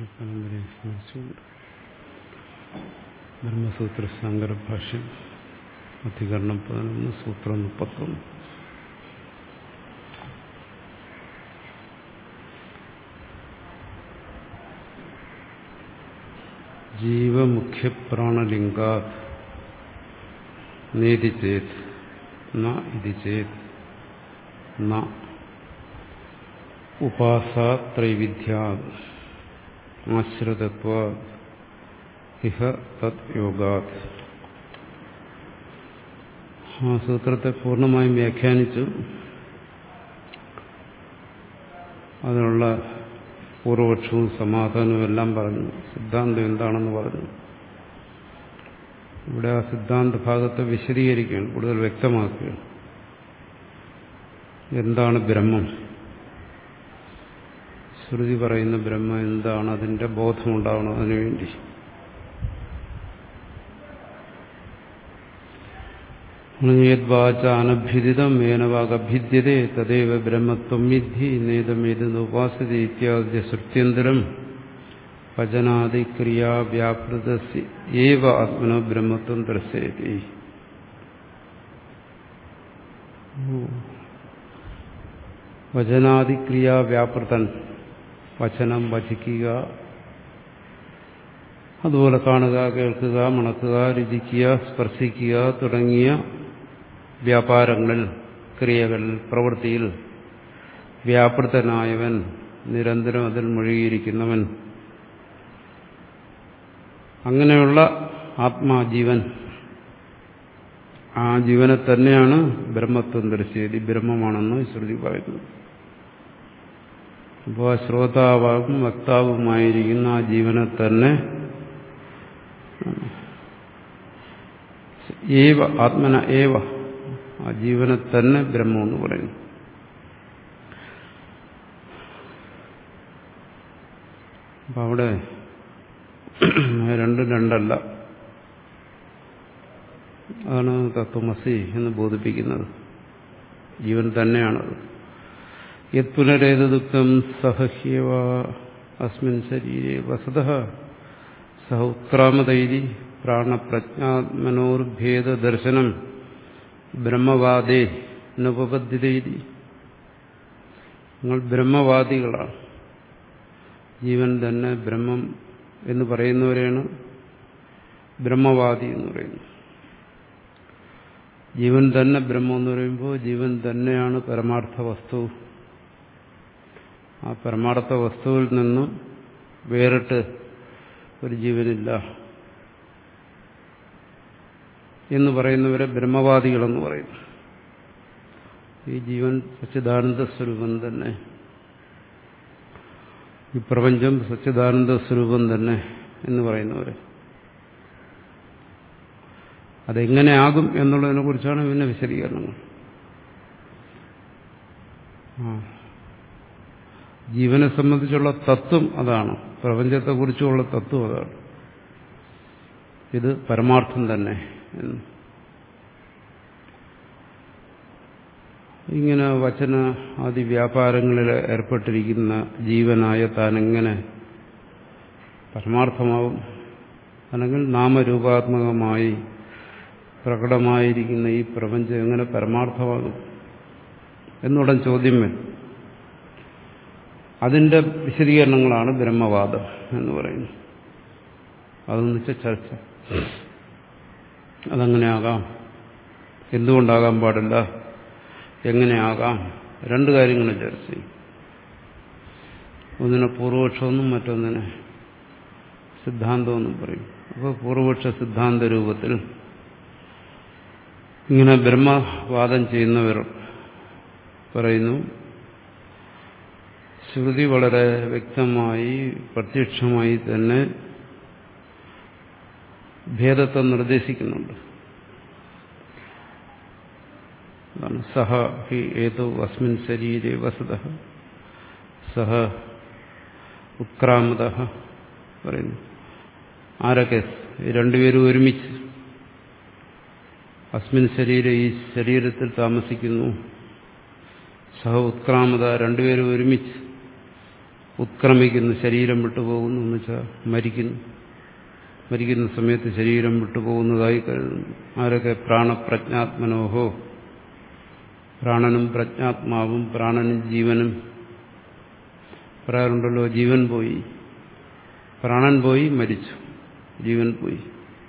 പരമ്പരയെ സ്മരിച്ചുകൊണ്ട് ബ്രഹ്മസൂത്ര ശങ്കരഭാഷ്യം അധികരണം പതിനൊന്ന് സൂത്രം മുപ്പത്തൊന്ന് ജീവമുഖ്യപ്രാണലിംഗാത് നേതി ചേത് ന ഇതി ചേത് ന ഉപാസാത്രൈവിധ്യാ ആശ്രിതത്വ ഇഹ തത് യോഗാത് ആ സൂത്രത്തെ പൂർണ്ണമായും വ്യാഖ്യാനിച്ചു അതിനുള്ള പൂർവപക്ഷവും സമാധാനവും എല്ലാം പറഞ്ഞു സിദ്ധാന്തം എന്താണെന്ന് പറഞ്ഞു ഇവിടെ ആ സിദ്ധാന്ത ഭാഗത്തെ വിശദീകരിക്കുകയാണ് കൂടുതൽ വ്യക്തമാക്കുകയാണ് എന്താണ് ബ്രഹ്മം ശ്രുതി പറയുന്ന ബ്രഹ്മം എന്താണ് അതിന്റെ ബോധമുണ്ടാവണം അതിനുവേണ്ടി യദ്വാച അനഭ്യുദിതം ഏനവാഗഭ്യുദ്യതേ തദൈവ ബ്രഹ്മത്വം വിദ്ധി നേതമേതുപാസത ഇത്യാദ്യ ശ്രുത്യന്തരം വചനാദിക്രിയാവ്യാപൃത ഏവ ആത്മനോ ബ്രഹ്മത്വം ദർശയതി വചനാദിക്രിയാവ്യാപൃതൻ വചനം വചിക്കുക അതുപോലെ കാണുക കേൾക്കുക മണക്കുക രുചിക്കുക സ്പർശിക്കുക തുടങ്ങിയ വ്യാപാരങ്ങളിൽ ക്രിയകൾ പ്രവൃത്തിയിൽ വ്യാപൃതനായവൻ നിരന്തരം അതിൽ മുഴുകിയിരിക്കുന്നവൻ അങ്ങനെയുള്ള ആത്മാജീവൻ ആ ജീവനെ തന്നെയാണ് ബ്രഹ്മത്വം ദർശിയത് ബ്രഹ്മമാണെന്ന് ശ്രുതി പറയുന്നു അപ്പോൾ ശ്രോതാവും വക്താവുമായിരിക്കുന്ന ആ ജീവനെ തന്നെ ഏവ ആത്മന ഏവ ആ ജീവനെ തന്നെ ബ്രഹ്മം എന്ന് പറയുന്നു അപ്പൊ അവിടെ രണ്ടും രണ്ടല്ല അതാണ് തത്വമസി എന്ന് ബോധിപ്പിക്കുന്നത് ജീവൻ തന്നെയാണത് യത് പുനരേതുക്തം സഹഹ്യവ അസ്മിൻ ശരീരെ വസത സഹ ഉത്രാമതൈരി പ്രാണപ്രജ്ഞാത്മനോർഭേദ ദർശനം ബ്രഹ്മവാദേ അനുപബദ്ധിതൈരി നിങ്ങൾ ബ്രഹ്മവാദികളാണ് ജീവൻ തന്നെ ബ്രഹ്മം എന്ന് പറയുന്നവരെയാണ് ബ്രഹ്മവാദി എന്ന് പറയുന്നത് ജീവൻ തന്നെ ബ്രഹ്മം എന്ന് പറയുമ്പോൾ ജീവൻ തന്നെയാണ് പരമാർത്ഥ വസ്തു ആ പരമാർത്ഥ വസ്തുവിൽ നിന്ന് വേറിട്ട് ഒരു ജീവനില്ല എന്ന് പറയുന്നവരെ ബ്രഹ്മവാദികളെന്ന് പറയുന്നു ഈ ജീവൻ സച്ചിദാനന്ദ സ്വരൂപം തന്നെ ഈ പ്രപഞ്ചം സച്ചിദാനന്ദ സ്വരൂപം തന്നെ എന്ന് പറയുന്നവര് അതെങ്ങനെയാകും എന്നുള്ളതിനെ കുറിച്ചാണ് പിന്നെ വിശദീകരണങ്ങൾ ജീവനെ സംബന്ധിച്ചുള്ള തത്വം അതാണ് പ്രപഞ്ചത്തെക്കുറിച്ചുള്ള തത്വം അതാണ് ഇത് പരമാർത്ഥം തന്നെ എന്ന് ഇങ്ങനെ വചന ആദി വ്യാപാരങ്ങളിൽ ഏർപ്പെട്ടിരിക്കുന്ന ജീവനായ താനെങ്ങനെ പരമാർത്ഥമാവും അല്ലെങ്കിൽ നാമരൂപാത്മകമായി പ്രകടമായിരിക്കുന്ന ഈ പ്രപഞ്ചം എങ്ങനെ പരമാർത്ഥമാകും എന്നുടൻ ചോദ്യം വരും അതിന്റെ വിശദീകരണങ്ങളാണ് ബ്രഹ്മവാദം എന്ന് പറയുന്നത് അതെന്ന് വെച്ചാൽ ചർച്ച അതങ്ങനെയാകാം എന്തുകൊണ്ടാകാൻ പാടില്ല എങ്ങനെയാകാം രണ്ട് കാര്യങ്ങൾ ചർച്ച ചെയ്യും ഒന്നിനെ പൂർവപക്ഷമെന്നും മറ്റൊന്നിനെ സിദ്ധാന്തമെന്നും പറയും അപ്പോൾ പൂർവപക്ഷ സിദ്ധാന്ത രൂപത്തിൽ ഇങ്ങനെ ബ്രഹ്മവാദം ചെയ്യുന്നവർ പറയുന്നു ശ്രുതി വളരെ വ്യക്തമായി പ്രത്യക്ഷമായി തന്നെ ഭേദത്തെ നിർദ്ദേശിക്കുന്നുണ്ട് സഹ ഹി ഏതോ അസ്മിൻ ശരീരെ വസത സഹ ഉത്ക്രാമത പറയുന്നു ആരൊക്കെ രണ്ടുപേരും ഒരുമിച്ച് അസ്മിൻ ശരീരം ഈ ശരീരത്തിൽ താമസിക്കുന്നു സഹ ഉത്ക്രാമത രണ്ടുപേരും ഒരുമിച്ച് ഉത്ക്രമിക്കുന്നു ശരീരം വിട്ടുപോകുന്നു എന്ന് വെച്ചാൽ മരിക്കുന്നു മരിക്കുന്ന സമയത്ത് ശരീരം വിട്ടുപോകുന്നതായി കരുതുന്നു ആരൊക്കെ പ്രാണപ്രജ്ഞാത്മനോഹോ പ്രാണനും പ്രജ്ഞാത്മാവും പ്രാണനും ജീവനും പറയാറുണ്ടല്ലോ ജീവൻ പോയി പ്രാണൻ പോയി മരിച്ചു ജീവൻ പോയി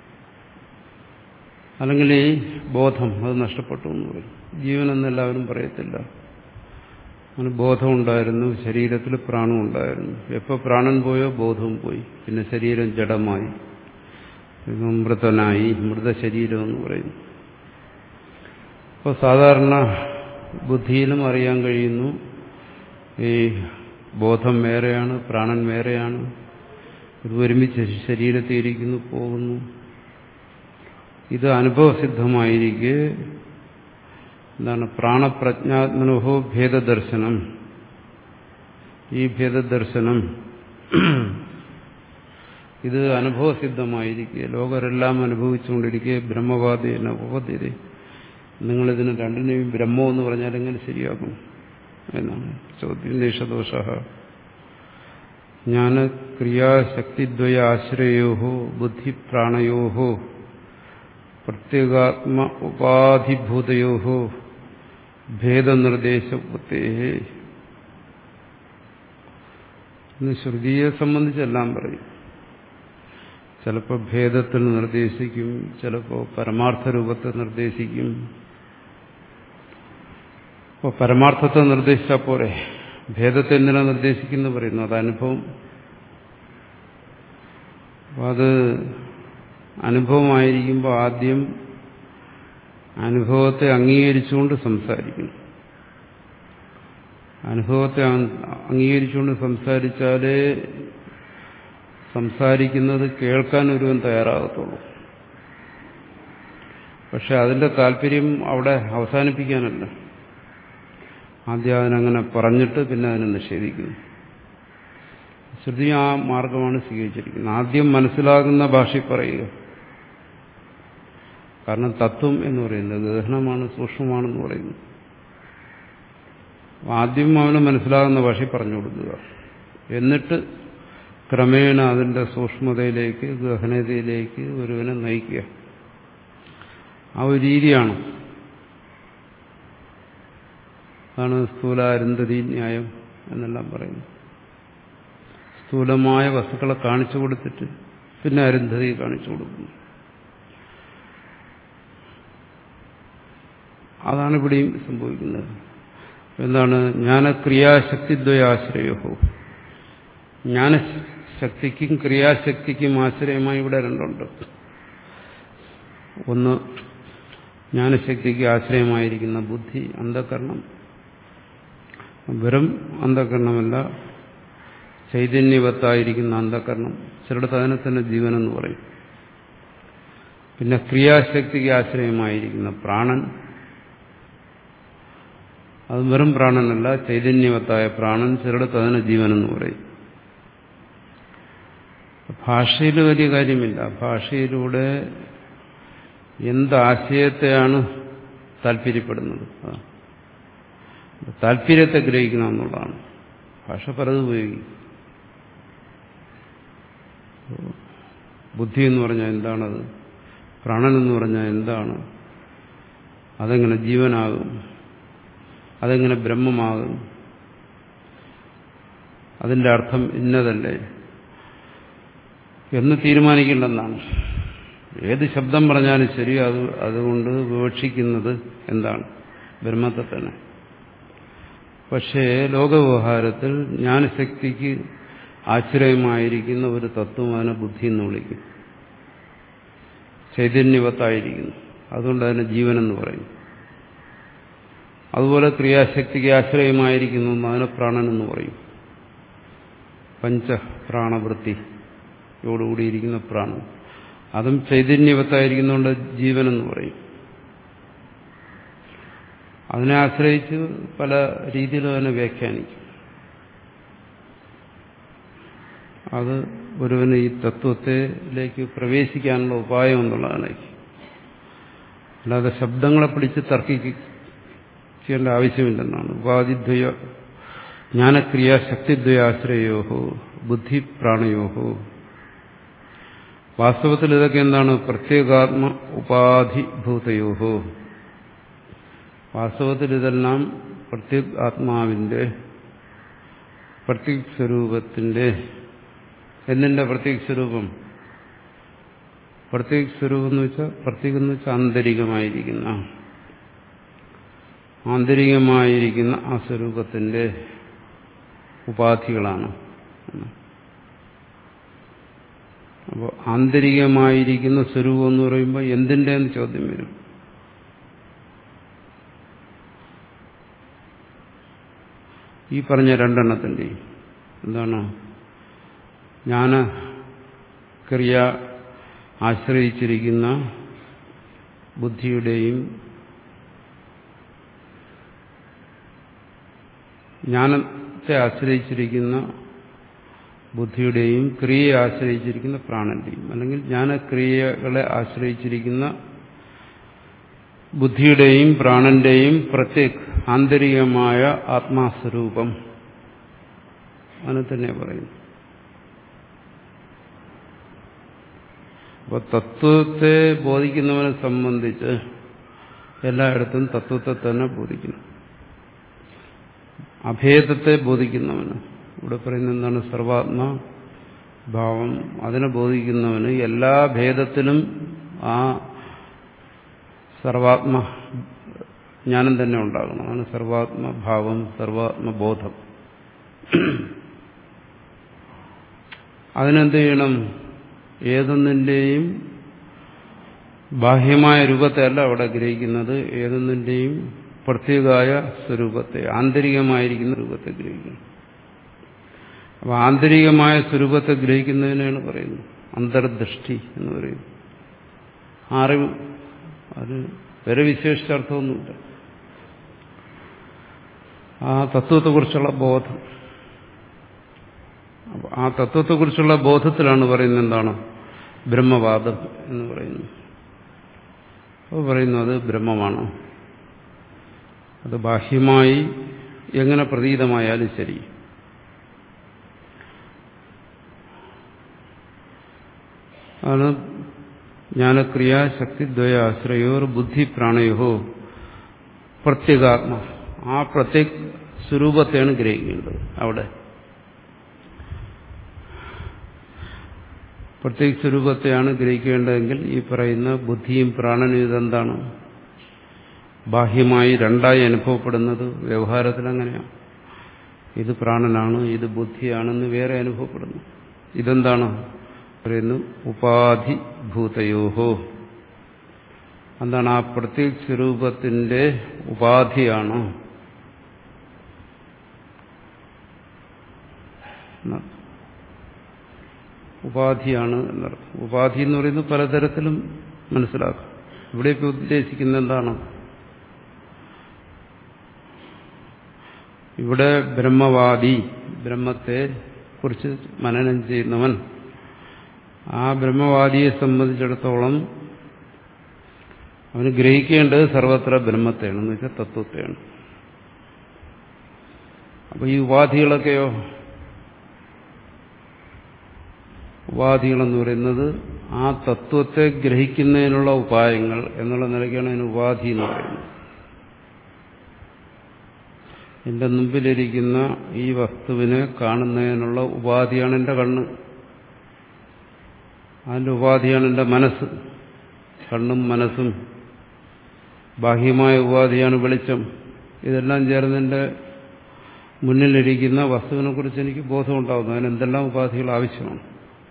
അല്ലെങ്കിൽ ഈ ബോധം അത് നഷ്ടപ്പെട്ടു എന്ന് പറയും ജീവനെന്ന് എല്ലാവരും പറയത്തില്ല അങ്ങനെ ബോധമുണ്ടായിരുന്നു ശരീരത്തിൽ പ്രാണം ഉണ്ടായിരുന്നു എപ്പോൾ പ്രാണൻ പോയോ ബോധവും പോയി പിന്നെ ശരീരം ജഡമായി മൃതനായി മൃതശരീരം എന്ന് പറയുന്നു അപ്പോൾ സാധാരണ ബുദ്ധിയിലും അറിയാൻ കഴിയുന്നു ഈ ബോധം വേറെയാണ് പ്രാണൻ വേറെയാണ് ഇത് ഒരുമിച്ച് ശരീരത്തിൽ ഇരിക്കുന്നു പോകുന്നു ഇത് അനുഭവസിദ്ധമായിരിക്കെ എന്താണ് പ്രാണപ്രജ്ഞാത്മനോഹോ ഭേദദർശനം ഈ ഭേദദർശനം ഇത് അനുഭവസിദ്ധമായിരിക്കെ ലോകരെല്ലാം അനുഭവിച്ചുകൊണ്ടിരിക്കെ ബ്രഹ്മവാദി എന്ന ഉപപദ്ധ്യത നിങ്ങളിതിന് രണ്ടിനെയും ബ്രഹ്മം എന്ന് പറഞ്ഞാൽ എങ്ങനെ ശരിയാകും എന്നാണ് ചോദ്യം ദേശദോഷ ജ്ഞാനക്രിയാശക്തിദ്വയ ആശ്രയോ ബുദ്ധിപ്രാണയോ പ്രത്യേകാത്മ ഉപാധിഭൂതയോ ഭേദനിർദ്ദേശത്തെ ഇന്ന് ശ്രുതിയെ സംബന്ധിച്ചെല്ലാം പറയും ചിലപ്പോൾ ഭേദത്തിൽ നിർദ്ദേശിക്കും ചിലപ്പോൾ പരമാർത്ഥ രൂപത്തെ നിർദ്ദേശിക്കും അപ്പോൾ പരമാർത്ഥത്തെ നിർദ്ദേശിച്ചാൽ പോരെ ഭേദത്തെ എന്തിനാ നിർദ്ദേശിക്കുന്നു പറയുന്നു അത് അനുഭവം അപ്പോൾ അത് അനുഭവമായിരിക്കുമ്പോൾ ആദ്യം അനുഭവത്തെ അംഗീകരിച്ചുകൊണ്ട് സംസാരിക്കണം അനുഭവത്തെ അംഗീകരിച്ചുകൊണ്ട് സംസാരിച്ചാലേ സംസാരിക്കുന്നത് കേൾക്കാൻ ഒരുവൻ തയ്യാറാകത്തുള്ളൂ പക്ഷെ അതിന്റെ താല്പര്യം അവിടെ അവസാനിപ്പിക്കാനല്ല ആദ്യം അതിനങ്ങനെ പറഞ്ഞിട്ട് പിന്നെ അതിനെ നിഷേധിക്കുന്നു ശ്രുതി ആ മാർഗമാണ് സ്വീകരിച്ചിരിക്കുന്നത് ആദ്യം മനസ്സിലാകുന്ന ഭാഷയിൽ പറയുക കാരണം തത്വം എന്ന് പറയുന്നത് ഗഹനമാണ് സൂക്ഷ്മമാണെന്ന് പറയുന്നു ആദ്യം അവന് മനസ്സിലാകുന്ന ഭാഷയിൽ പറഞ്ഞു കൊടുക്കുക എന്നിട്ട് ക്രമേണ അതിന്റെ സൂക്ഷ്മതയിലേക്ക് ഗഹനതയിലേക്ക് ഒരുവനെ നയിക്കുക ആ ഒരു രീതിയാണ് അതാണ് സ്ഥൂല അരുന്ധതി ന്യായം എന്നെല്ലാം പറയുന്നു സ്ഥൂലമായ വസ്തുക്കളെ കാണിച്ചു കൊടുത്തിട്ട് പിന്നെ അരുന്ധതി കാണിച്ചു കൊടുക്കുന്നു അതാണ് ഇവിടെയും സംഭവിക്കുന്നത് എന്താണ് ജ്ഞാനക്രിയാശക്തിദ്വയാശ്രയോ ജ്ഞാനശക്തിക്കും ക്രിയാശക്തിക്കും ആശ്രയമായി ഇവിടെ രണ്ടുണ്ട് ഒന്ന് ജ്ഞാനശക്തിക്ക് ആശ്രയമായിരിക്കുന്ന ബുദ്ധി അന്ധകരണം വെറും അന്ധകരണമല്ല ചൈതന്യവത്തായിരിക്കുന്ന അന്ധകരണം ചിലടത്ത് അതിനെ തന്നെ ജീവനെന്ന് പറയും പിന്നെ ക്രിയാശക്തിക്ക് ആശ്രയമായിരിക്കുന്ന പ്രാണൻ അത് വെറും പ്രാണനല്ല ചൈതന്യവത്തായ പ്രാണൻ ചിലടത്ത് അതിനെ ജീവനെന്ന് പറയും ഭാഷയിൽ വലിയ കാര്യമില്ല ഭാഷയിലൂടെ എന്താശയത്തെയാണ് താല്പര്യപ്പെടുന്നത് താല്പര്യത്തെ ഗ്രഹിക്കണം എന്നുള്ളതാണ് ഭാഷ പലതും ഉപയോഗിക്കും ബുദ്ധി എന്ന് പറഞ്ഞാൽ എന്താണത് പ്രാണൻ എന്ന് പറഞ്ഞാൽ എന്താണ് അതെങ്ങനെ ജീവനാകും അതെങ്ങനെ ബ്രഹ്മമാകും അതിന്റെ അർത്ഥം ഇന്നതല്ലേ എന്ന് തീരുമാനിക്കേണ്ടെന്നാണ് ഏത് ശബ്ദം പറഞ്ഞാലും ശരി അത് അതുകൊണ്ട് വിവക്ഷിക്കുന്നത് എന്താണ് ബ്രഹ്മത്തെ തന്നെ പക്ഷേ ലോകവ്യവഹാരത്തിൽ ജ്ഞാനശക്തിക്ക് ആശ്രയമായിരിക്കുന്ന ഒരു തത്വം അതിനെ ബുദ്ധി എന്ന് വിളിക്കും ചൈതന്യവത്തായിരിക്കുന്നു അതുകൊണ്ട് അതിനെ ജീവനെന്ന് പറയും അതുപോലെ ക്രിയാശക്തിക്ക് ആശ്രയമായിരിക്കുന്നു അതിനെ പ്രാണനെന്ന് പറയും പഞ്ചപ്രാണവൃത്തിയോടുകൂടിയിരിക്കുന്ന പ്രാണൻ അതും ചൈതന്യവത്തായിരിക്കുന്നതുകൊണ്ട് ജീവനെന്ന് പറയും അതിനെ ആശ്രയിച്ച് പല രീതിയിലും അതിനെ വ്യാഖ്യാനിക്കും അത് ഒരുവന് ഈ തത്വത്തിലേക്ക് പ്രവേശിക്കാനുള്ള ഉപായം എന്നുള്ളതാണ് അല്ലാതെ ശബ്ദങ്ങളെ പിടിച്ച് തർക്കിക്കേണ്ട ആവശ്യമില്ലെന്നാണ് ഉപാധിദ്വയ ജ്ഞാനക്രിയ ശക്തിദ്വയാശ്രയോ ബുദ്ധിപ്രാണയോ വാസ്തവത്തിൽ ഇതൊക്കെ എന്താണ് പ്രത്യേകാത്മ ഉപാധിഭൂതയോ വാസ്തവത്തിൽ ഇതെല്ലാം പ്രത്യേക ആത്മാവിന്റെ പ്രത്യേക സ്വരൂപത്തിന്റെ എന്തിന്റെ പ്രത്യേക സ്വരൂപം പ്രത്യേക സ്വരൂപം എന്ന് വെച്ചാൽ പ്രത്യേകം എന്ന് വെച്ചാൽ ആന്തരികമായിരിക്കുന്ന ആന്തരികമായിരിക്കുന്ന ആ സ്വരൂപത്തിന്റെ ഉപാധികളാണ് അപ്പോൾ ആന്തരികമായിരിക്കുന്ന സ്വരൂപം എന്ന് പറയുമ്പോൾ എന്തിൻ്റെ എന്ന് ചോദ്യം വരും ഈ പറഞ്ഞ രണ്ടെണ്ണത്തിൻ്റെയും എന്താണ് ജ്ഞാന ക്രിയ ആശ്രയിച്ചിരിക്കുന്ന ബുദ്ധിയുടെയും ജ്ഞാനത്തെ ആശ്രയിച്ചിരിക്കുന്ന ബുദ്ധിയുടെയും ക്രിയയെ ആശ്രയിച്ചിരിക്കുന്ന പ്രാണന്റെയും അല്ലെങ്കിൽ ജ്ഞാനക്രിയകളെ ആശ്രയിച്ചിരിക്കുന്ന ബുദ്ധിയുടെയും പ്രാണന്റെയും പ്രത്യേക ആന്തരികമായ ആത്മാസ്വരൂപം അതിനെ തന്നെ പറയുന്നു അപ്പോൾ തത്വത്തെ ബോധിക്കുന്നവനെ സംബന്ധിച്ച് എല്ലായിടത്തും തത്വത്തെ തന്നെ ബോധിക്കണം അഭേദത്തെ ബോധിക്കുന്നവന് ഇവിടെ പറയുന്ന എന്താണ് സർവാത്മ ഭാവം അതിനെ ബോധിക്കുന്നവന് എല്ലാ ഭേദത്തിലും ആ സർവാത്മ ജ്ഞാനം തന്നെ ഉണ്ടാകണം അതാണ് സർവാത്മഭാവം സർവാത്മബോധം അതിനെന്ത് ചെയ്യണം ഏതൊന്നിൻ്റെയും ബാഹ്യമായ രൂപത്തെ അല്ല അവിടെ ഗ്രഹിക്കുന്നത് ഏതൊന്നിൻ്റെയും പ്രത്യേകമായ സ്വരൂപത്തെ ആന്തരികമായിരിക്കുന്ന രൂപത്തെ ഗ്രഹിക്കണം അപ്പോൾ ആന്തരികമായ സ്വരൂപത്തെ ഗ്രഹിക്കുന്നതിനാണ് പറയുന്നത് അന്തർദൃഷ്ടി എന്ന് പറയുന്നത് അറിവ് അത് വേറെ വിശേഷിച്ചർത്ഥമൊന്നുമില്ല ആ തത്വത്തെക്കുറിച്ചുള്ള ബോധം അപ്പോൾ ആ തത്വത്തെക്കുറിച്ചുള്ള ബോധത്തിലാണ് പറയുന്നത് എന്താണ് ബ്രഹ്മവാദം എന്ന് പറയുന്നത് അപ്പോൾ പറയുന്നു അത് ബ്രഹ്മമാണ് അത് ബാഹ്യമായി എങ്ങനെ പ്രതീതമായാലും ശരി ആണ് ജ്ഞാനക്രിയ ശക്തിദ്വയ ആശ്രയോർ ബുദ്ധി പ്രാണയോ പ്രത്യേകാത്മ ആ പ്രത്യേക സ്വരൂപത്തെയാണ് ഗ്രഹിക്കേണ്ടത് അവിടെ പ്രത്യേക സ്വരൂപത്തെയാണ് ഗ്രഹിക്കേണ്ടതെങ്കിൽ ഈ പറയുന്ന ബുദ്ധിയും പ്രാണനും ഇതെന്താണ് ബാഹ്യമായി രണ്ടായി അനുഭവപ്പെടുന്നത് വ്യവഹാരത്തിൽ അങ്ങനെയാണ് ഇത് പ്രാണനാണ് ഇത് ബുദ്ധിയാണെന്ന് വേറെ അനുഭവപ്പെടുന്നു ഇതെന്താണ് പറയുന്നു ഉപാധിഭൂതയോഹോ എന്താണ് ആ പ്രത്യേക സ്വരൂപത്തിന്റെ ഉപാധിയാണ് ഉപാധിയാണ് എന്നർത്ഥം ഉപാധി എന്ന് പറയുന്നത് പലതരത്തിലും മനസ്സിലാക്കും ഇവിടെ ഇപ്പോൾ ഉദ്ദേശിക്കുന്നത് എന്താണ് ഇവിടെ ബ്രഹ്മവാദി ബ്രഹ്മത്തെ കുറിച്ച് മനനം ചെയ്യുന്നവൻ ആ ബ്രഹ്മവാദിയെ സംബന്ധിച്ചിടത്തോളം അവന് ഗ്രഹിക്കേണ്ടത് സർവത്ര ബ്രഹ്മത്തെയാണ് എന്ന് വെച്ചാൽ തത്വത്തെയാണ് അപ്പൊ ഈ ഉപാധികളൊക്കെയോ ഉപാധികളെന്ന് പറയുന്നത് ആ തത്വത്തെ ഗ്രഹിക്കുന്നതിനുള്ള ഉപായങ്ങൾ എന്നുള്ള നിലയ്ക്കാണ് അതിന് ഉപാധി എന്ന് പറയുന്നത് എന്റെ മുമ്പിലിരിക്കുന്ന ഈ വസ്തുവിനെ കാണുന്നതിനുള്ള ഉപാധിയാണ് എന്റെ കണ്ണ് അതിന്റെ ഉപാധിയാണ് എന്റെ മനസ്സ് കണ്ണും മനസ്സും ബാഹ്യമായ ഉപാധിയാണ് വെളിച്ചം ഇതെല്ലാം ചേർന്ന് എൻ്റെ മുന്നിലിരിക്കുന്ന വസ്തുവിനെ കുറിച്ച് എനിക്ക് ബോധമുണ്ടാകുന്നു അതിന് എന്തെല്ലാം ഉപാധികൾ ആവശ്യമാണ്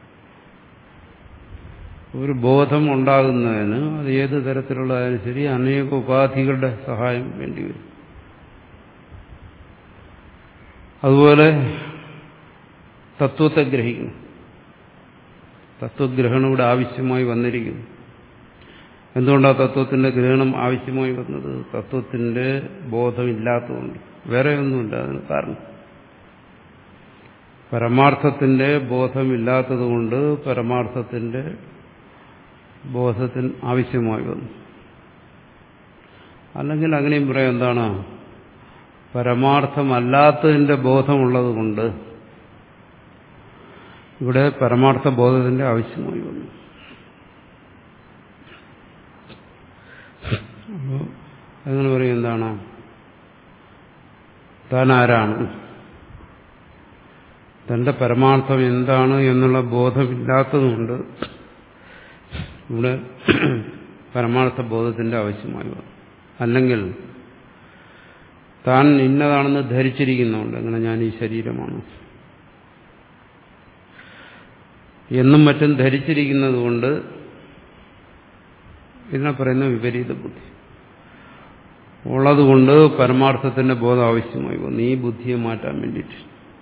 ഒരു ബോധം ഉണ്ടാകുന്നതിന് അത് ഏത് തരത്തിലുള്ളതായാലും ശരി അനേക ഉപാധികളുടെ സഹായം വേണ്ടിവരും അതുപോലെ തത്വത്തെ ഗ്രഹിക്കണം തത്വഗ്രഹണം ഇവിടെ ആവശ്യമായി വന്നിരിക്കുന്നു എന്തുകൊണ്ടാണ് തത്വത്തിന്റെ ഗ്രഹണം ആവശ്യമായി വന്നത് തത്വത്തിന്റെ ബോധമില്ലാത്തതുകൊണ്ട് വേറെ ഒന്നുമില്ല അതിന് കാരണം പരമാർത്ഥത്തിന്റെ ബോധമില്ലാത്തതുകൊണ്ട് പരമാർത്ഥത്തിന്റെ ബോധത്തിന് ആവശ്യമായി വന്നു അല്ലെങ്കിൽ അങ്ങനെയും പറയാം എന്താണ് പരമാർത്ഥമല്ലാത്തതിന്റെ ബോധമുള്ളത് കൊണ്ട് ഇവിടെ പരമാർത്ഥ ബോധത്തിന്റെ ആവശ്യമായി വന്നു അപ്പോൾ അങ്ങനെ പറയും എന്താണ് താൻ ആരാണ് തന്റെ പരമാർത്ഥം എന്താണ് എന്നുള്ള ബോധമില്ലാത്തതുകൊണ്ട് ഇവിടെ പരമാർത്ഥ ബോധത്തിന്റെ ആവശ്യമായി വന്നു അല്ലെങ്കിൽ താൻ ഇന്നതാണെന്ന് ധരിച്ചിരിക്കുന്നുണ്ട് അങ്ങനെ ഞാൻ ഈ ശരീരമാണ് എന്നും മറ്റും ധരിച്ചിരിക്കുന്നത് കൊണ്ട് ഇതിനെ പറയുന്ന വിപരീത ബുദ്ധി ഉള്ളതുകൊണ്ട് പരമാർത്ഥത്തിന്റെ ബോധം ആവശ്യമായി വന്നു ഈ ബുദ്ധിയെ മാറ്റാൻ വേണ്ടിയിട്ട്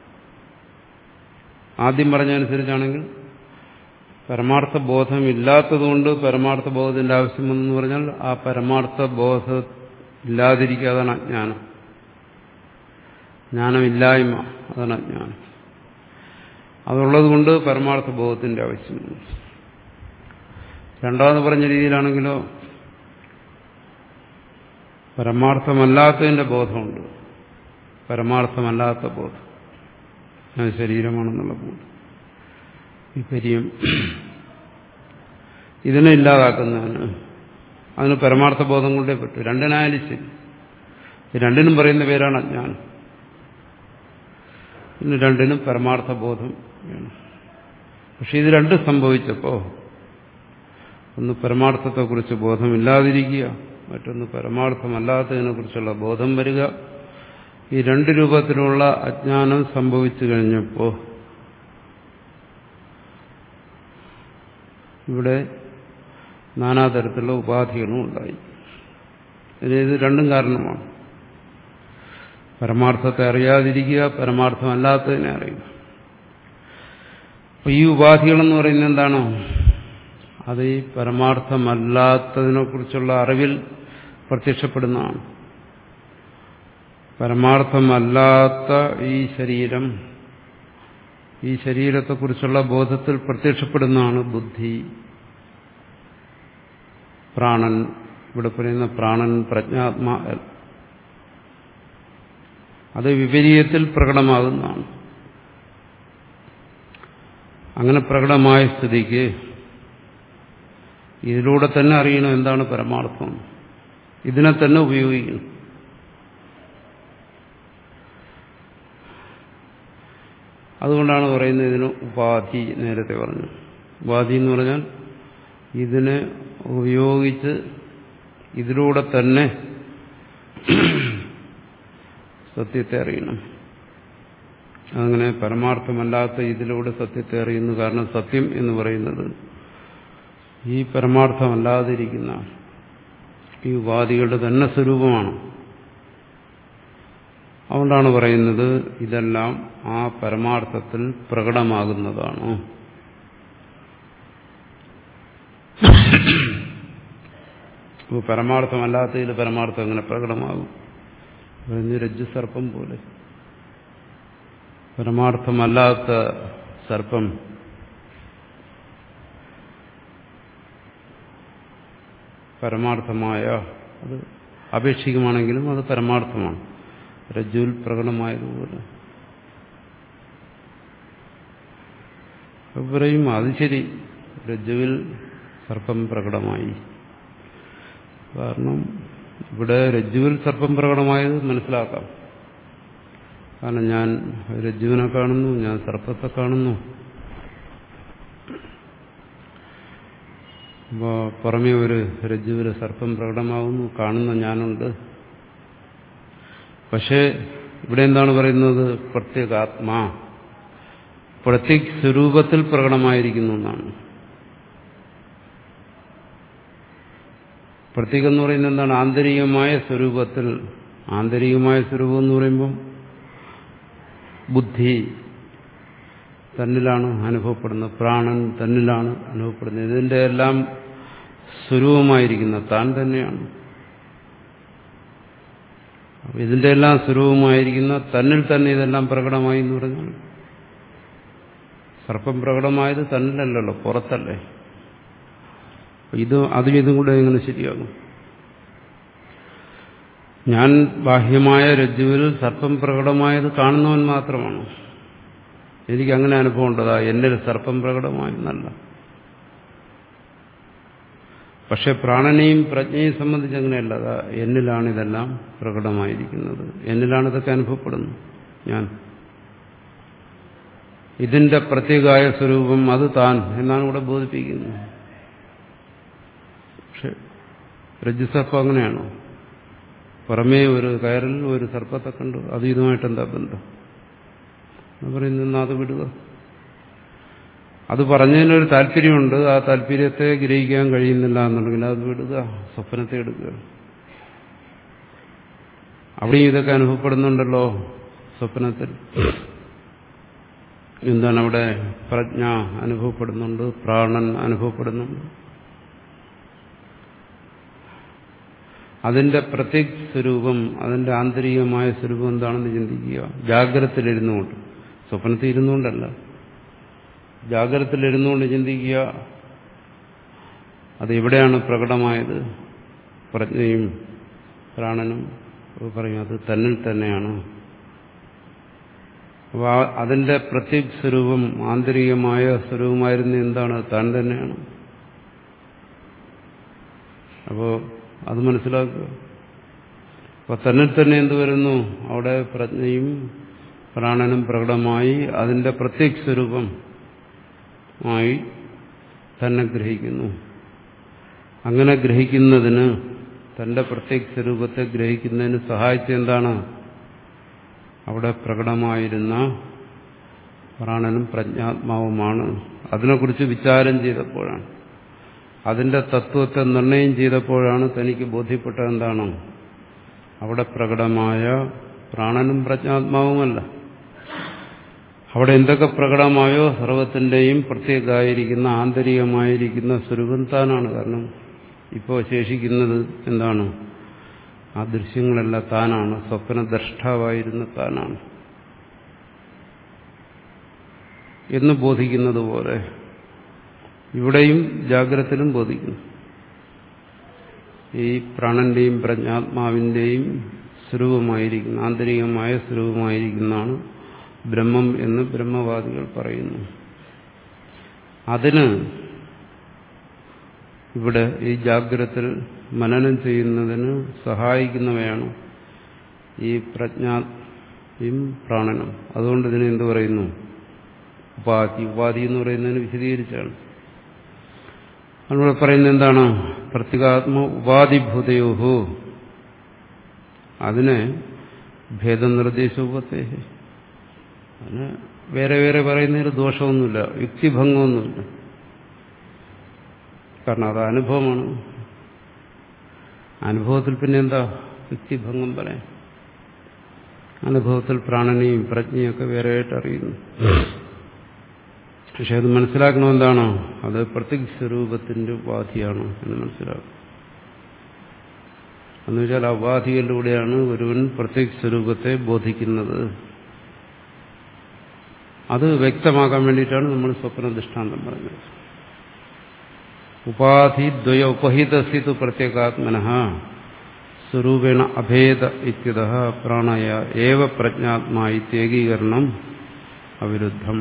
ആദ്യം പറഞ്ഞതനുസരിച്ചാണെങ്കിൽ പരമാർത്ഥ ബോധം ഇല്ലാത്തതുകൊണ്ട് പരമാർത്ഥ ബോധത്തിന്റെ ആവശ്യം വന്നെന്ന് പറഞ്ഞാൽ ആ പരമാർത്ഥ ബോധം ഇല്ലാതിരിക്കാതാണ് അജ്ഞാനം ജ്ഞാനമില്ലായ്മ അതാണ് അജ്ഞാനം അതുള്ളത് കൊണ്ട് പരമാർത്ഥ ബോധത്തിന്റെ ആവശ്യം രണ്ടാമത് പറഞ്ഞ രീതിയിലാണെങ്കിലോ പരമാർത്ഥമല്ലാത്തതിന്റെ ബോധമുണ്ട് പരമാർത്ഥമല്ലാത്ത ബോധം ഞാൻ ശരീരമാണെന്നുള്ള ബോധം വിപര്യം ഇതിനെ ഇല്ലാതാക്കുന്നതിന് അതിന് പരമാർത്ഥ ബോധം കൊണ്ടേ പറ്റൂ രണ്ടിനായാലും ശരി രണ്ടിനും പറയുന്ന പേരാണ് അജ്ഞാനം ഇന്ന് രണ്ടിനും പരമാർത്ഥ ബോധം വേണം പക്ഷെ ഇത് രണ്ടും സംഭവിച്ചപ്പോൾ ഒന്ന് പരമാർത്ഥത്തെക്കുറിച്ച് ബോധമില്ലാതിരിക്കുക മറ്റൊന്ന് പരമാർത്ഥമല്ലാത്തതിനെ കുറിച്ചുള്ള ബോധം വരിക ഈ രണ്ട് രൂപത്തിലുള്ള അജ്ഞാനം സംഭവിച്ചു കഴിഞ്ഞപ്പോൾ ഇവിടെ നാനാതരത്തിലുള്ള ഉപാധികളും ഉണ്ടായി ഇത് രണ്ടും കാരണമാണ് പരമാർത്ഥത്തെ അറിയാതിരിക്കുക പരമാർത്ഥമല്ലാത്തതിനെ അറിയുക അപ്പൊ ഈ ഉപാധികളെന്ന് പറയുന്നത് എന്താണോ അത് ഈ പരമാർത്ഥമല്ലാത്തതിനെ കുറിച്ചുള്ള അറിവിൽ പ്രത്യക്ഷപ്പെടുന്നതാണ് പരമാർത്ഥമല്ലാത്ത ഈ ശരീരം ഈ ശരീരത്തെക്കുറിച്ചുള്ള ബോധത്തിൽ പ്രത്യക്ഷപ്പെടുന്നതാണ് ബുദ്ധി പ്രാണൻ ഇവിടെ പറയുന്ന പ്രാണൻ പ്രജ്ഞാത്മാ അത് വിപരീതത്തിൽ പ്രകടമാകുന്നതാണ് അങ്ങനെ പ്രകടമായ സ്ഥിതിക്ക് ഇതിലൂടെ തന്നെ അറിയണം എന്താണ് പരമാർത്ഥം ഇതിനെ തന്നെ ഉപയോഗിക്കണം അതുകൊണ്ടാണ് പറയുന്നത് ഇതിന് ഉപാധി നേരത്തെ പറഞ്ഞു ഉപാധി എന്ന് പറഞ്ഞാൽ ഇതിനെ ഉപയോഗിച്ച് ഇതിലൂടെ തന്നെ സത്യത്തെ അറിയണം അങ്ങനെ പരമാർത്ഥമല്ലാത്ത ഇതിലൂടെ സത്യത്തെ അറിയുന്നു കാരണം സത്യം എന്ന് പറയുന്നത് ഈ പരമാർത്ഥമല്ലാതിരിക്കുന്ന ഈ ഉപാധികളുടെ തന്നെ സ്വരൂപമാണ് അതുകൊണ്ടാണ് പറയുന്നത് ഇതെല്ലാം ആ പരമാർത്ഥത്തിൽ പ്രകടമാകുന്നതാണ് അപ്പോൾ പരമാർത്ഥമല്ലാത്തതിൽ പരമാർത്ഥം എങ്ങനെ പ്രകടമാകും പറഞ്ഞ് രജ്ജുസർപ്പം പോലെ പരമാർത്ഥമല്ലാത്ത സർപ്പം പരമാർത്ഥമായ അത് അപേക്ഷികമാണെങ്കിലും അത് പരമാർത്ഥമാണ് രജ്ജുവിൽ പ്രകടമായതുപോലെ പറയും അത് ശരി രജ്ജുവിൽ സർപ്പം പ്രകടമായി കാരണം ഇവിടെ രജ്ജുവിൽ സർപ്പം പ്രകടമായത് മനസ്സിലാക്കാം കാരണം ഞാൻ രജ്ജുവിനെ കാണുന്നു ഞാൻ സർപ്പത്തെ കാണുന്നു അപ്പോൾ പുറമേ ഒരു രജ്ജുവിൽ സർപ്പം പ്രകടമാകുന്നു കാണുന്ന ഞാനുണ്ട് പക്ഷേ ഇവിടെ എന്താണ് പറയുന്നത് പ്രത്യേകാത്മാ പ്രത്യേക സ്വരൂപത്തിൽ പ്രകടമായിരിക്കുന്നു എന്നാണ് പ്രത്യേകം എന്ന് പറയുന്നത് എന്താണ് ആന്തരികമായ സ്വരൂപത്തിൽ ആന്തരികമായ സ്വരൂപം എന്ന് പറയുമ്പം ബുദ്ധി തന്നിലാണ് അനുഭവപ്പെടുന്നത് പ്രാണൻ തന്നിലാണ് അനുഭവപ്പെടുന്നത് ഇതിന്റെ എല്ലാം സ്വരൂപമായിരിക്കുന്ന താൻ തന്നെയാണ് ഇതിന്റെ എല്ലാം സ്വരൂപമായിരിക്കുന്ന തന്നിൽ തന്നെ ഇതെല്ലാം പ്രകടമായി എന്ന് പറഞ്ഞാൽ സർപ്പം പ്രകടമായത് തന്നിലല്ലല്ലോ പുറത്തല്ലേ ഇത് അതും ഇതും കൂടെ എങ്ങനെ ശരിയാകും ഞാൻ ബാഹ്യമായ രജ്ജുവിൽ സർപ്പം പ്രകടമായത് കാണുന്നവൻ മാത്രമാണ് എനിക്ക് അങ്ങനെ അനുഭവം ഉണ്ടതാ എന്നിൽ സർപ്പം പ്രകടമായെന്നല്ല പക്ഷെ പ്രാണനെയും പ്രജ്ഞയെയും സംബന്ധിച്ച് അങ്ങനെയല്ല അതാ എന്നിലാണ് ഇതെല്ലാം പ്രകടമായിരിക്കുന്നത് എന്നിലാണ് ഇതൊക്കെ അനുഭവപ്പെടുന്നത് ഞാൻ ഇതിന്റെ പ്രത്യേകമായ സ്വരൂപം അത് താൻ എന്നാണ് ഇവിടെ ബോധിപ്പിക്കുന്നത് പക്ഷെ രജ്ജുസർപ്പം അങ്ങനെയാണോ പുറമേ ഒരു കയറിൽ ഒരു സർപ്പത്തെ കണ്ടു അത് ഇതുമായിട്ട് എന്താ ബന്ധം പറയുന്ന അത് വിടുക അത് പറഞ്ഞതിനൊരു താല്പര്യമുണ്ട് ആ താല്പര്യത്തെ ഗ്രഹിക്കാൻ കഴിയുന്നില്ല എന്നുണ്ടെങ്കിൽ അത് വിടുക സ്വപ്നത്തെ എടുക്കുക അവിടെയും ഇതൊക്കെ അനുഭവപ്പെടുന്നുണ്ടല്ലോ സ്വപ്നത്തിൽ എന്താണ് അവിടെ പ്രജ്ഞ അനുഭവപ്പെടുന്നുണ്ട് പ്രാണൻ അനുഭവപ്പെടുന്നുണ്ട് അതിന്റെ പ്രത്യേക സ്വരൂപം അതിന്റെ ആന്തരികമായ സ്വരൂപം എന്താണെന്ന് ചിന്തിക്കുക ജാഗ്രതത്തിലിരുന്നുകൊണ്ട് സ്വപ്നത്തിൽ ഇരുന്നുകൊണ്ടല്ല ജാഗ്രതത്തിലിരുന്നുകൊണ്ട് ചിന്തിക്കുക അത് എവിടെയാണ് പ്രകടമായത് പ്രജ്ഞയും പ്രാണനും പറയും അത് തന്നിൽ തന്നെയാണ് അപ്പോൾ അതിന്റെ പ്രത്യേക സ്വരൂപം ആന്തരികമായ സ്വരൂപമായിരുന്ന എന്താണ് താൻ തന്നെയാണ് അപ്പോൾ അത് മനസ്സിലാക്കുക അപ്പൊ തന്നിൽ തന്നെ എന്ത് വരുന്നു അവിടെ പ്രജ്ഞയും പ്രാണനും പ്രകടമായി അതിന്റെ പ്രത്യേക സ്വരൂപം ആയി തന്നെ ഗ്രഹിക്കുന്നു അങ്ങനെ ഗ്രഹിക്കുന്നതിന് തന്റെ പ്രത്യേക സ്വരൂപത്തെ ഗ്രഹിക്കുന്നതിന് സഹായിച്ച എന്താണ് അവിടെ പ്രകടമായിരുന്ന പ്രാണനും പ്രജ്ഞാത്മാവുമാണ് അതിനെക്കുറിച്ച് വിചാരം ചെയ്തപ്പോഴാണ് അതിന്റെ തത്വത്തെ നിർണയം ചെയ്തപ്പോഴാണ് തനിക്ക് ബോധ്യപ്പെട്ട എന്താണ് അവിടെ പ്രകടമായ പ്രാണനും പ്രജ്ഞാത്മാവുമല്ല അവിടെ എന്തൊക്കെ പ്രകടമായോ സർവത്തിന്റെയും പ്രത്യേകമായിരിക്കുന്ന ആന്തരികമായിരിക്കുന്ന സ്വരൂപം താനാണ് കാരണം ഇപ്പോൾ ശേഷിക്കുന്നത് എന്താണ് ആ ദൃശ്യങ്ങളെല്ലാം താനാണ് സ്വപ്നദ്രഷ്ടാവായിരുന്ന താനാണ് എന്ന് ബോധിക്കുന്നത് പോലെ ഇവിടെയും ജാഗ്രതത്തിലും ബോധിക്കുന്നു ഈ പ്രാണന്റെയും പ്രജ്ഞാത്മാവിന്റെയും സ്വരൂപമായിരിക്കുന്ന ആന്തരികമായ സ്വരൂപമായിരിക്കുന്നതാണ് ബ്രഹ്മം എന്ന് ബ്രഹ്മവാദികൾ പറയുന്നു അതിന് ഇവിടെ ഈ ജാഗ്രതത്തിൽ മനനം ചെയ്യുന്നതിന് സഹായിക്കുന്നവയാണ് ഈ പ്രജ്ഞായും പ്രാണനും അതുകൊണ്ട് ഇതിനെ എന്ത് പറയുന്നു ഉപാധി ഉപാധി എന്ന് പറയുന്നതിന് വിശദീകരിച്ചാണ് നമ്മളിവിടെ പറയുന്നത് എന്താണ് പ്രത്യേകാത്മ ഉപാധിഭൂതയോഹോ അതിന് ഭേദനിർദ്ദേശോപത്തെ അതിന് വേറെ വേറെ പറയുന്നതിൽ ദോഷമൊന്നുമില്ല യുക്തിഭംഗമൊന്നുമില്ല കാരണം അത് അനുഭവമാണ് അനുഭവത്തിൽ പിന്നെ എന്താ യുക്തിഭംഗം പറയാൻ അനുഭവത്തിൽ പ്രാണനെയും പ്രജ്ഞയൊക്കെ വേറെയായിട്ട് അറിയുന്നു പക്ഷെ അത് മനസ്സിലാക്കണം എന്താണോ അത് പ്രത്യേക സ്വരൂപത്തിന്റെ ഉപാധിയാണ് എന്ന് മനസ്സിലാക്കും എന്നുവെച്ചാൽ ആ ഉപാധികളിലൂടെയാണ് ഒരുവൻ പ്രത്യേക സ്വരൂപത്തെ ബോധിക്കുന്നത് അത് വ്യക്തമാക്കാൻ വേണ്ടിയിട്ടാണ് നമ്മൾ സ്വപ്ന ദൃഷ്ടാന്തം പറഞ്ഞത് ഉപാധി ദ്വയ ഉപഹിതസിതു പ്രത്യേകാത്മന സ്വരൂപേണ അഭേദ ഇത്യത പ്രാണയ ഏവ പ്രജ്ഞാത്മാ ഇത്യേകീകരണം അവിരുദ്ധം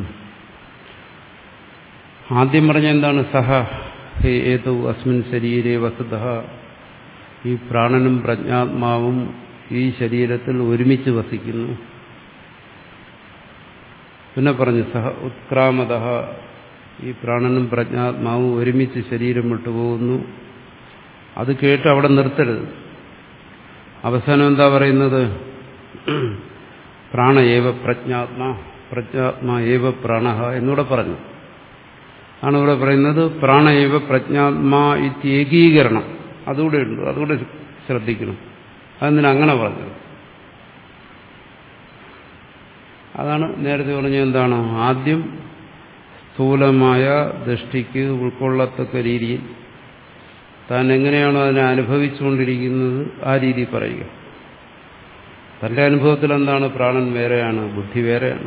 ആദ്യം പറഞ്ഞ എന്താണ് സഹ ഹേ ഏതോ അസ്മിൻ ശരീരേ വസുത ഈ പ്രാണനും പ്രജ്ഞാത്മാവും ഈ ശരീരത്തിൽ ഒരുമിച്ച് വസിക്കുന്നു പിന്നെ പറഞ്ഞു സഹ ഉത്ക്രാമത ഈ പ്രാണനും പ്രജ്ഞാത്മാവും ഒരുമിച്ച് ശരീരം വിട്ടുപോകുന്നു അത് കേട്ട് അവിടെ നിർത്തരുത് അവസാനം എന്താ പറയുന്നത് പ്രാണ ഏവ പ്രജ്ഞാത്മാ പ്രജ്ഞാത്മാ ഏവ പ്രാണ എന്നൂടെ പറഞ്ഞു ആണ് ഇവിടെ പറയുന്നത് പ്രാണ ഏവ പ്രജ്ഞാത്മാ ഇത്യേകീകരണം അതുകൂടെ ഉണ്ട് അതുകൂടെ ശ്രദ്ധിക്കണം അതെന്തിനാ അങ്ങനെ പറഞ്ഞത് അതാണ് നേരത്തെ പറഞ്ഞ എന്താണ് ആദ്യം സ്ഥൂലമായ ദൃഷ്ടിക്ക് ഉൾക്കൊള്ളത്തക്ക രീതിയിൽ താൻ എങ്ങനെയാണോ അതിനെ അനുഭവിച്ചുകൊണ്ടിരിക്കുന്നത് ആ രീതി പറയുക തന്റെ അനുഭവത്തിൽ എന്താണ് പ്രാണൻ വേറെയാണ് ബുദ്ധി വേറെയാണ്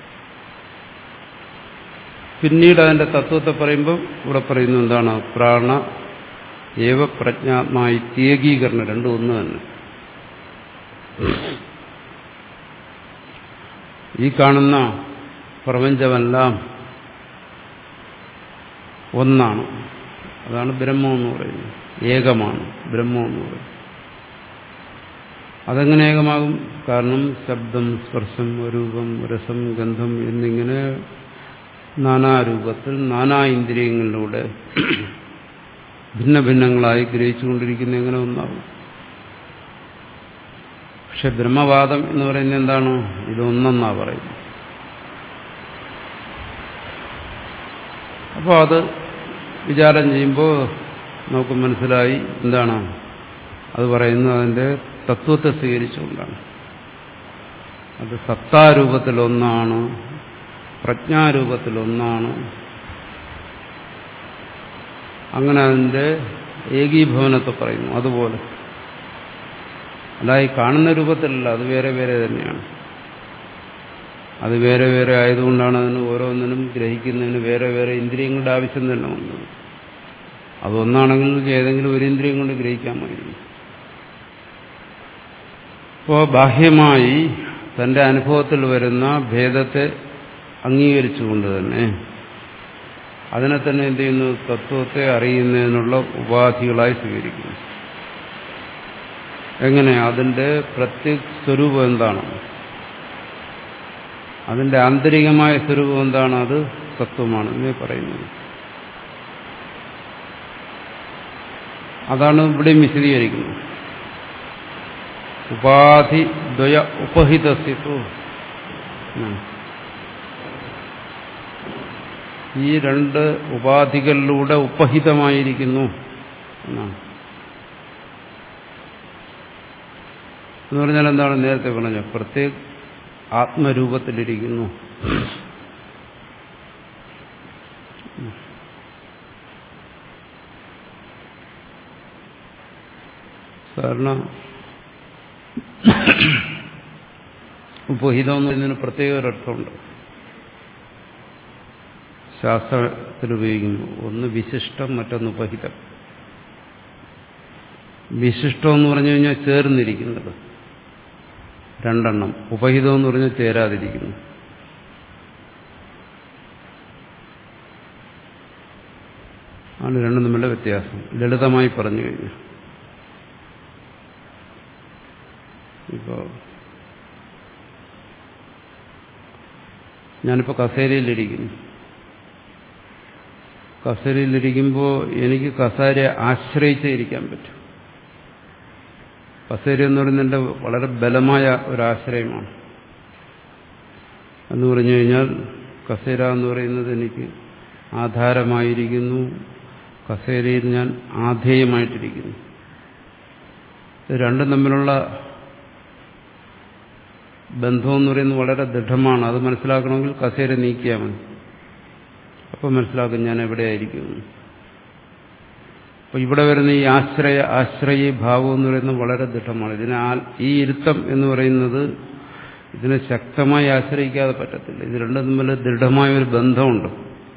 പിന്നീട് അതിന്റെ തത്വത്തെ പറയുമ്പോൾ ഇവിടെ പറയുന്നത് എന്താണ് പ്രാണ ഏവ പ്രജ്ഞാത്മായി ത്യേകീകരണം രണ്ടും ഒന്ന് തന്നെ ഈ കാണുന്ന പ്രപഞ്ചമെല്ലാം ഒന്നാണ് അതാണ് ബ്രഹ്മം എന്ന് പറയുന്നത് ഏകമാണ് ബ്രഹ്മം എന്ന് പറയുന്നത് അതെങ്ങനെ ഏകമാകും കാരണം ശബ്ദം സ്പർശം രൂപം രസം ഗന്ധം എന്നിങ്ങനെ നാനാരൂപത്തിൽ നാനാ ഇന്ദ്രിയങ്ങളിലൂടെ ഭിന്ന ഭിന്നങ്ങളായി ഗ്രഹിച്ചുകൊണ്ടിരിക്കുന്ന എങ്ങനെ ഒന്നാകും പക്ഷെ ബ്രഹ്മവാദം എന്ന് പറയുന്നത് എന്താണ് ഇതൊന്നെന്നാ പറയുന്നത് അപ്പോൾ അത് വിചാരം ചെയ്യുമ്പോൾ നമുക്ക് മനസ്സിലായി എന്താണ് അത് പറയുന്നത് അതിന്റെ തത്വത്തെ സ്വീകരിച്ചുകൊണ്ടാണ് അത് സത്താരൂപത്തിലൊന്നാണ് പ്രജ്ഞാരൂപത്തിലൊന്നാണ് അങ്ങനെ അതിന്റെ ഏകീഭവനത്തെ പറയുന്നു അതുപോലെ അല്ല ഈ കാണുന്ന രൂപത്തിലല്ല അത് വേറെ വേറെ തന്നെയാണ് അത് വേറെ വേറെ ആയതുകൊണ്ടാണ് അതിന് ഓരോന്നിനും ഗ്രഹിക്കുന്നതിന് വേറെ വേറെ ഇന്ദ്രിയങ്ങളുടെ ആവശ്യം തന്നെ വന്നത് അതൊന്നാണെങ്കിൽ ഏതെങ്കിലും ഒരു ഇന്ദ്രിയം കൊണ്ട് ഗ്രഹിക്കാമായിരുന്നു ഇപ്പോൾ ബാഹ്യമായി തന്റെ അനുഭവത്തിൽ വരുന്ന ഭേദത്തെ അംഗീകരിച്ചുകൊണ്ട് തന്നെ അതിനെ തന്നെ എന്ത് ചെയ്യുന്നു തത്വത്തെ അറിയുന്നതിനുള്ള ഉപാധികളായി സ്വീകരിക്കുന്നു എങ്ങനെ അതിന്റെ പ്രത്യേക സ്വരൂപം എന്താണ് അതിന്റെ ആന്തരികമായ സ്വരൂപം എന്താണ് അത് തത്വമാണ് എന്നേ പറയുന്നത് അതാണ് ഇവിടെയും വിശദീകരിക്കുന്നത് ഉപാധി ദ്വയ ഉപഹിതസ്യത്വ ഈ രണ്ട് ഉപാധികളിലൂടെ ഉപഹിതമായിരിക്കുന്നു എന്നാണ് എന്ന് പറഞ്ഞാൽ എന്താണ് നേരത്തെ പറഞ്ഞത് പ്രത്യേക ആത്മരൂപത്തിലിരിക്കുന്നു സാധാരണ ഉപഹിതം എന്ന് പറയുന്നതിന് പ്രത്യേക ഒരർത്ഥമുണ്ട് ശാസ്ത്രത്തിൽ ഉപയോഗിക്കുന്നു ഒന്ന് വിശിഷ്ടം മറ്റൊന്ന് ഉപഹിതം വിശിഷ്ടം എന്ന് പറഞ്ഞു കഴിഞ്ഞാൽ ചേർന്നിരിക്കുന്നത് രണ്ടെണ്ണം ഉപഹിതം എന്ന് പറഞ്ഞാൽ ചേരാതിരിക്കുന്നു ആണ് രണ്ടും തമ്മിലുള്ള വ്യത്യാസം ലളിതമായി പറഞ്ഞു കഴിഞ്ഞു ഇപ്പോ ഞാനിപ്പോൾ കസേരയിലിരിക്കുന്നു കസേരയിലിരിക്കുമ്പോൾ എനിക്ക് കസേരയെ ആശ്രയിച്ചേ ഇരിക്കാൻ പറ്റും കസേര എന്ന് പറയുന്നതിൻ്റെ വളരെ ബലമായ ഒരാശ്രയമാണ് എന്ന് പറഞ്ഞു കഴിഞ്ഞാൽ കസേര എന്ന് പറയുന്നത് എനിക്ക് ആധാരമായിരിക്കുന്നു കസേരയിൽ ഞാൻ ആധേയമായിട്ടിരിക്കുന്നു ഇത് രണ്ടും തമ്മിലുള്ള ബന്ധം എന്ന് പറയുന്നത് വളരെ ദൃഢമാണ് അത് മനസ്സിലാക്കണമെങ്കിൽ കസേര നീക്കിയാൽ മതി അപ്പോൾ മനസ്സിലാക്കും ഞാൻ എവിടെയായിരിക്കും അപ്പൊ ഇവിടെ വരുന്ന ഈ ആശ്രയ ആശ്രയ ഭാവം എന്ന് പറയുന്നത് വളരെ ദൃഢമാണ് ഇതിന് ഈ ഇരുത്തം എന്ന് പറയുന്നത് ഇതിനെ ശക്തമായി ആശ്രയിക്കാതെ പറ്റത്തില്ല ഇത് രണ്ടും തമ്മിൽ ദൃഢമായ ഒരു ബന്ധമുണ്ട്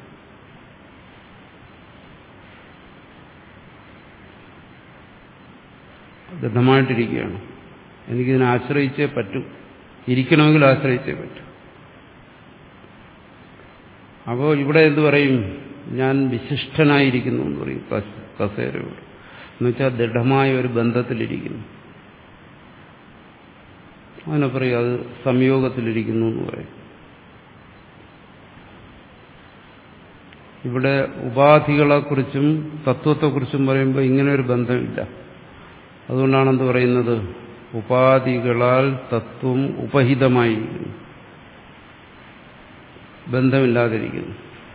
ദൃഢമായിട്ടിരിക്കുകയാണ് എനിക്കിതിനെ ആശ്രയിച്ചേ പറ്റൂ ഇരിക്കണമെങ്കിൽ ആശ്രയിച്ചേ പറ്റൂ അപ്പോൾ ഇവിടെ എന്ത് പറയും ഞാൻ വിശിഷ്ടനായിരിക്കുന്നു എന്ന് പറയും കസേരയോട് എന്നുവെച്ചാൽ ദൃഢമായ ഒരു ബന്ധത്തിലിരിക്കുന്നു അതിനെ പറയും അത് സംയോഗത്തിലിരിക്കുന്നു എന്ന് പറയും ഇവിടെ ഉപാധികളെക്കുറിച്ചും തത്വത്തെക്കുറിച്ചും പറയുമ്പോൾ ഇങ്ങനെ ഒരു ബന്ധമില്ല അതുകൊണ്ടാണ് എന്ത് പറയുന്നത് ഉപാധികളാൽ തത്വം ഉപഹിതമായിരിക്കുന്നു ബന്ധമില്ലാതിരിക്കുന്നു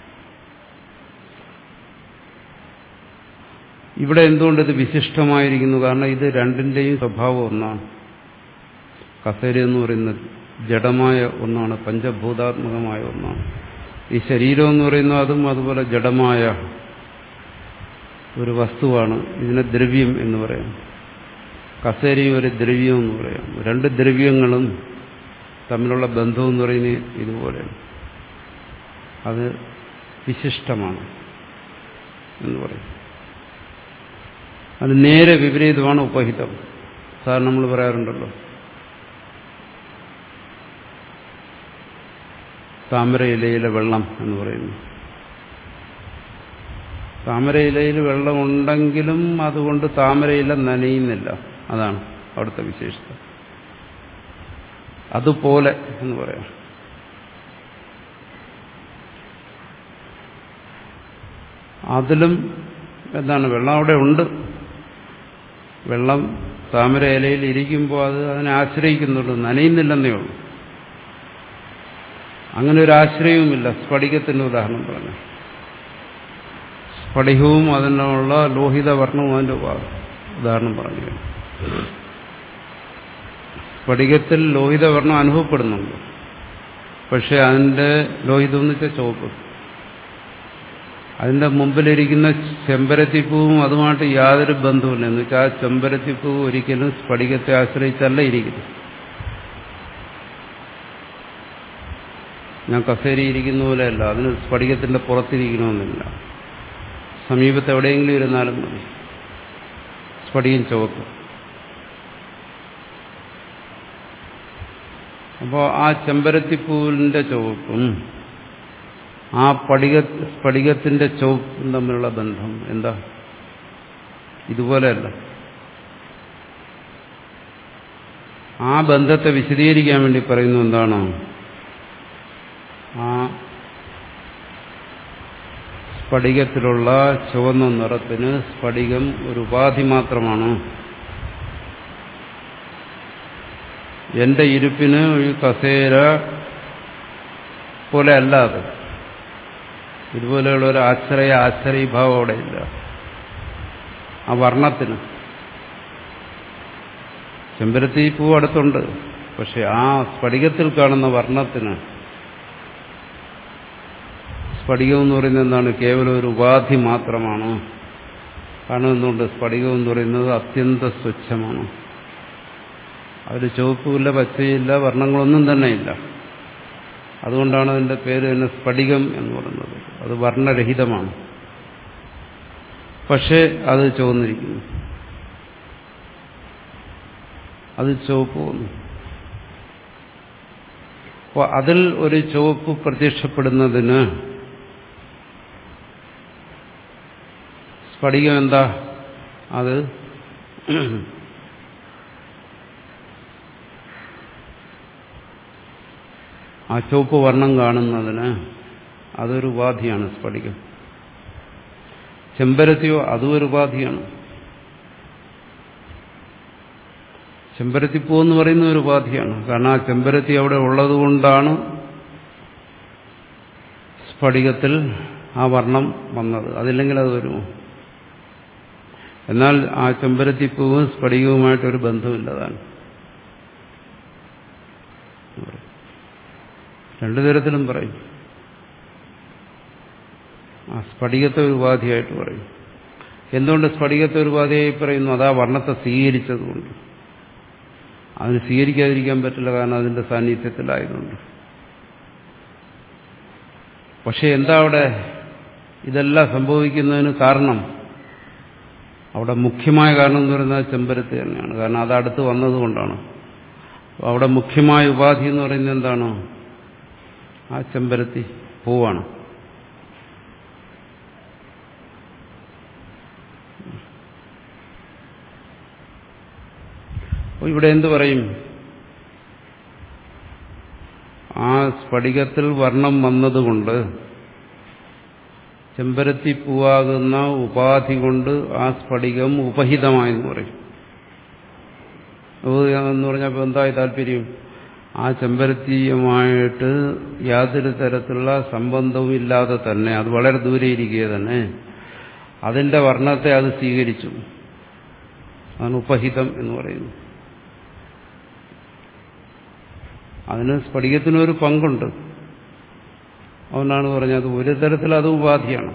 ഇവിടെ എന്തുകൊണ്ട് ഇത് വിശിഷ്ടമായിരിക്കുന്നു കാരണം ഇത് രണ്ടിന്റെയും സ്വഭാവം ഒന്നാണ് കസേര എന്ന് പറയുന്നത് ജഡമായ ഒന്നാണ് പഞ്ചഭൂതാത്മകമായ ഒന്നാണ് ഈ ശരീരം എന്ന് പറയുന്നത് അതും അതുപോലെ ജഡമായ ഒരു വസ്തുവാണ് ഇതിനെ ദ്രവ്യം എന്ന് പറയാം കസേരയും ഒരു ദ്രവ്യം എന്ന് പറയാം രണ്ട് ദ്രവ്യങ്ങളും തമ്മിലുള്ള ബന്ധം എന്ന് പറയുന്നത് ഇതുപോലെയാണ് അത് വിശിഷ്ടമാണ് എന്ന് പറയും അത് നേരെ വിപരീതമാണ് ഉപഹിതം സാധാരണ നമ്മൾ പറയാറുണ്ടല്ലോ താമര ഇലയിലെ വെള്ളം എന്ന് പറയുന്നു താമര ഇലയിൽ വെള്ളമുണ്ടെങ്കിലും അതുകൊണ്ട് താമരയില നനയുന്നില്ല അതാണ് അവിടുത്തെ വിശേഷത അതുപോലെ എന്ന് പറയാം അതിലും എന്താണ് വെള്ളം അവിടെ ഉണ്ട് വെള്ളം താമര ഇലയിൽ ഇരിക്കുമ്പോൾ അത് അതിനെ ആശ്രയിക്കുന്നുള്ളൂ നനയുന്നില്ലെന്നേ ഉള്ളൂ അങ്ങനെ ഒരു ആശ്രയവുമില്ല സ്ഫടികത്തിന്റെ ഉദാഹരണം പറഞ്ഞു സ്ഫടികവും അതിനുള്ള ലോഹിത വർണ്ണവും അതിന്റെ ഉദാഹരണം പറഞ്ഞു സ്ഫടികത്തിൽ ലോഹിത വർണ്ണം അനുഭവപ്പെടുന്നുണ്ട് പക്ഷെ അതിന്റെ ലോഹിതം എന്ന് വെച്ചാൽ ചുവപ്പ് അതിന്റെ മുമ്പിലിരിക്കുന്ന ചെമ്പരത്തിപ്പൂവും അതുമായിട്ട് യാതൊരു ബന്ധവുമില്ല എന്ന് വെച്ചാൽ ആ ചെമ്പരത്തിപ്പൂവ് ഒരിക്കലും സ്ഫടികത്തെ ആശ്രയിച്ചല്ല ഇരിക്കുന്നു ഞാൻ കസേരി ഇരിക്കുന്ന പോലെയല്ല അതിന് സ്ഫടികത്തിന്റെ പുറത്തിരിക്കണമെന്നില്ല സമീപത്ത് എവിടെയെങ്കിലും ഇരുന്നാലും മതി സ്ഫടികം ചുവപ്പ് അപ്പോൾ ആ ചെമ്പരത്തിപ്പൂവിന്റെ ചുവപ്പും ആ പടിക സ്ഫടികത്തിന്റെ ചുവപ്പും തമ്മിലുള്ള ബന്ധം എന്താ ഇതുപോലെയല്ല ആ ബന്ധത്തെ വിശദീകരിക്കാൻ വേണ്ടി പറയുന്നു എന്താണോ ആ സ്ഫടികത്തിലുള്ള ചുവന്ന നിറത്തിന് സ്ഫടികം ഒരു ഉപാധി മാത്രമാണ് എന്റെ ഇരുപ്പിന് ഒരു കസേര പോലെ അല്ല അത് ഇതുപോലെയുള്ള ഒരു ആശ്രയ ആശ്രയഭാവം അവിടെ ഇല്ല ആ വർണ്ണത്തിന് ചെമ്പരത്തി പൂ അടുത്തുണ്ട് പക്ഷെ ആ സ്ഫടികത്തിൽ കാണുന്ന വർണ്ണത്തിന് സ്ഫടികം എന്ന് പറയുന്നത് എന്താണ് കേവലം ഒരു ഉപാധി മാത്രമാണ് കാരണം എന്തുകൊണ്ട് സ്ഫടികം എന്ന് പറയുന്നത് അത്യന്ത സ്വച്ഛമാണ് അതിൽ ചുവപ്പുമില്ല പച്ചയില്ല വർണ്ണങ്ങളൊന്നും തന്നെ ഇല്ല അതുകൊണ്ടാണ് അതിന്റെ പേര് തന്നെ സ്ഫടികം എന്ന് പറയുന്നത് അത് വർണ്ണരഹിതമാണ് പക്ഷേ അത് ചുവന്നിരിക്കുന്നു അത് ചുവപ്പ് വന്നു അപ്പോൾ അതിൽ ഒരു ചുവപ്പ് പ്രത്യക്ഷപ്പെടുന്നതിന് സ്ഫടികം എന്താ അത് ആ ചുവപ്പ് വർണ്ണം കാണുന്നതിന് അതൊരു ഉപാധിയാണ് സ്ഫടികം ചെമ്പരത്തിയോ അതും ഒരു ഉപാധിയാണ് ചെമ്പരത്തിപ്പൂ എന്ന് പറയുന്ന ഒരു ഉപാധിയാണ് കാരണം ആ ചെമ്പരത്തി അവിടെ ഉള്ളതുകൊണ്ടാണ് സ്ഫടികത്തിൽ ആ വർണ്ണം വന്നത് അതില്ലെങ്കിൽ അത് വരുമോ എന്നാൽ ആ ചെമ്പരത്തിപ്പൂവും സ്ഫടികവുമായിട്ടൊരു ബന്ധമില്ലതാണ് രണ്ടു തരത്തിലും പറയും ആ സ്ഫടികത്തെ ഒരു ഉപാധിയായിട്ട് പറയും എന്തുകൊണ്ട് സ്ഫടികത്തെ ഒരു ഉപാധിയായി പറയുന്നു അതാ വർണ്ണത്തെ സ്വീകരിച്ചതുകൊണ്ട് അതിന് സ്വീകരിക്കാതിരിക്കാൻ പറ്റില്ല കാരണം അതിന്റെ സാന്നിധ്യത്തിലായതുകൊണ്ട് പക്ഷെ എന്താ അവിടെ ഇതെല്ലാം സംഭവിക്കുന്നതിന് കാരണം അവിടെ മുഖ്യമായ കാരണം എന്ന് പറയുന്നത് ചെമ്പരത്തി തന്നെയാണ് കാരണം അത് അടുത്ത് വന്നതുകൊണ്ടാണ് അവിടെ മുഖ്യമായ ഉപാധി എന്ന് പറയുന്നത് എന്താണോ ആ ചെമ്പരത്തി പൂവാണ് അപ്പോൾ ഇവിടെ എന്തു പറയും ആ സ്ഫടികത്തിൽ വർണ്ണം വന്നതുകൊണ്ട് ചെമ്പരത്തി പൂവാകുന്ന ഉപാധി കൊണ്ട് ആ സ്ഫടികം ഉപഹിതമായെന്ന് പറയും എന്ന് പറഞ്ഞപ്പോൾ എന്തായി താല്പര്യം ആ ചെമ്പരത്തിയുമായിട്ട് യാതൊരു തരത്തിലുള്ള സംബന്ധവും ഇല്ലാതെ തന്നെ അത് വളരെ ദൂരെ ഇരിക്കുക തന്നെ അതിന്റെ വർണ്ണത്തെ അത് സ്വീകരിച്ചു അതാണ് ഉപഹിതം എന്ന് പറയുന്നത് അതിന് സ്ഫടികത്തിനൊരു പങ്കുണ്ട് അതുകൊണ്ടാണ് പറഞ്ഞത് ഒരു തരത്തിൽ അത് ഉപാധിയാണ്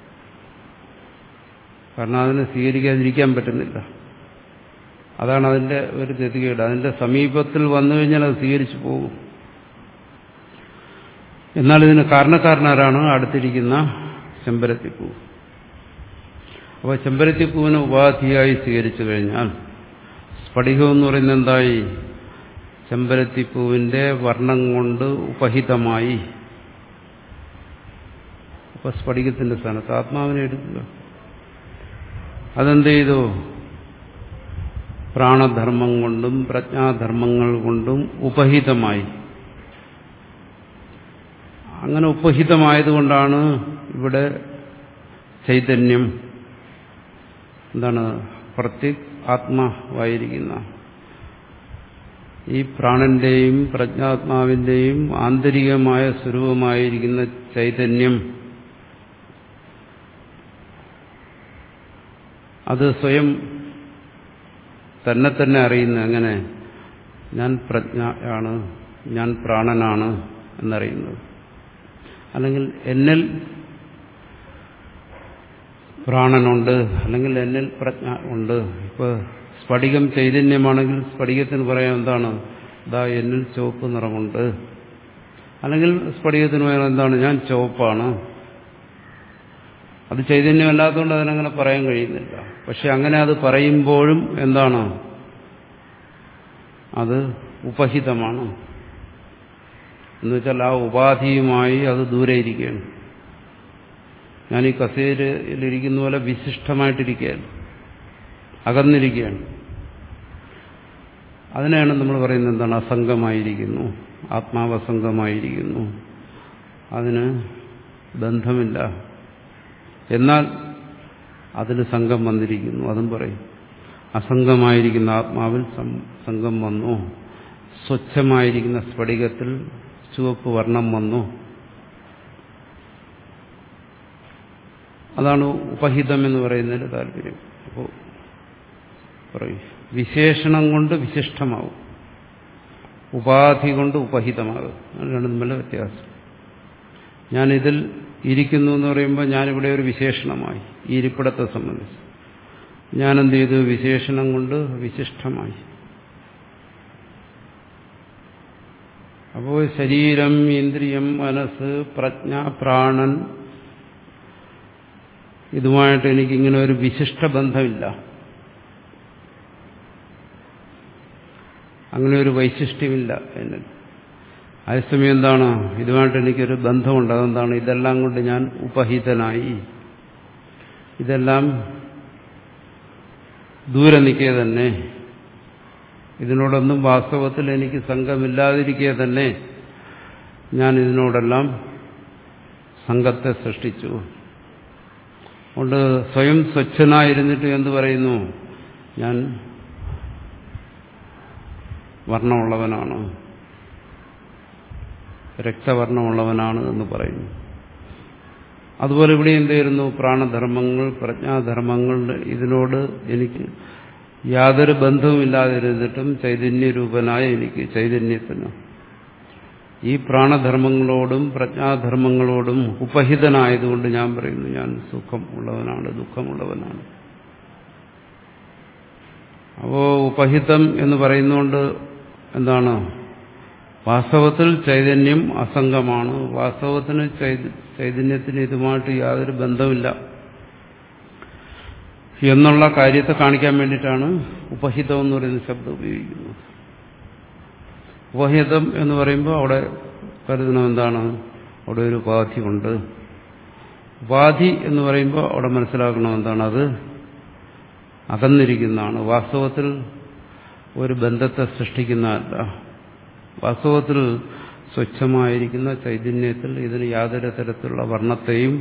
കാരണം അതിനെ സ്വീകരിക്കാതിരിക്കാൻ പറ്റുന്നില്ല അതാണ് അതിന്റെ ഒരു ഗതികേട് അതിന്റെ സമീപത്തിൽ വന്നു കഴിഞ്ഞാൽ അത് സ്വീകരിച്ചു പോകും എന്നാൽ ഇതിന് കാരണക്കാരനാരാണ് അടുത്തിരിക്കുന്ന ചെമ്പരത്തിപ്പൂ അപ്പോൾ ചെമ്പരത്തിപ്പൂവിനെ ഉപാധിയായി സ്വീകരിച്ചു കഴിഞ്ഞാൽ സ്ഫടികം എന്ന് പറയുന്നത് എന്തായി ചെമ്പരത്തിപ്പൂവിന്റെ വർണ്ണം കൊണ്ട് ഉപഹിതമായി അപ്പൊ സ്ഫടികത്തിന്റെ സ്ഥാനത്ത് ആത്മാവിനെ എടുക്കുക അതെന്ത് ചെയ്തു പ്രാണധർമ്മം കൊണ്ടും പ്രജ്ഞാധർമ്മങ്ങൾ കൊണ്ടും ഉപഹിതമായി അങ്ങനെ ഉപഹിതമായതുകൊണ്ടാണ് ഇവിടെ ചൈതന്യം എന്താണ് പ്രത്യേക് ആത്മാവായിരിക്കുന്ന ഈ പ്രാണന്റെയും പ്രജ്ഞാത്മാവിന്റെയും ആന്തരികമായ സ്വരൂപമായിരിക്കുന്ന ചൈതന്യം അത് സ്വയം തന്നെ തന്നെ അറിയുന്ന അങ്ങനെ ഞാൻ പ്രജ്ഞയാണ് ഞാൻ പ്രാണനാണ് എന്നറിയുന്നത് അല്ലെങ്കിൽ എന്നിൽ പ്രാണനുണ്ട് അല്ലെങ്കിൽ എന്നിൽ പ്രജ്ഞ ഉണ്ട് ഇപ്പൊ സ്ഫടികം ചൈതന്യമാണെങ്കിൽ സ്ഫടികത്തിന് പറയാം എന്താണ് ഇതാ എന്നിൽ ചുവപ്പ് നിറമുണ്ട് അല്ലെങ്കിൽ സ്ഫടികത്തിന് പറയാം എന്താണ് ഞാൻ ചുവപ്പാണ് അത് ചൈതന്യമല്ലാത്തതുകൊണ്ട് അതിനങ്ങനെ പറയാൻ കഴിയുന്നില്ല പക്ഷെ അങ്ങനെ അത് പറയുമ്പോഴും എന്താണ് അത് ഉപഹിതമാണ് എന്നുവെച്ചാൽ ആ ഉപാധിയുമായി അത് ദൂരെ ഇരിക്കുകയാണ് ഞാൻ ഈ കസേരയിലിരിക്കുന്ന പോലെ വിശിഷ്ടമായിട്ടിരിക്കുകയല്ല അകന്നിരിക്കുകയാണ് അതിനെയാണ് നമ്മൾ പറയുന്നത് എന്താണ് അസംഗമായിരിക്കുന്നു ആത്മാവസംഗമായിരിക്കുന്നു അതിന് ബന്ധമില്ല എന്നാൽ അതിന് സംഘം വന്നിരിക്കുന്നു അതും പറയും അസംഗമായിരിക്കുന്ന ആത്മാവിൽ സംഘം വന്നു സ്വച്ഛമായിരിക്കുന്ന സ്ഫടികത്തിൽ ചുവപ്പ് വർണ്ണം വന്നു അതാണ് ഉപഹിതം എന്ന് പറയുന്നതിന്റെ താല്പര്യം അപ്പോൾ പറയും വിശേഷണം കൊണ്ട് വിശിഷ്ടമാവും ഉപാധി കൊണ്ട് ഉപഹിതമാകും രണ്ടും തമ്മിലുള്ള വ്യത്യാസം ഞാനിതിൽ ഇരിക്കുന്നു എന്ന് പറയുമ്പോൾ ഞാനിവിടെ ഒരു വിശേഷണമായി ഈ ഇരിപ്പിടത്തെ സംബന്ധിച്ച് ഞാനെന്ത് ചെയ്തു വിശേഷണം കൊണ്ട് വിശിഷ്ടമായി അപ്പോൾ ശരീരം ഇന്ദ്രിയം മനസ്സ് പ്രജ്ഞ പ്രാണൻ ഇതുമായിട്ട് എനിക്കിങ്ങനെ ഒരു വിശിഷ്ട ബന്ധമില്ല അങ്ങനെ ഒരു വൈശിഷ്ട്യമില്ല എന്നിൽ അതേസമയം എന്താണ് ഇതുമായിട്ട് എനിക്കൊരു ബന്ധമുണ്ട് അതെന്താണ് ഇതെല്ലാം കൊണ്ട് ഞാൻ ഉപഹിതനായി ഇതെല്ലാം ദൂരെ നിൽക്കുക തന്നെ ഇതിനോടൊന്നും വാസ്തവത്തിൽ എനിക്ക് സംഘമില്ലാതിരിക്കുക തന്നെ ഞാൻ ഇതിനോടെല്ലാം സംഘത്തെ സൃഷ്ടിച്ചു അതുകൊണ്ട് സ്വയം സ്വച്ഛനായിരുന്നിട്ട് എന്ത് പറയുന്നു ഞാൻ വർണ്ണമുള്ളവനാണ് രക്തവർണ്ണമുള്ളവനാണ് എന്ന് പറയുന്നു അതുപോലെ ഇവിടെ എന്ത് ചെയ്യുന്നു പ്രാണധർമ്മങ്ങൾ പ്രജ്ഞാധർമ്മങ്ങൾ ഇതിനോട് എനിക്ക് യാതൊരു ബന്ധവുമില്ലാതിരുന്നിട്ടും ചൈതന്യരൂപനായ എനിക്ക് ചൈതന്യത്തിന് ഈ പ്രാണധർമ്മങ്ങളോടും പ്രജ്ഞാധർമ്മങ്ങളോടും ഉപഹിതനായതുകൊണ്ട് ഞാൻ പറയുന്നു ഞാൻ സുഖം ഉള്ളവനാണ് ദുഃഖമുള്ളവനാണ് അപ്പോ ഉപഹിതം എന്ന് പറയുന്നതുകൊണ്ട് എന്താണ് വാസ്തവത്തിൽ ചൈതന്യം അസംഗമാണ് വാസ്തവത്തിന് ചൈതന്യത്തിന് ഇതുമായിട്ട് യാതൊരു ബന്ധമില്ല എന്നുള്ള കാര്യത്തെ കാണിക്കാൻ വേണ്ടിയിട്ടാണ് ഉപഹിതം എന്ന് പറയുന്ന ശബ്ദം ഉപയോഗിക്കുന്നത് ഉപഹിതം എന്ന് പറയുമ്പോൾ അവിടെ കരുതണം എന്താണ് അവിടെ ഒരു ഉപാധി ഉണ്ട് ഉപാധി എന്ന് പറയുമ്പോൾ അവിടെ മനസ്സിലാക്കണം എന്താണ് അത് അകന്നിരിക്കുന്നതാണ് വാസ്തവത്തിൽ ഒരു ബന്ധത്തെ സൃഷ്ടിക്കുന്നതല്ല വാസ്തവത്തിൽ സ്വച്ഛമായിരിക്കുന്ന ചൈതന്യത്തിൽ ഇതിന് യാതൊരു തരത്തിലുള്ള വർണ്ണത്തെയും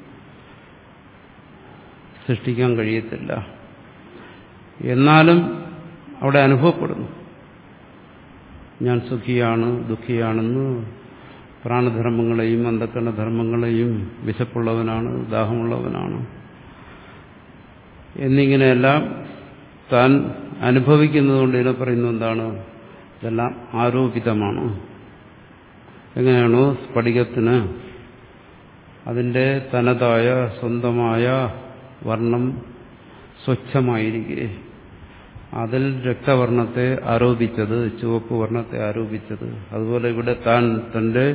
സൃഷ്ടിക്കാൻ കഴിയത്തില്ല എന്നാലും അവിടെ അനുഭവപ്പെടുന്നു ഞാൻ സുഖിയാണ് ദുഃഖിയാണെന്ന് പ്രാണധർമ്മങ്ങളെയും അന്ധക്കരണധർമ്മങ്ങളെയും വിശപ്പുള്ളവനാണ് ദാഹമുള്ളവനാണ് എന്നിങ്ങനെയെല്ലാം താൻ അനുഭവിക്കുന്നതുകൊണ്ട് ഇതിനെ പറയുന്നത് എന്താണ് ഇതെല്ലാം ആരോപിതമാണ് എങ്ങനെയാണോ സ്ഫടികത്തിന് അതിൻ്റെ തനതായ സ്വന്തമായ വർണ്ണം സ്വച്ഛമായിരിക്കെ അതിൽ രക്തവർണത്തെ ആരോപിച്ചത് ചുവപ്പ് വർണ്ണത്തെ ആരോപിച്ചത് അതുപോലെ ഇവിടെ താൻ തന്റെ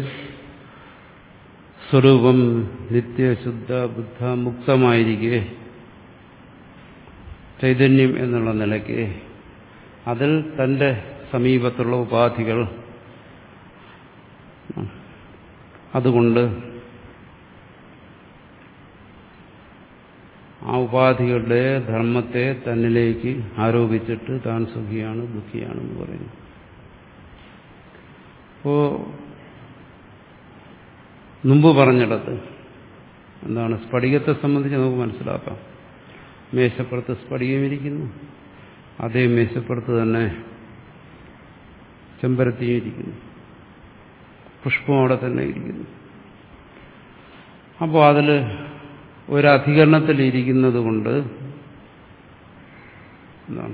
സ്വരൂപം നിത്യശുദ്ധ ബുദ്ധ മുക്തമായിരിക്കെ ചൈതന്യം എന്നുള്ള നിലയ്ക്ക് അതിൽ തന്റെ സമീപത്തുള്ള ഉപാധികൾ അതുകൊണ്ട് ആ ഉപാധികളുടെ ധർമ്മത്തെ തന്നിലേക്ക് ആരോപിച്ചിട്ട് താൻ സുഖിയാണ് ദുഃഖിയാണെന്ന് പറയുന്നു അപ്പോ മുമ്പ് പറഞ്ഞിടത്ത് എന്താണ് സ്ഫടികത്തെ സംബന്ധിച്ച് നമുക്ക് മനസ്സിലാക്കാം മേശപ്പുറത്ത് സ്ഫടികം ഇരിക്കുന്നു അതേ മേശപ്പുറത്ത് തന്നെ ചെമ്പരത്തിയും ഇരിക്കുന്നു പുഷ്പം അവിടെ തന്നെ ഇരിക്കുന്നു അപ്പോൾ അതിൽ ഒരധികരണത്തിൽ ഇരിക്കുന്നത് കൊണ്ട് എന്താണ്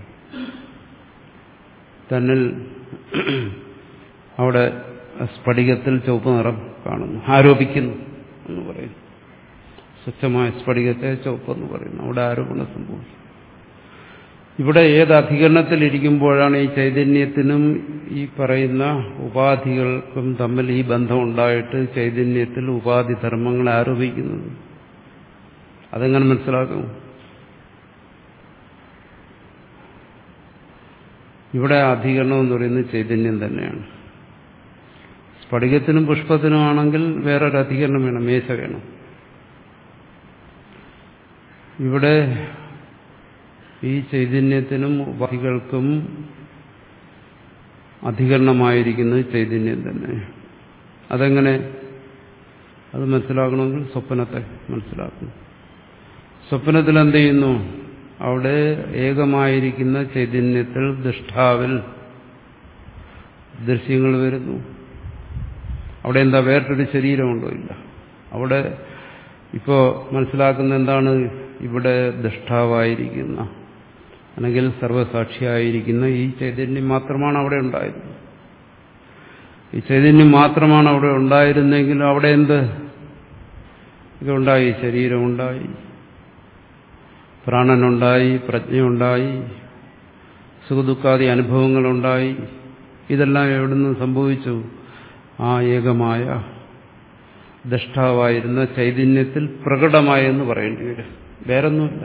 തന്നിൽ അവിടെ സ്ഫടികത്തിൽ ചുവപ്പ് നിറം കാണുന്നു ആരോപിക്കുന്നു എന്ന് പറയുന്നു സ്വച്ഛമായ സ്ഫടികത്തെ ചുവപ്പെന്ന് പറയുന്നു അവിടെ ആരോപണം സംഭവിക്കും ഇവിടെ ഏത് അധികരണത്തിൽ ഇരിക്കുമ്പോഴാണ് ഈ ചൈതന്യത്തിനും ഈ പറയുന്ന ഉപാധികൾക്കും തമ്മിൽ ഈ ബന്ധം ഉണ്ടായിട്ട് ചൈതന്യത്തിൽ ഉപാധി ധർമ്മങ്ങളെ ആരോപിക്കുന്നത് അതെങ്ങനെ മനസ്സിലാക്കും ഇവിടെ അധികരണം എന്ന് പറയുന്നത് ചൈതന്യം തന്നെയാണ് സ്ഫടികത്തിനും പുഷ്പത്തിനും ആണെങ്കിൽ വേറൊരു അധികരണം വേണം മേശ വേണം ഇവിടെ ഈ ചൈതന്യത്തിനും ഉപാധികൾക്കും അധികരണമായിരിക്കുന്നത് ചൈതന്യം തന്നെ അതെങ്ങനെ അത് മനസ്സിലാക്കണമെങ്കിൽ സ്വപ്നത്തെ മനസ്സിലാക്കണം സ്വപ്നത്തിൽ എന്ത് ചെയ്യുന്നു അവിടെ ഏകമായിരിക്കുന്ന ചൈതന്യത്തിൽ ദുഷ്ടാവിൽ ദൃശ്യങ്ങൾ വരുന്നു അവിടെ എന്താ വേറിട്ടൊരു ശരീരമുണ്ടോ ഇല്ല അവിടെ ഇപ്പോ മനസ്സിലാക്കുന്ന എന്താണ് ഇവിടെ ദുഷ്ടാവായിരിക്കുന്ന അല്ലെങ്കിൽ സർവസാക്ഷിയായിരിക്കുന്ന ഈ ചൈതന്യം മാത്രമാണ് അവിടെ ഉണ്ടായിരുന്നത് ഈ ചൈതന്യം മാത്രമാണ് അവിടെ ഉണ്ടായിരുന്നെങ്കിൽ അവിടെ എന്ത് ഇതുണ്ടായി ശരീരമുണ്ടായി പ്രാണനുണ്ടായി പ്രജ്ഞയുണ്ടായി സുഖദുഃഖാദി അനുഭവങ്ങളുണ്ടായി ഇതെല്ലാം എവിടുന്ന് സംഭവിച്ചു ആ ഏകമായ ദഷ്ടാവായിരുന്ന ചൈതന്യത്തിൽ പ്രകടമായെന്ന് പറയേണ്ടി വരും വേറൊന്നുമില്ല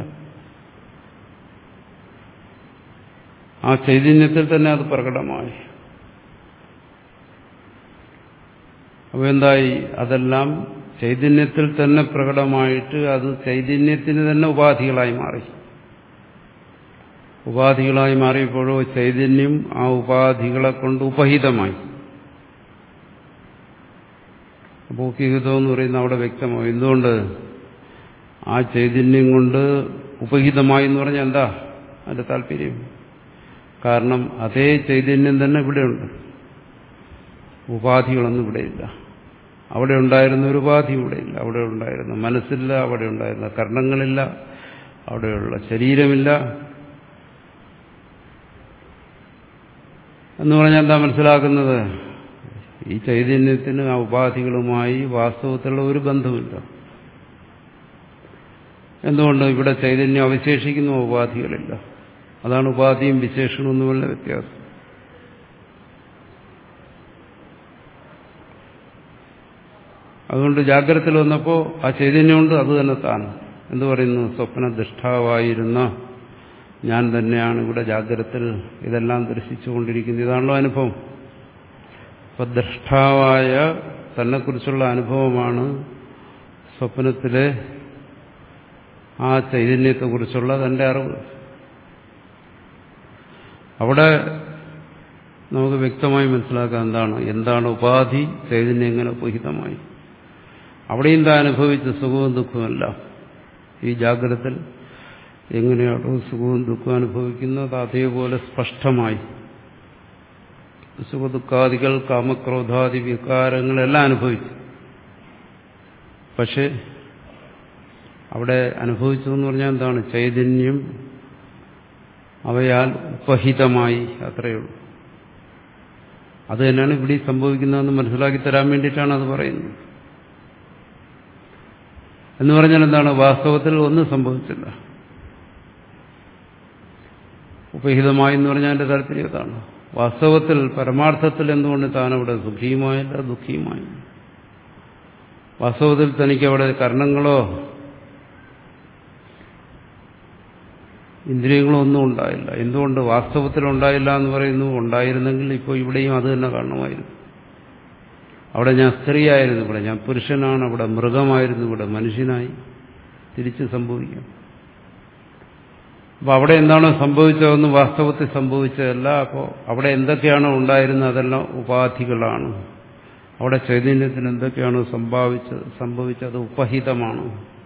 ആ ചൈതന്യത്തിൽ തന്നെ അത് പ്രകടമായി അപ്പോൾ എന്തായി അതെല്ലാം ചൈതന്യത്തിൽ തന്നെ പ്രകടമായിട്ട് അത് ചൈതന്യത്തിന് തന്നെ ഉപാധികളായി മാറി ഉപാധികളായി മാറിയപ്പോഴോ ചൈതന്യം ആ ഉപാധികളെ കൊണ്ട് ഉപഹിതമായി അപ്പോൾ ഉപഹിതം എന്ന് പറയുന്നത് അവിടെ വ്യക്തമായി എന്തുകൊണ്ട് ആ ചൈതന്യം കൊണ്ട് ഉപഹിതമായി എന്ന് പറഞ്ഞാൽ എന്താ അതിന്റെ താല്പര്യം കാരണം അതേ ചൈതന്യം തന്നെ ഇവിടെയുണ്ട് ഉപാധികളൊന്നും ഇവിടെയില്ല അവിടെ ഉണ്ടായിരുന്ന ഒരു ഉപാധി ഇവിടെയില്ല അവിടെ ഉണ്ടായിരുന്ന മനസ്സില്ല അവിടെ ഉണ്ടായിരുന്ന കർണങ്ങളില്ല അവിടെയുള്ള ശരീരമില്ല എന്ന് പറഞ്ഞാൽ എന്താ മനസ്സിലാക്കുന്നത് ഈ ചൈതന്യത്തിന് ആ ഉപാധികളുമായി വാസ്തവത്തിലുള്ള ഒരു ബന്ധമില്ല എന്തുകൊണ്ട് ഇവിടെ ചൈതന്യം അവശേഷിക്കുന്ന ഉപാധികളില്ല അതാണ് ഉപാധിയും വിശേഷണവും തമ്മിലുള്ള വ്യത്യാസം അതുകൊണ്ട് ജാഗ്രതത്തിൽ വന്നപ്പോൾ ആ ചൈതന്യമുണ്ട് അത് തന്നെ താൻ എന്തു പറയുന്നു സ്വപ്ന ദൃഷ്ടാവായിരുന്ന ഞാൻ തന്നെയാണ് ഇവിടെ ജാഗ്രതത്തിൽ ഇതെല്ലാം ദർശിച്ചുകൊണ്ടിരിക്കുന്നത് ഇതാണല്ലോ അനുഭവം അപ്പൊ ദ്രഷ്ടാവായ തന്നെക്കുറിച്ചുള്ള അനുഭവമാണ് സ്വപ്നത്തിലെ ആ ചൈതന്യത്തെക്കുറിച്ചുള്ള തന്റെ അറിവ് അവിടെ നമുക്ക് വ്യക്തമായി മനസ്സിലാക്കാൻ എന്താണ് എന്താണ് ഉപാധി ചൈതന്യം എങ്ങനെ ഉപഹിതമായി അവിടെയും താൻ അനുഭവിച്ച സുഖവും ദുഃഖവുമല്ല ഈ ജാഗ്രതത്തിൽ എങ്ങനെയാണോ സുഖവും ദുഃഖവും അനുഭവിക്കുന്നത് അതേപോലെ സ്പഷ്ടമായി സുഖദുഃഖാദികൾ കാമക്രോധാദി വികാരങ്ങളെല്ലാം അനുഭവിച്ചു പക്ഷെ അവിടെ അനുഭവിച്ചതെന്ന് പറഞ്ഞാൽ എന്താണ് ചൈതന്യം അവയാൽ ഉപഹിതമായി അത്രയേ ഉള്ളൂ അത് തന്നെയാണ് ഇവിടെ സംഭവിക്കുന്നതെന്ന് മനസ്സിലാക്കി തരാൻ വേണ്ടിയിട്ടാണ് അത് പറയുന്നത് എന്ന് പറഞ്ഞാൽ എന്താണ് വാസ്തവത്തിൽ ഒന്നും സംഭവിച്ചില്ല ഉപഹിതമായി എന്ന് പറഞ്ഞാൽ എന്റെ താല്പര്യം അതാണ് വാസ്തവത്തിൽ പരമാർത്ഥത്തിൽ എന്തുകൊണ്ട് താനവിടെ സുഖിയുമായില്ല ദുഃഖിയുമായില്ല വാസ്തവത്തിൽ തനിക്ക് അവിടെ കർണങ്ങളോ ഇന്ദ്രിയങ്ങളോ ഒന്നും ഉണ്ടായില്ല എന്തുകൊണ്ട് വാസ്തവത്തിൽ ഉണ്ടായില്ല എന്ന് പറയുന്നു ഉണ്ടായിരുന്നെങ്കിൽ ഇപ്പോൾ ഇവിടെയും അത് തന്നെ കാണണമായിരുന്നു അവിടെ ഞാൻ സ്ത്രീയായിരുന്നു ഇവിടെ ഞാൻ പുരുഷനാണ് അവിടെ മൃഗമായിരുന്നു ഇവിടെ മനുഷ്യനായി തിരിച്ച് സംഭവിക്കാം അപ്പോൾ അവിടെ എന്താണോ സംഭവിച്ചതെന്ന് വാസ്തവത്തിൽ സംഭവിച്ചതല്ല അപ്പോൾ അവിടെ എന്തൊക്കെയാണോ ഉണ്ടായിരുന്നത് അതെല്ലാം ഉപാധികളാണ് അവിടെ ചൈതന്യത്തിന് എന്തൊക്കെയാണോ സംഭവിച്ചത് സംഭവിച്ചത് ഉപഹിതമാണ്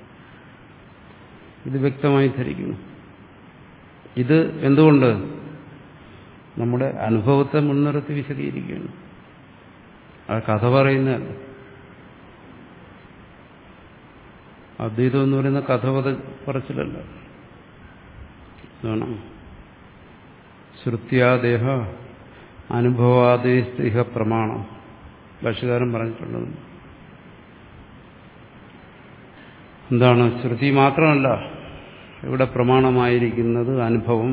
ഇത് വ്യക്തമായി ധരിക്കുന്നു ഇത് എന്തുകൊണ്ട് നമ്മുടെ അനുഭവത്തെ മുൻനിർത്തി വിശദീകരിക്കുകയാണ് അത് കഥ പറയുന്നതല്ല അദ്വൈതം എന്ന് പറയുന്ന കഥ പറച്ചിലല്ല ഇതാണ് ശ്രുത്യാദേഹ അനുഭവാദേസ്തിഹ പ്രമാണം ഭാഷകാരൻ പറഞ്ഞിട്ടുള്ളത് എന്താണ് ശ്രുതി മാത്രമല്ല ഇവിടെ പ്രമാണമായിരിക്കുന്നത് അനുഭവം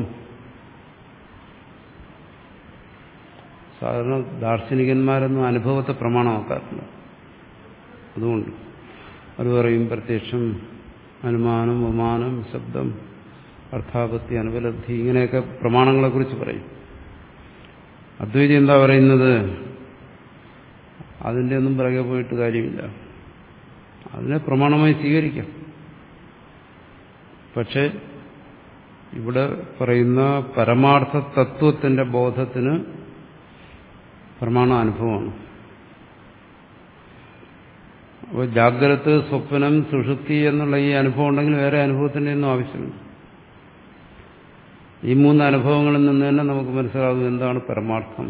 സാധാരണ ദാർശനികന്മാരൊന്നും അനുഭവത്തെ പ്രമാണമാക്കാറില്ല അതുകൊണ്ട് അത് പറയും പ്രത്യക്ഷം അനുമാനം വിമാനം ശബ്ദം അർത്ഥാപത്തി അനുപലബ്ധി ഇങ്ങനെയൊക്കെ പ്രമാണങ്ങളെക്കുറിച്ച് പറയും അദ്വൈതി എന്താ പറയുന്നത് അതിൻ്റെ ഒന്നും പിറകെ പോയിട്ട് കാര്യമില്ല അതിനെ പ്രമാണമായി സ്വീകരിക്കാം പക്ഷെ ഇവിടെ പറയുന്ന പരമാർത്ഥ തത്വത്തിന്റെ ബോധത്തിന് പ്രമാണ അനുഭവമാണ് അപ്പോൾ ജാഗ്രത സ്വപ്നം സുഷുപ്തി എന്നുള്ള ഈ അനുഭവം ഉണ്ടെങ്കിൽ വേറെ അനുഭവത്തിൻ്റെ ഒന്നും ആവശ്യമില്ല ഈ മൂന്ന് അനുഭവങ്ങളിൽ നിന്ന് തന്നെ നമുക്ക് മനസ്സിലാകും എന്താണ് പരമാർത്ഥം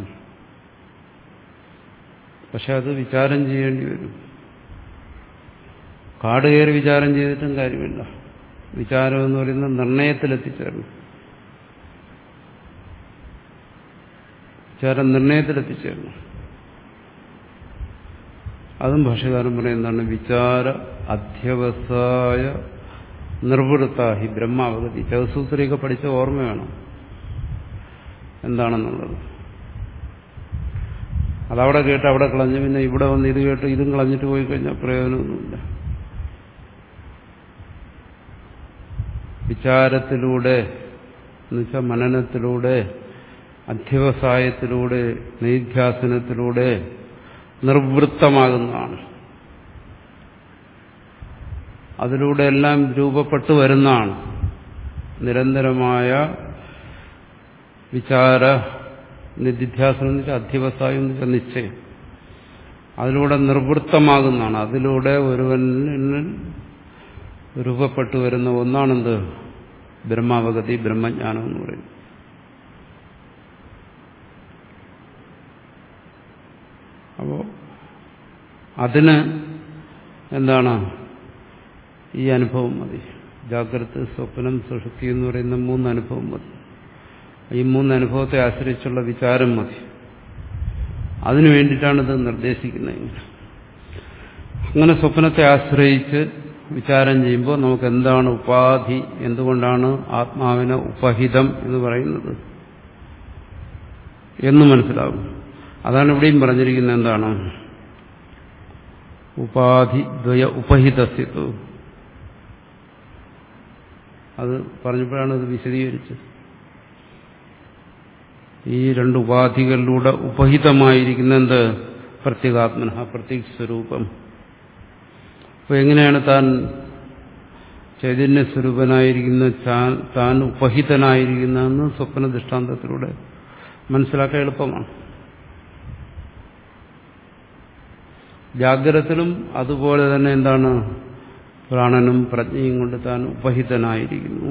പക്ഷെ അത് വിചാരം ചെയ്യേണ്ടി വരും കാട് കയറി വിചാരം ചെയ്തിട്ടും കാര്യമില്ല വിചാരം എന്ന് പറയുന്നത് നിർണയത്തിലെത്തിച്ചേരണം വിചാരം നിർണയത്തിലെത്തിച്ചേരണം അതും ഭാഷകാരൻ പറയുന്നതാണ് വിചാര അധ്യവസായ നിർവൃത്താഹി ബ്രഹ്മാവഗതി ചവസൂത്രിയൊക്കെ പഠിച്ച ഓർമ്മ വേണം എന്താണെന്നുള്ളത് അതവിടെ കേട്ട് അവിടെ കളഞ്ഞു പിന്നെ ഇവിടെ വന്ന് ഇത് കേട്ട് ഇതും കളഞ്ഞിട്ട് പോയി കഴിഞ്ഞാൽ പ്രയോജനമൊന്നുമില്ല വിചാരത്തിലൂടെ എന്നുവെച്ചാൽ മനനത്തിലൂടെ അധ്യവസായത്തിലൂടെ നൈധ്യാസനത്തിലൂടെ നിർവൃത്തമാകുന്നതാണ് അതിലൂടെ എല്ലാം രൂപപ്പെട്ടു വരുന്നതാണ് നിരന്തരമായ വിചാര നിധിധ്യാസനം എന്ന് വെച്ചാൽ അധ്യവസായം എന്ന് വെച്ചാൽ നിശ്ചയം അതിലൂടെ നിർവൃത്തമാകുന്നതാണ് അതിലൂടെ ഒരുവനിൽ രൂപപ്പെട്ടു വരുന്ന ഒന്നാണെന്ത് ബ്രഹ്മാവഗതി ബ്രഹ്മജ്ഞാനം എന്ന് പറയും അപ്പോ അതിന് എന്താണ് ഈ അനുഭവം മതി ജാഗ്രത സ്വപ്നം സുഷുപ്തി എന്ന് പറയുന്ന മൂന്ന് അനുഭവം മതി ഈ മൂന്ന് അനുഭവത്തെ ആശ്രയിച്ചുള്ള വിചാരം മതി അതിനു വേണ്ടിയിട്ടാണ് ഇത് നിർദ്ദേശിക്കുന്നത് അങ്ങനെ സ്വപ്നത്തെ ആശ്രയിച്ച് വിചാരം ചെയ്യുമ്പോൾ നമുക്ക് എന്താണ് ഉപാധി എന്തുകൊണ്ടാണ് ആത്മാവിനെ ഉപഹിതം എന്ന് പറയുന്നത് എന്ന് മനസ്സിലാവും അതാണ് ഇവിടെയും പറഞ്ഞിരിക്കുന്നത് എന്താണ് ഉപാധി ദ്വയ ഉപഹിതസ്യത്വ അത് പറഞ്ഞപ്പോഴാണ് ഇത് വിശദീകരിച്ചത് ഈ രണ്ട് ഉപാധികളിലൂടെ ഉപഹിതമായിരിക്കുന്ന എന്ത് പ്രത്യേകാത്മന പ്രത്യേക സ്വരൂപം അപ്പോൾ എങ്ങനെയാണ് താൻ ചൈതന്യ സ്വരൂപനായിരിക്കുന്ന താൻ ഉപഹിതനായിരിക്കുന്നതെന്ന് സ്വപ്ന ദൃഷ്ടാന്തത്തിലൂടെ മനസ്സിലാക്കാൻ എളുപ്പമാണ് ജാഗ്രതത്തിലും അതുപോലെ തന്നെ എന്താണ് പ്രാണനും പ്രജ്ഞയും കൊണ്ട് താൻ ഉപഹിതനായിരിക്കുന്നു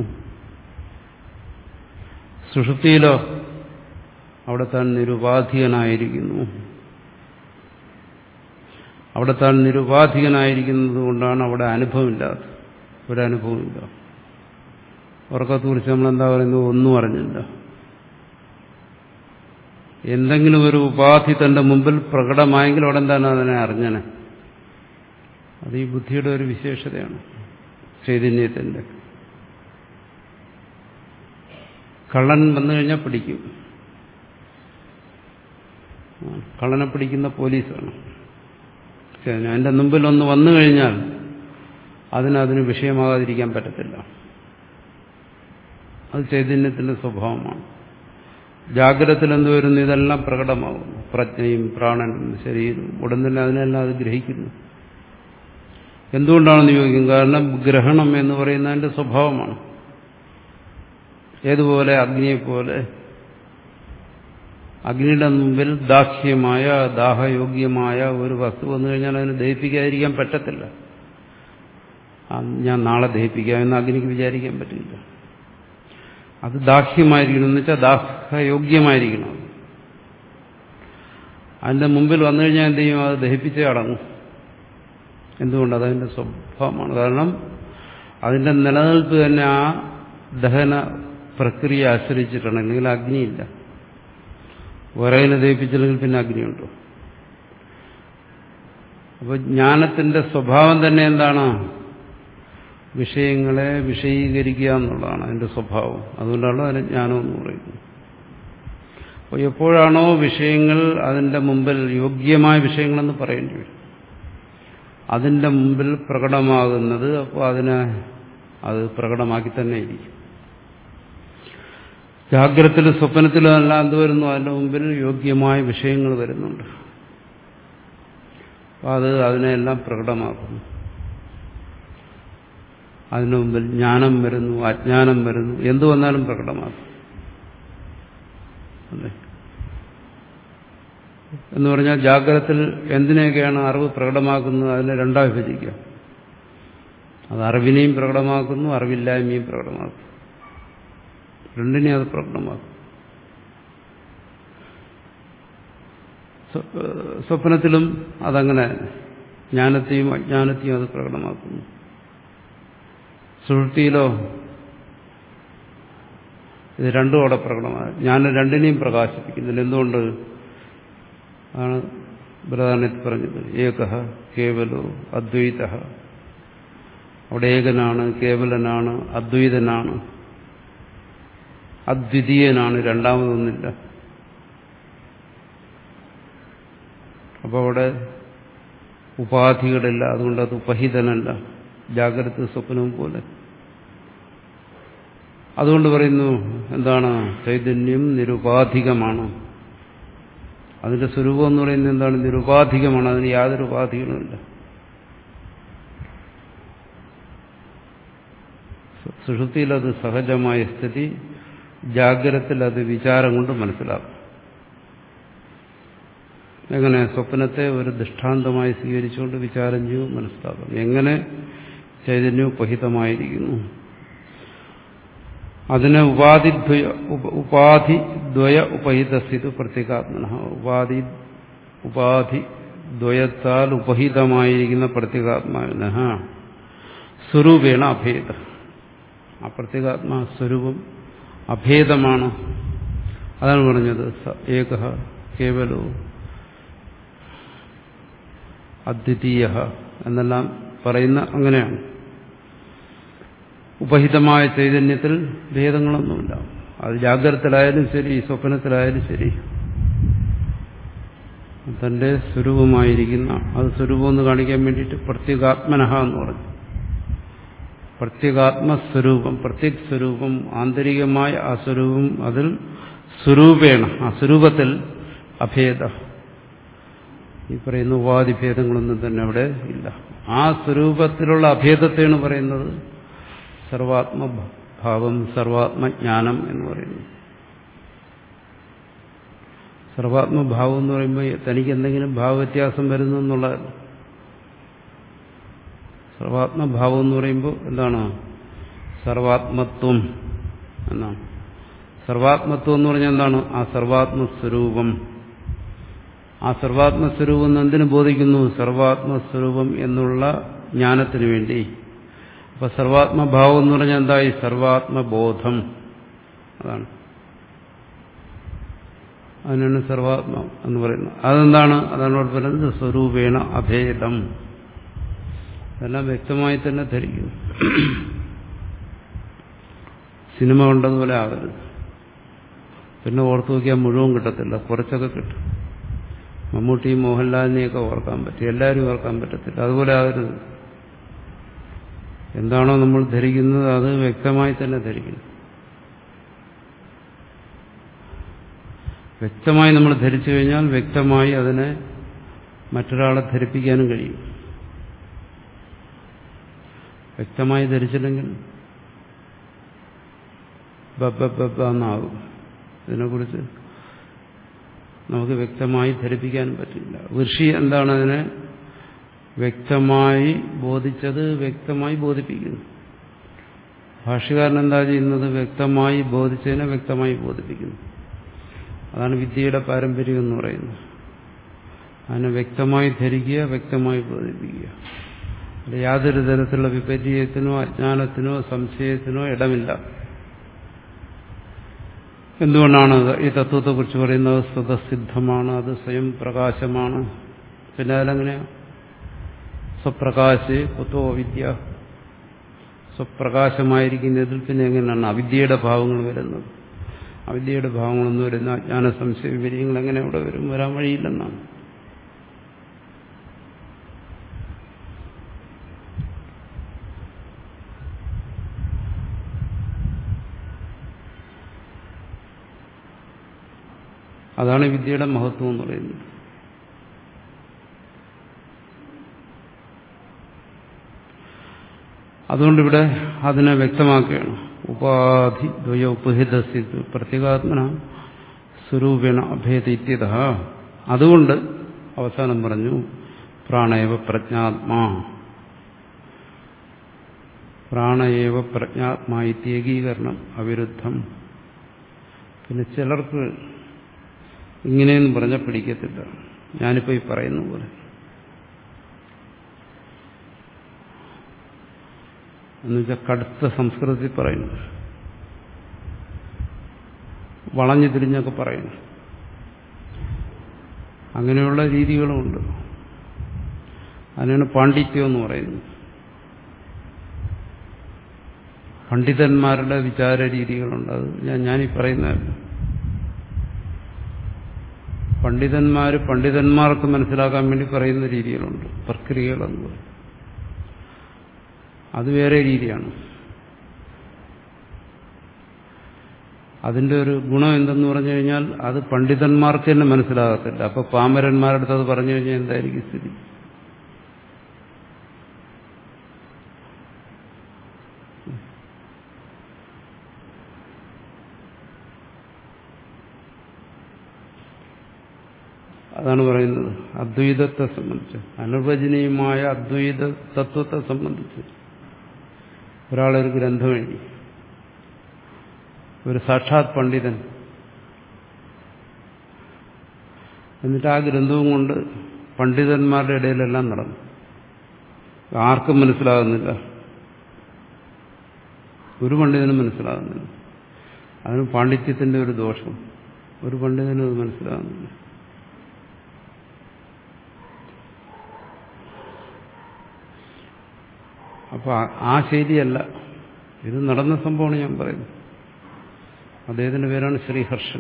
സുഷുപ്തിയിലോ അവിടെ താൻ നിരുപാധികനായിരിക്കുന്നു അവിടെ താൻ നിരുപാധികനായിരിക്കുന്നത് കൊണ്ടാണ് അവിടെ അനുഭവമില്ലാത്തത് ഒരനുഭവമില്ല ഉറക്കത്തെക്കുറിച്ച് നമ്മളെന്താ പറയുന്നത് ഒന്നും അറിഞ്ഞില്ല എന്തെങ്കിലും ഒരു ഉപാധി തന്റെ മുമ്പിൽ പ്രകടമായെങ്കിൽ അവിടെ എന്താണ് അതിനെ അറിഞ്ഞനെ അത് ഈ ബുദ്ധിയുടെ ഒരു വിശേഷതയാണ് ചൈതന്യത്തിന്റെ കള്ളൻ വന്നു കഴിഞ്ഞാൽ പിടിക്കും കള്ളനെ പിടിക്കുന്ന പോലീസാണ് അതിന്റെ മുമ്പിൽ ഒന്ന് വന്നു കഴിഞ്ഞാൽ അതിനതിന് വിഷയമാകാതിരിക്കാൻ പറ്റത്തില്ല അത് ചൈതന്യത്തിന്റെ സ്വഭാവമാണ് ജാഗ്രതത്തിൽ എന്ത് വരുന്നു ഇതെല്ലാം പ്രകടമാകുന്നു പ്രജ്ഞയും പ്രാണനും ശരീരവും ഉടൻ തന്നെ അതിനെല്ലാം അത് ഗ്രഹിക്കുന്നു എന്തുകൊണ്ടാണെന്ന് ചോദിക്കും കാരണം ഗ്രഹണം എന്ന് പറയുന്നതിന്റെ സ്വഭാവമാണ് ഏതുപോലെ അഗ്നിയെപ്പോലെ അഗ്നിയുടെ മുമ്പിൽ ദാഹ്യമായ ദാഹയോഗ്യമായ ഒരു വസ്തു വന്നു കഴിഞ്ഞാൽ അതിനെ ദഹിപ്പിക്കാതിരിക്കാൻ പറ്റത്തില്ല ഞാൻ നാളെ ദഹിപ്പിക്കാം എന്ന് അഗ്നിക്ക് വിചാരിക്കാൻ പറ്റില്ല അത് ദാഹ്യമായിരിക്കണം എന്ന് വെച്ചാൽ ദാഹയോഗ്യമായിരിക്കണം അതിന്റെ മുമ്പിൽ വന്നു കഴിഞ്ഞാൽ എന്ത് ചെയ്യും അത് ദഹിപ്പിച്ചേ അടങ്ങും എന്തുകൊണ്ട് അതതിന്റെ സ്വഭാവമാണ് കാരണം അതിന്റെ നിലനിൽപ്പ് തന്നെ ആ ദഹന പ്രക്രിയ ആശ്രയിച്ചിട്ടാണ് അല്ലെങ്കിൽ അഗ്നിയില്ല വിറകിനെ ദഹിപ്പിച്ചില്ലെങ്കിൽ പിന്നെ അഗ്നിയുണ്ടോ അപ്പോൾ ജ്ഞാനത്തിന്റെ സ്വഭാവം തന്നെ എന്താണ് വിഷയങ്ങളെ വിഷയീകരിക്കുക എന്നുള്ളതാണ് അതിന്റെ സ്വഭാവം അതുകൊണ്ടാണ് അതിന് ജ്ഞാനം എന്ന് പറയുന്നത് അപ്പോൾ എപ്പോഴാണോ വിഷയങ്ങൾ അതിന്റെ മുമ്പിൽ യോഗ്യമായ വിഷയങ്ങളെന്ന് പറയേണ്ടി വരും അതിന്റെ മുമ്പിൽ പ്രകടമാകുന്നത് അപ്പോൾ അതിനെ അത് പ്രകടമാക്കി തന്നെ ഇരിക്കും ജാഗ്രതത്തിലും സ്വപ്നത്തിലും എല്ലാം എന്ത് വരുന്നു അതിന്റെ മുമ്പിൽ യോഗ്യമായ വിഷയങ്ങൾ വരുന്നുണ്ട് അപ്പോൾ അത് അതിനെല്ലാം പ്രകടമാക്കുന്നു അതിനു മുമ്പിൽ ജ്ഞാനം വരുന്നു അജ്ഞാനം വരുന്നു എന്തു വന്നാലും പ്രകടമാക്കും അല്ലേ എന്ന് പറഞ്ഞാൽ ജാഗ്രതത്തിൽ എന്തിനെയൊക്കെയാണ് അറിവ് പ്രകടമാക്കുന്നത് അതിനെ രണ്ടായി വിഭജിക്കാം അത് അറിവിനെയും പ്രകടമാക്കുന്നു അറിവില്ലായ്മയും പ്രകടമാക്കുന്നു രണ്ടിനെയും അത് പ്രകടമാക്കും സ്വപ്നത്തിലും അതങ്ങനെ ജ്ഞാനത്തെയും അജ്ഞാനത്തെയും അത് പ്രകടമാക്കുന്നു സുഹൃത്തിയിലോ ഇത് രണ്ടും അവിടെ പ്രകടമാണ് ഞാൻ രണ്ടിനെയും പ്രകാശിപ്പിക്കുന്നില്ല എന്തുകൊണ്ട് ആണ് ബൃഹദാനത്തിൽ പറഞ്ഞത് ഏക കേവലോ അദ്വൈത അവിടെ ഏകനാണ് കേവലനാണ് അദ്വൈതനാണ് അദ്വിതീയനാണ് രണ്ടാമതൊന്നില്ല അപ്പോൾ അവിടെ ഉപാധികളില്ല അതുകൊണ്ട് അത് ഉപഹിതനല്ല ജാഗ്രത സ്വപ്നവും പോലെ അതുകൊണ്ട് പറയുന്നു എന്താണ് ചൈതന്യം നിരുപാധികമാണ് അതിന്റെ സ്വരൂപം എന്ന് പറയുന്നത് എന്താണ് നിരുപാധികമാണ് അതിന് യാതൊരു ഉപാധികളുമില്ല സുഷുതിയിൽ അത് സഹജമായ സ്ഥിതി ജാഗ്രതത്തിൽ അത് വിചാരം കൊണ്ട് മനസ്സിലാക്കും എങ്ങനെ സ്വപ്നത്തെ ഒരു ദൃഷ്ടാന്തമായി സ്വീകരിച്ചുകൊണ്ട് വിചാരം ചെയ്യും മനസ്സിലാക്കാം എങ്ങനെ ചൈതന്യം ഉപഹിതമായിരിക്കുന്നു അതിന് ഉപാധിദ്വയ ഉപാധിദ്വയ ഉപഹിതസ്ഥിത് പ്രത്യേകാത്മന ഉപാധി ഉപാധി ദ്വയത്താൽ ഉപഹിതമായിരിക്കുന്ന പ്രത്യേകാത്മാവിന സ്വരൂപേണ അഭേദ ആ പ്രത്യേകാത്മാ സ്വരൂപം അഭേദമാണ് അതാണ് പറഞ്ഞത് ഏക കേവലോ അദ്വിതീയ എന്നെല്ലാം പറയുന്ന അങ്ങനെയാണ് ഉപഹിതമായ ചൈതന്യത്തിൽ ഭേദങ്ങളൊന്നുമില്ല അത് ജാഗ്രതത്തിലായാലും ശരി സ്വപ്നത്തിലായാലും ശരി തന്റെ സ്വരൂപമായിരിക്കുന്ന അത് സ്വരൂപം എന്ന് കാണിക്കാൻ വേണ്ടിയിട്ട് പ്രത്യേകാത്മനഹ എന്ന് പറഞ്ഞു പ്രത്യേകാത്മസ്വരൂപം പ്രത്യേക സ്വരൂപം ആന്തരികമായ ആ സ്വരൂപം അതിൽ സ്വരൂപേണ ആ സ്വരൂപത്തിൽ അഭേദ ഈ പറയുന്ന ഉപാധിഭേദങ്ങളൊന്നും തന്നെ അവിടെ ഇല്ല ആ സ്വരൂപത്തിലുള്ള അഭേദത്തെയാണ് പറയുന്നത് സർവാത്മഭാവം സർവാത്മജ്ഞാനം എന്ന് പറയുന്നു സർവാത്മഭാവം എന്ന് പറയുമ്പോൾ തനിക്ക് എന്തെങ്കിലും ഭാവവ്യത്യാസം വരുന്നു എന്നുള്ളതല്ല സർവാത്മഭാവം എന്ന് പറയുമ്പോൾ എന്താണ് സർവാത്മത്വം എന്നാണ് സർവാത്മത്വം എന്ന് പറഞ്ഞാൽ എന്താണ് ആ സർവാത്മസ്വരൂപം ആ സർവാത്മസ്വരൂപം എന്ന് എന്തിനു ബോധിക്കുന്നു സർവാത്മസ്വരൂപം എന്നുള്ള ജ്ഞാനത്തിന് വേണ്ടി അപ്പൊ സർവാത്മഭാവം എന്ന് പറഞ്ഞാൽ എന്തായി സർവാത്മബോധം അതാണ് അതിനാണ് സർവാത്മ എന്ന് പറയുന്നത് അതെന്താണ് അതാണ് ഇവിടെ പറയുന്നത് സ്വരൂപേണ അഭേദം അതെല്ലാം വ്യക്തമായി തന്നെ ധരിക്കുന്നു സിനിമ കണ്ടതുപോലെ ആകരുത് പിന്നെ ഓർത്തു നോക്കിയാൽ മുഴുവൻ കിട്ടത്തില്ല കുറച്ചൊക്കെ കിട്ടും മമ്മൂട്ടിയും മോഹൻലാലിനെയൊക്കെ ഓർക്കാൻ പറ്റും എല്ലാവരും ഓർക്കാൻ പറ്റത്തില്ല അതുപോലെ ആകരുത് എന്താണോ നമ്മൾ ധരിക്കുന്നത് അത് വ്യക്തമായി തന്നെ ധരിക്കണം വ്യക്തമായി നമ്മൾ ധരിച്ചു കഴിഞ്ഞാൽ വ്യക്തമായി അതിനെ മറ്റൊരാളെ ധരിപ്പിക്കാനും കഴിയും വ്യക്തമായി ധരിച്ചില്ലെങ്കിൽ ബബ്ബ എന്നാകും ഇതിനെക്കുറിച്ച് നമുക്ക് വ്യക്തമായി ധരിപ്പിക്കാൻ പറ്റില്ല ഋഷി എന്താണ് അതിനെ വ്യക്തമായി ബോധിച്ചത് വ്യക്തമായി ബോധിപ്പിക്കുന്നു ഭാഷ്യകാരൻ എന്താ ചെയ്യുന്നത് വ്യക്തമായി ബോധിച്ചതിനെ വ്യക്തമായി ബോധിപ്പിക്കുന്നു അതാണ് വിദ്യയുടെ പാരമ്പര്യം എന്ന് പറയുന്നത് അതിനെ വ്യക്തമായി ധരിക്കുക വ്യക്തമായി ബോധിപ്പിക്കുക അത് യാതൊരു തരത്തിലുള്ള വിപരീയത്തിനോ അജ്ഞാനത്തിനോ സംശയത്തിനോ ഇടമില്ല എന്തുകൊണ്ടാണ് ഈ തത്വത്തെക്കുറിച്ച് പറയുന്നത് സ്വതസിദ്ധമാണ് അത് സ്വയം പ്രകാശമാണ് പിന്നെ അതിലെങ്ങനെയാ സ്വപ്രകാശ് കുത്തോ വിദ്യ സ്വപ്രകാശമായിരിക്കുന്നതിൽ പിന്നെ എങ്ങനെയാണ് അവിദ്യയുടെ ഭാവങ്ങൾ വരുന്നത് അവിദ്യയുടെ ഭാവങ്ങളൊന്നും വരുന്ന അജ്ഞാന സംശയ വിപര്യങ്ങൾ എങ്ങനെ അവിടെ വരും വരാൻ വഴിയില്ലെന്നാണ് അതാണ് വിദ്യയുടെ മഹത്വം എന്ന് പറയുന്നത് അതുകൊണ്ടിവിടെ അതിനെ വ്യക്തമാക്കുകയാണ് ഉപാധി ദ്വയ ഉപഹിതസ്യ പ്രത്യേകാത്മന സ്വരൂപേണ അഭേദിത്യത അതുകൊണ്ട് അവസാനം പറഞ്ഞു പ്രാണയവ പ്രജ്ഞാത്മാ പ്രാണയേവ പ്രജ്ഞാത്മാ ഇത്യേകീകരണം അവിരുദ്ധം പിന്നെ ചിലർക്ക് ഇങ്ങനെയൊന്നും പറഞ്ഞാൽ പിടിക്കത്തില്ല ഞാനിപ്പോൾ ഈ പറയുന്ന പോലെ എന്നുവെച്ചാൽ കടുത്ത സംസ്കൃതത്തിൽ പറയുന്നു വളഞ്ഞു തിരിഞ്ഞൊക്കെ പറയുന്നു അങ്ങനെയുള്ള രീതികളുമുണ്ട് അതിനാണ് പാണ്ഡിത്യം എന്ന് പറയുന്നത് പണ്ഡിതന്മാരുടെ വിചാര രീതികളുണ്ട് അത് ഞാൻ ഞാനീ പറയുന്നതല്ല പണ്ഡിതന്മാർ പണ്ഡിതന്മാർക്ക് മനസ്സിലാക്കാൻ വേണ്ടി പറയുന്ന രീതികളുണ്ട് പ്രക്രിയകളെന്ന് പറയും അത് വേറെ രീതിയാണ് അതിന്റെ ഒരു ഗുണം എന്തെന്ന് പറഞ്ഞു കഴിഞ്ഞാൽ അത് പണ്ഡിതന്മാർക്ക് തന്നെ മനസ്സിലാകത്തില്ല അപ്പൊ പാമരന്മാരുടെ അടുത്ത് അത് പറഞ്ഞു കഴിഞ്ഞാൽ എന്തായിരിക്കും സ്ഥിതി അതാണ് പറയുന്നത് അദ്വൈതത്തെ സംബന്ധിച്ച് അനുവചനീയമായ അദ്വൈത തത്വത്തെ സംബന്ധിച്ച് ഒരാളൊരു ഗ്രന്ഥം എഴുതി ഒരു സാക്ഷാത് പണ്ഡിതൻ എന്നിട്ട് ആ ഗ്രന്ഥവും കൊണ്ട് പണ്ഡിതന്മാരുടെ ഇടയിലെല്ലാം നടന്നു ആർക്കും മനസ്സിലാകുന്നില്ല ഒരു പണ്ഡിതനും മനസ്സിലാകുന്നില്ല അതിന് പാണ്ഡിത്യത്തിന്റെ ഒരു ദോഷം ഒരു പണ്ഡിതനും അത് മനസ്സിലാകുന്നില്ല അപ്പൊ ആ ശൈലിയല്ല ഇത് നടന്ന സംഭവമാണ് ഞാൻ പറയുന്നത് അദ്ദേഹത്തിന്റെ പേരാണ് ശ്രീഹർഷൻ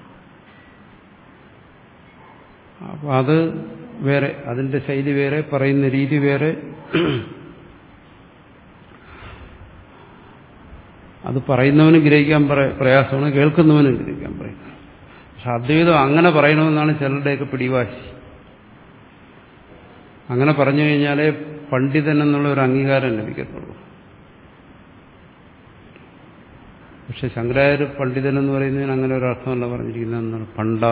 അപ്പൊ അത് വേറെ അതിന്റെ ശൈലി വേറെ പറയുന്ന രീതി വേറെ അത് പറയുന്നവന് ഗ്രഹിക്കാൻ പ്രയാസമാണ് കേൾക്കുന്നവനും ഗ്രഹിക്കാൻ പറയും പക്ഷെ അദ്വൈതം അങ്ങനെ പറയണമെന്നാണ് ചിലരുടെയൊക്കെ പിടിവാശി അങ്ങനെ പറഞ്ഞു കഴിഞ്ഞാലേ പണ്ഡിതൻ എന്നുള്ള ഒരു അംഗീകാരം ലഭിക്കത്തുള്ളൂ പക്ഷെ ശങ്കരാചാര്യ പണ്ഡിതൻ എന്ന് പറയുന്നതിന് അങ്ങനെ ഒരു അർത്ഥമല്ല പറഞ്ഞിരിക്കുന്നത് എന്താണ് പണ്ട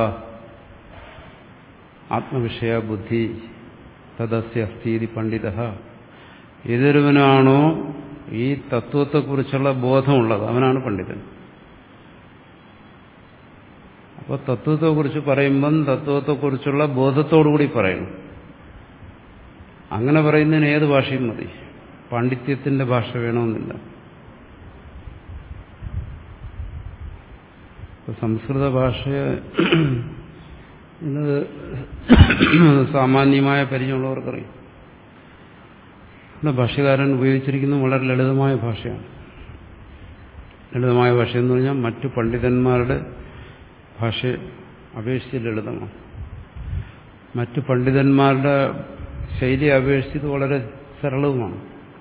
ആത്മവിഷയ ബുദ്ധി തദസ്യ അസ്ഥീതി പണ്ഡിത ഏതൊരുവനാണോ ഈ തത്വത്തെക്കുറിച്ചുള്ള ബോധമുള്ളത് അവനാണ് പണ്ഡിതൻ അപ്പോൾ തത്വത്തെക്കുറിച്ച് പറയുമ്പം തത്വത്തെക്കുറിച്ചുള്ള ബോധത്തോടുകൂടി പറയണം അങ്ങനെ പറയുന്നതിന് ഏത് ഭാഷയും മതി പാണ്ഡിത്യത്തിന്റെ ഭാഷ വേണമെന്നില്ല സംസ്കൃത ഭാഷ ഇത് സാമാന്യമായ പരിചയമുള്ളവർക്കറിയാം ഇവിടെ ഭാഷകാരൻ ഉപയോഗിച്ചിരിക്കുന്നത് വളരെ ലളിതമായ ഭാഷയാണ് ലളിതമായ ഭാഷ എന്ന് പറഞ്ഞാൽ മറ്റു പണ്ഡിതന്മാരുടെ ഭാഷ അപേക്ഷിച്ച് ലളിതമാണ് മറ്റു പണ്ഡിതന്മാരുടെ ശൈലി അപേക്ഷിച്ചത് വളരെ സരളവുമാണ്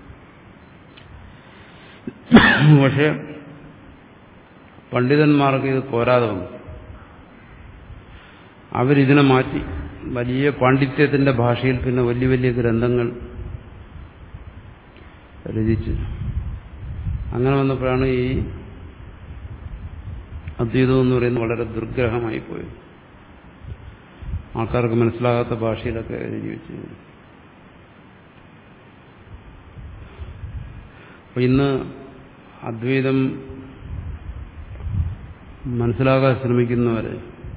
പക്ഷെ പണ്ഡിതന്മാർക്ക് ഇത് പോരാതെ വന്നു അവരിതിനെ മാറ്റി വലിയ പാണ്ഡിത്യത്തിന്റെ ഭാഷയിൽ പിന്നെ വലിയ വലിയ ഗ്രന്ഥങ്ങൾ രചിച്ചു അങ്ങനെ വന്നപ്പോഴാണ് ഈ അദ്വൈതം എന്ന് പറയുന്നത് വളരെ ദുർഗ്രഹമായി പോയി ആൾക്കാർക്ക് മനസ്സിലാകാത്ത ഭാഷയിലൊക്കെ എഴുതി വെച്ചിരുന്നു അപ്പൊ ഇന്ന് അദ്വൈതം മനസ്സിലാകാൻ ശ്രമിക്കുന്നവര്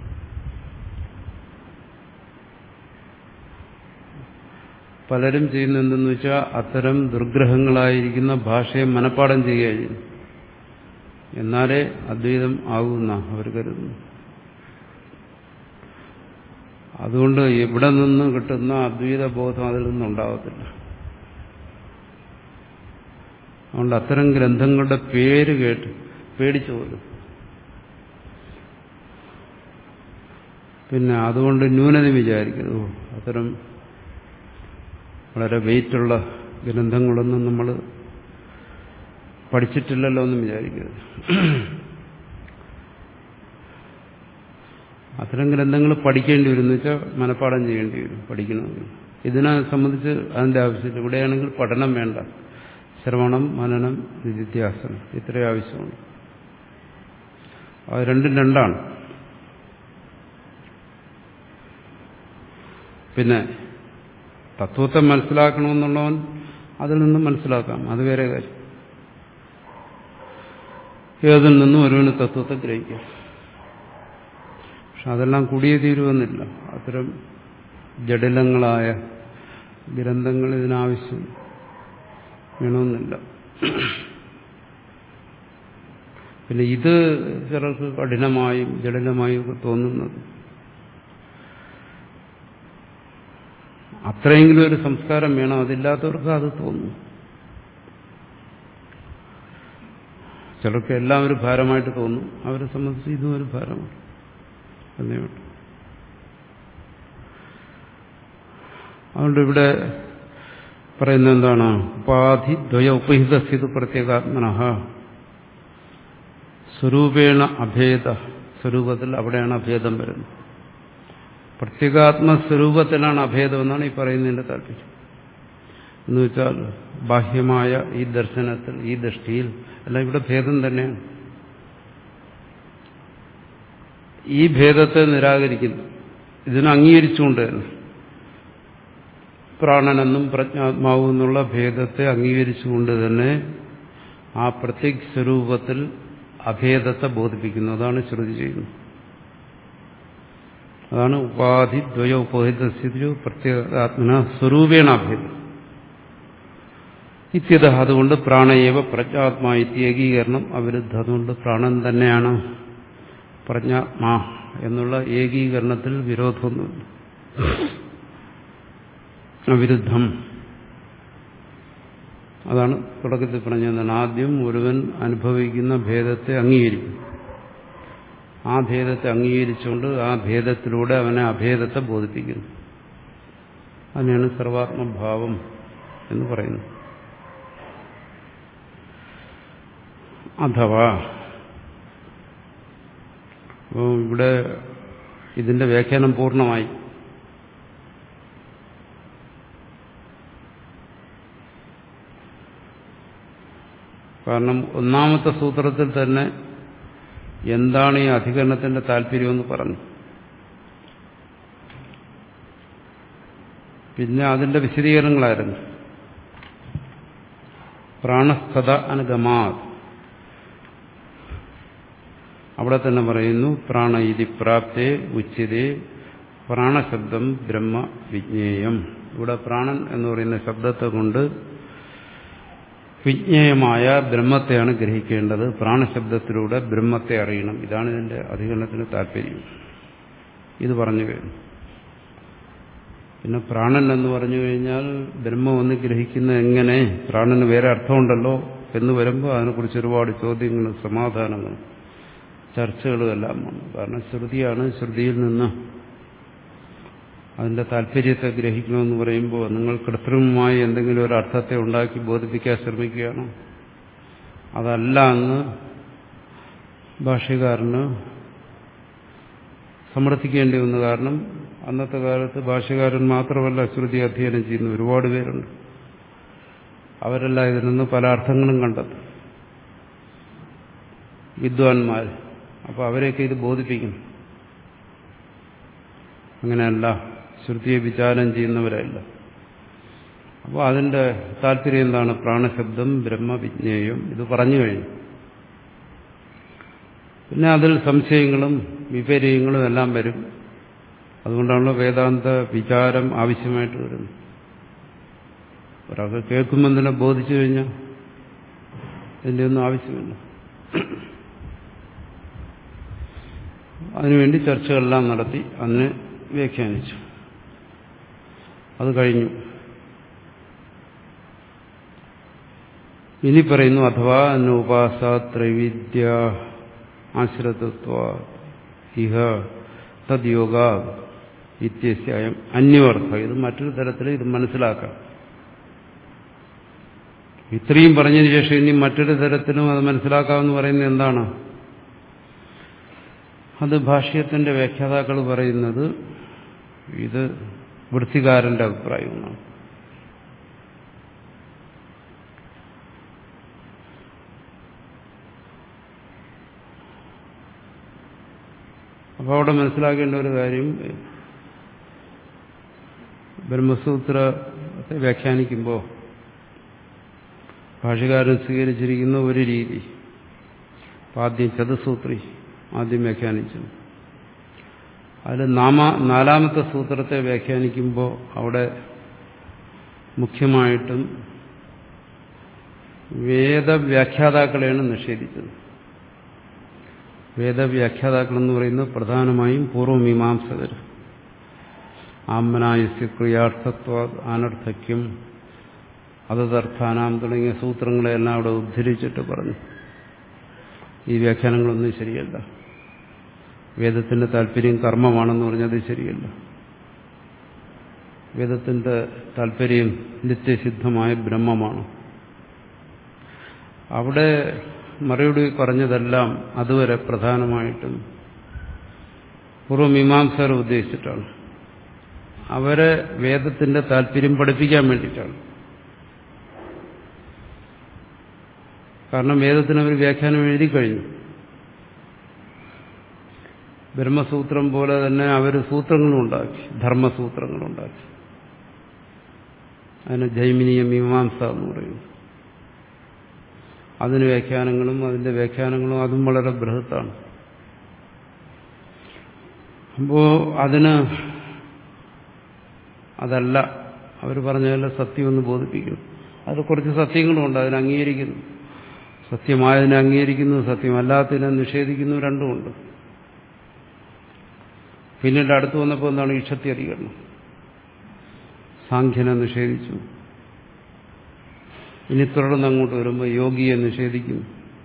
പലരും ചെയ്യുന്ന എന്തെന്ന് വെച്ചാൽ അത്തരം ദുർഗ്രഹങ്ങളായിരിക്കുന്ന ഭാഷയെ മനഃപ്പാടം ചെയ്യുകയാണ് എന്നാലേ അദ്വൈതം ആകുന്ന അവർ കരുതുന്നു അതുകൊണ്ട് എവിടെ നിന്ന് കിട്ടുന്ന അദ്വൈത ബോധം അതിൽ നിന്നുണ്ടാകത്തില്ല അതുകൊണ്ട് അത്തരം ഗ്രന്ഥങ്ങളുടെ പേര് കേട്ട് പേടിച്ചു പോലും പിന്നെ അതുകൊണ്ട് ന്യൂനത വിചാരിക്കുന്നു അത്തരം വളരെ വെയിറ്റുള്ള ഗ്രന്ഥങ്ങളൊന്നും നമ്മൾ പഠിച്ചിട്ടില്ലല്ലോ എന്നും വിചാരിക്കരുത് അത്തരം ഗ്രന്ഥങ്ങൾ പഠിക്കേണ്ടി വരും എന്ന് വെച്ചാൽ മനഃപ്പാഠം ചെയ്യേണ്ടി വരും പഠിക്കണമെങ്കിൽ ഇതിനെ സംബന്ധിച്ച് അതിന്റെ ആവശ്യമില്ല ഇവിടെയാണെങ്കിൽ പഠനം വേണ്ട ശ്രവണം മനനം നിതിധ്യാസനം ഇത്രയും ആവശ്യമുണ്ട് അത് രണ്ടും രണ്ടാണ് പിന്നെ തത്വത്തെ മനസ്സിലാക്കണമെന്നുള്ളവൻ അതിൽ നിന്നും മനസ്സിലാക്കാം അത് വേറെ കാര്യം ഏതിൽ നിന്നും ഒരുവന് തത്വത്തെ ഗ്രഹിക്കാം പക്ഷെ അതെല്ലാം കൂടിയേ തീരുമെന്നില്ല അത്തരം ജടിലങ്ങളായ ഗ്രന്ഥങ്ങൾ ഇതിനാവശ്യം വേണമെന്നില്ല പിന്നെ ഇത് ചിലർക്ക് കഠിനമായും ജടിലമായും ഒക്കെ തോന്നുന്നത് അത്രയെങ്കിലും ഒരു സംസ്കാരം വേണം അതില്ലാത്തവർക്ക് അത് തോന്നും ചിലർക്ക് എല്ലാം ഒരു ഭാരമായിട്ട് തോന്നും അവരെ സംബന്ധിച്ച് ഇതും ഒരു ഭാരമാണ് എന്നേ ഉള്ളൂ അതുകൊണ്ട് ഇവിടെ പറയുന്ന എന്താണ് ഉപാധി ദ്വയ ഉപഹിത സ്ഥിതി പ്രത്യേകാത്മന സ്വരൂപേണ അഭേദ സ്വരൂപത്തിൽ അവിടെയാണ് അഭേദം വരുന്നത് പ്രത്യേകാത്മസ്വരൂപത്തിലാണ് അഭേദം എന്നാണ് ഈ പറയുന്നതിന്റെ താല്പര്യം എന്ന് വെച്ചാൽ ബാഹ്യമായ ഈ ദർശനത്തിൽ ഈ ദൃഷ്ടിയിൽ എല്ലാം ഇവിടെ ഭേദം തന്നെയാണ് ഈ ഭേദത്തെ നിരാകരിക്കുന്നു ഇതിനെ അംഗീകരിച്ചുകൊണ്ട് തന്നെ പ്രാണനെന്നും പ്രജ്ഞാത്മാവും എന്നുള്ള ഭേദത്തെ അംഗീകരിച്ചുകൊണ്ട് തന്നെ ആ പ്രത്യേക സ്വരൂപത്തിൽ അഭേദത്തെ ബോധിപ്പിക്കുന്നു അതാണ് ശ്രുതി ചെയ്യുന്നത് അതാണ് ഉപാധി ദ്വയ ഉപഹിത സ്ഥിതി പ്രത്യേകാത്മന സ്വരൂപേണ അഭേദം ഇത്യത അതുകൊണ്ട് പ്രാണയേവ പ്രജ്ഞാത്മാ ഏകീകരണം അവിരുദ്ധ അതുകൊണ്ട് പ്രാണൻ തന്നെയാണ് പ്രജ്ഞാത്മാ എന്നുള്ള ഏകീകരണത്തിൽ വിരോധമൊന്നുമില്ല അവിരുദ്ധം അതാണ് തുടക്കത്തിൽ പറഞ്ഞതാണ് ആദ്യം ഒരുവൻ അനുഭവിക്കുന്ന ഭേദത്തെ അംഗീകരിക്കും ആ ഭേദത്തെ അംഗീകരിച്ചുകൊണ്ട് ആ ഭേദത്തിലൂടെ അവനെ അഭേദത്തെ ബോധിപ്പിക്കുന്നു അതിനെയാണ് സർവാത്മഭാവം എന്ന് പറയുന്നത് അഥവാ അപ്പോൾ ഇവിടെ ഇതിന്റെ വ്യാഖ്യാനം പൂർണ്ണമായി കാരണം ഒന്നാമത്തെ സൂത്രത്തിൽ തന്നെ എന്താണ് ഈ അധികരണത്തിന്റെ താല്പര്യമെന്ന് പറഞ്ഞു പിന്നെ അതിന്റെ വിശദീകരണങ്ങളായിരുന്നു പ്രാണസ്ഥത അനുഗമാ അവിടെ തന്നെ പറയുന്നു പ്രാണ ഇതി പ്രാപ്തേ ഉച്ചിതേ പ്രാണശബ്ദം ബ്രഹ്മ വിജ്ഞേയം ഇവിടെ പ്രാണൻ എന്ന് പറയുന്ന ശബ്ദത്തെ കൊണ്ട് വിജ്ഞേയമായ ബ്രഹ്മത്തെയാണ് ഗ്രഹിക്കേണ്ടത് പ്രാണശബ്ദത്തിലൂടെ ബ്രഹ്മത്തെ അറിയണം ഇതാണ് ഇതിന്റെ അധികരണത്തിന് താല്പര്യം ഇത് പറഞ്ഞു കഴിഞ്ഞു പിന്നെ പ്രാണൻ എന്ന് പറഞ്ഞു കഴിഞ്ഞാൽ ബ്രഹ്മം ഒന്ന് ഗ്രഹിക്കുന്നത് എങ്ങനെ പ്രാണന് വേറെ അർത്ഥമുണ്ടല്ലോ എന്ന് വരുമ്പോൾ അതിനെക്കുറിച്ച് ഒരുപാട് ചോദ്യങ്ങളും സമാധാനങ്ങളും ചർച്ചകളും എല്ലാം വന്നു കാരണം ശ്രുതിയാണ് ശ്രുതിയിൽ നിന്ന് അതിന്റെ താല്പര്യത്തെ ഗ്രഹിക്കണമെന്ന് പറയുമ്പോൾ നിങ്ങൾ കൃത്രിമമായി എന്തെങ്കിലും ഒരു അർത്ഥത്തെ ഉണ്ടാക്കി ബോധിപ്പിക്കാൻ ശ്രമിക്കുകയാണോ അതല്ല എന്ന് ഭാഷ്യകാരന് സമർത്ഥിക്കേണ്ടി വന്നു കാരണം അന്നത്തെ കാലത്ത് ഭാഷ്യകാരൻ മാത്രമല്ല ശ്രുതി അധ്യയനം ചെയ്യുന്ന ഒരുപാട് പേരുണ്ട് അവരെല്ലാം ഇതിൽ നിന്ന് പല അർത്ഥങ്ങളും കണ്ടെത്തും വിദ്വാൻമാർ അപ്പോൾ അവരെയൊക്കെ ഇത് ബോധിപ്പിക്കും അങ്ങനെയല്ല ശ്രുതിയെ വിചാരം ചെയ്യുന്നവരല്ല അപ്പോൾ അതിന്റെ താല്പര്യം എന്താണ് പ്രാണശബ്ദം ബ്രഹ്മവിജ്ഞേയം ഇത് പറഞ്ഞു കഴിഞ്ഞു പിന്നെ അതിൽ സംശയങ്ങളും വിപര്യങ്ങളും എല്ലാം വരും അതുകൊണ്ടാണല്ലോ വേദാന്ത വിചാരം ആവശ്യമായിട്ട് വരുന്നത് ഒരാൾക്ക് കേൾക്കുമ്പോൾ തന്നെ ബോധിച്ചു കഴിഞ്ഞാൽ ഇതിൻ്റെ ഒന്നും ആവശ്യമില്ല അതിനുവേണ്ടി ചർച്ചകളെല്ലാം നടത്തി അതിനെ വ്യാഖ്യാനിച്ചു അത് കഴിഞ്ഞു ഇനി പറയുന്നു അഥവാ അന്നുപാസ ത്രൈവിദ്യ ആശ്രിതത്വ ഇഹ തദ്യോഗ ഇത്യസ്യായം അന്യവർത്ഥം ഇത് മറ്റൊരു തരത്തിൽ ഇത് മനസ്സിലാക്കാം ഇത്രയും പറഞ്ഞതിന് ശേഷം ഇനി മറ്റൊരു തരത്തിലും അത് മനസ്സിലാക്കാമെന്ന് പറയുന്നത് എന്താണ് അത് ഭാഷ്യത്തിന്റെ വ്യാഖ്യാതാക്കൾ പറയുന്നത് ഇത് വൃത്തികാരന്റെ അഭിപ്രായമാണ് അപ്പോൾ അവിടെ മനസ്സിലാക്കേണ്ട ഒരു കാര്യം ബ്രഹ്മസൂത്രത്തെ വ്യാഖ്യാനിക്കുമ്പോൾ ഭാഷകാരൻ സ്വീകരിച്ചിരിക്കുന്ന ഒരു രീതി ആദ്യം ചതുസൂത്രി ആദ്യം വ്യാഖ്യാനിച്ചു അതിൽ നാമ നാലാമത്തെ സൂത്രത്തെ വ്യാഖ്യാനിക്കുമ്പോൾ അവിടെ മുഖ്യമായിട്ടും വേദവ്യാഖ്യാതാക്കളെയാണ് നിഷേധിച്ചത് വേദവ്യാഖ്യാതാക്കൾ എന്ന് പറയുന്നത് പ്രധാനമായും പൂർവ്വമീമാംസകർ ആമനായസ്യ ക്രിയാർത്ഥത്വ അനർത്ഥയ്ക്കും അതതർത്ഥാനാം തുടങ്ങിയ സൂത്രങ്ങളെല്ലാം അവിടെ ഉദ്ധരിച്ചിട്ട് പറഞ്ഞു ഈ വ്യാഖ്യാനങ്ങളൊന്നും ശരിയല്ല വേദത്തിന്റെ താല്പര്യം കർമ്മമാണെന്ന് പറഞ്ഞത് ശരിയല്ല വേദത്തിന്റെ താല്പര്യം നിത്യസിദ്ധമായ ബ്രഹ്മമാണ് അവിടെ മറുപടി പറഞ്ഞതെല്ലാം അതുവരെ പ്രധാനമായിട്ടും പൂർവ്വമീമാംസകർ ഉദ്ദേശിച്ചിട്ടാണ് അവരെ വേദത്തിന്റെ താല്പര്യം പഠിപ്പിക്കാൻ വേണ്ടിയിട്ടാണ് കാരണം വേദത്തിന് അവർ വ്യാഖ്യാനം എഴുതി കഴിഞ്ഞു ബ്രഹ്മസൂത്രം പോലെ തന്നെ അവർ സൂത്രങ്ങളുണ്ടാക്കി ധർമ്മസൂത്രങ്ങളുണ്ടാക്കി അതിന് ജൈമിനീയ മീമാംസ എന്ന് പറയുന്നു അതിന് വ്യാഖ്യാനങ്ങളും അതിന്റെ വ്യാഖ്യാനങ്ങളും അതും വളരെ ബൃഹത്താണ് അപ്പോ അതിന് അതല്ല അവർ പറഞ്ഞതല്ല സത്യമെന്ന് ബോധിപ്പിക്കുന്നു അത് കുറച്ച് സത്യങ്ങളുമുണ്ട് അതിനെ അംഗീകരിക്കുന്നു സത്യമായതിനെ അംഗീകരിക്കുന്നു സത്യമല്ലാത്തതിനെ നിഷേധിക്കുന്നു രണ്ടുമുണ്ട് പിന്നീട് അടുത്ത് വന്നപ്പോൾ എന്താണ് ഈക്ഷത്തി അധികരണം സാഖ്യനെ നിഷേധിച്ചു ഇനി തുടർന്ന് അങ്ങോട്ട് വരുമ്പോൾ യോഗിയെ നിഷേധിക്കും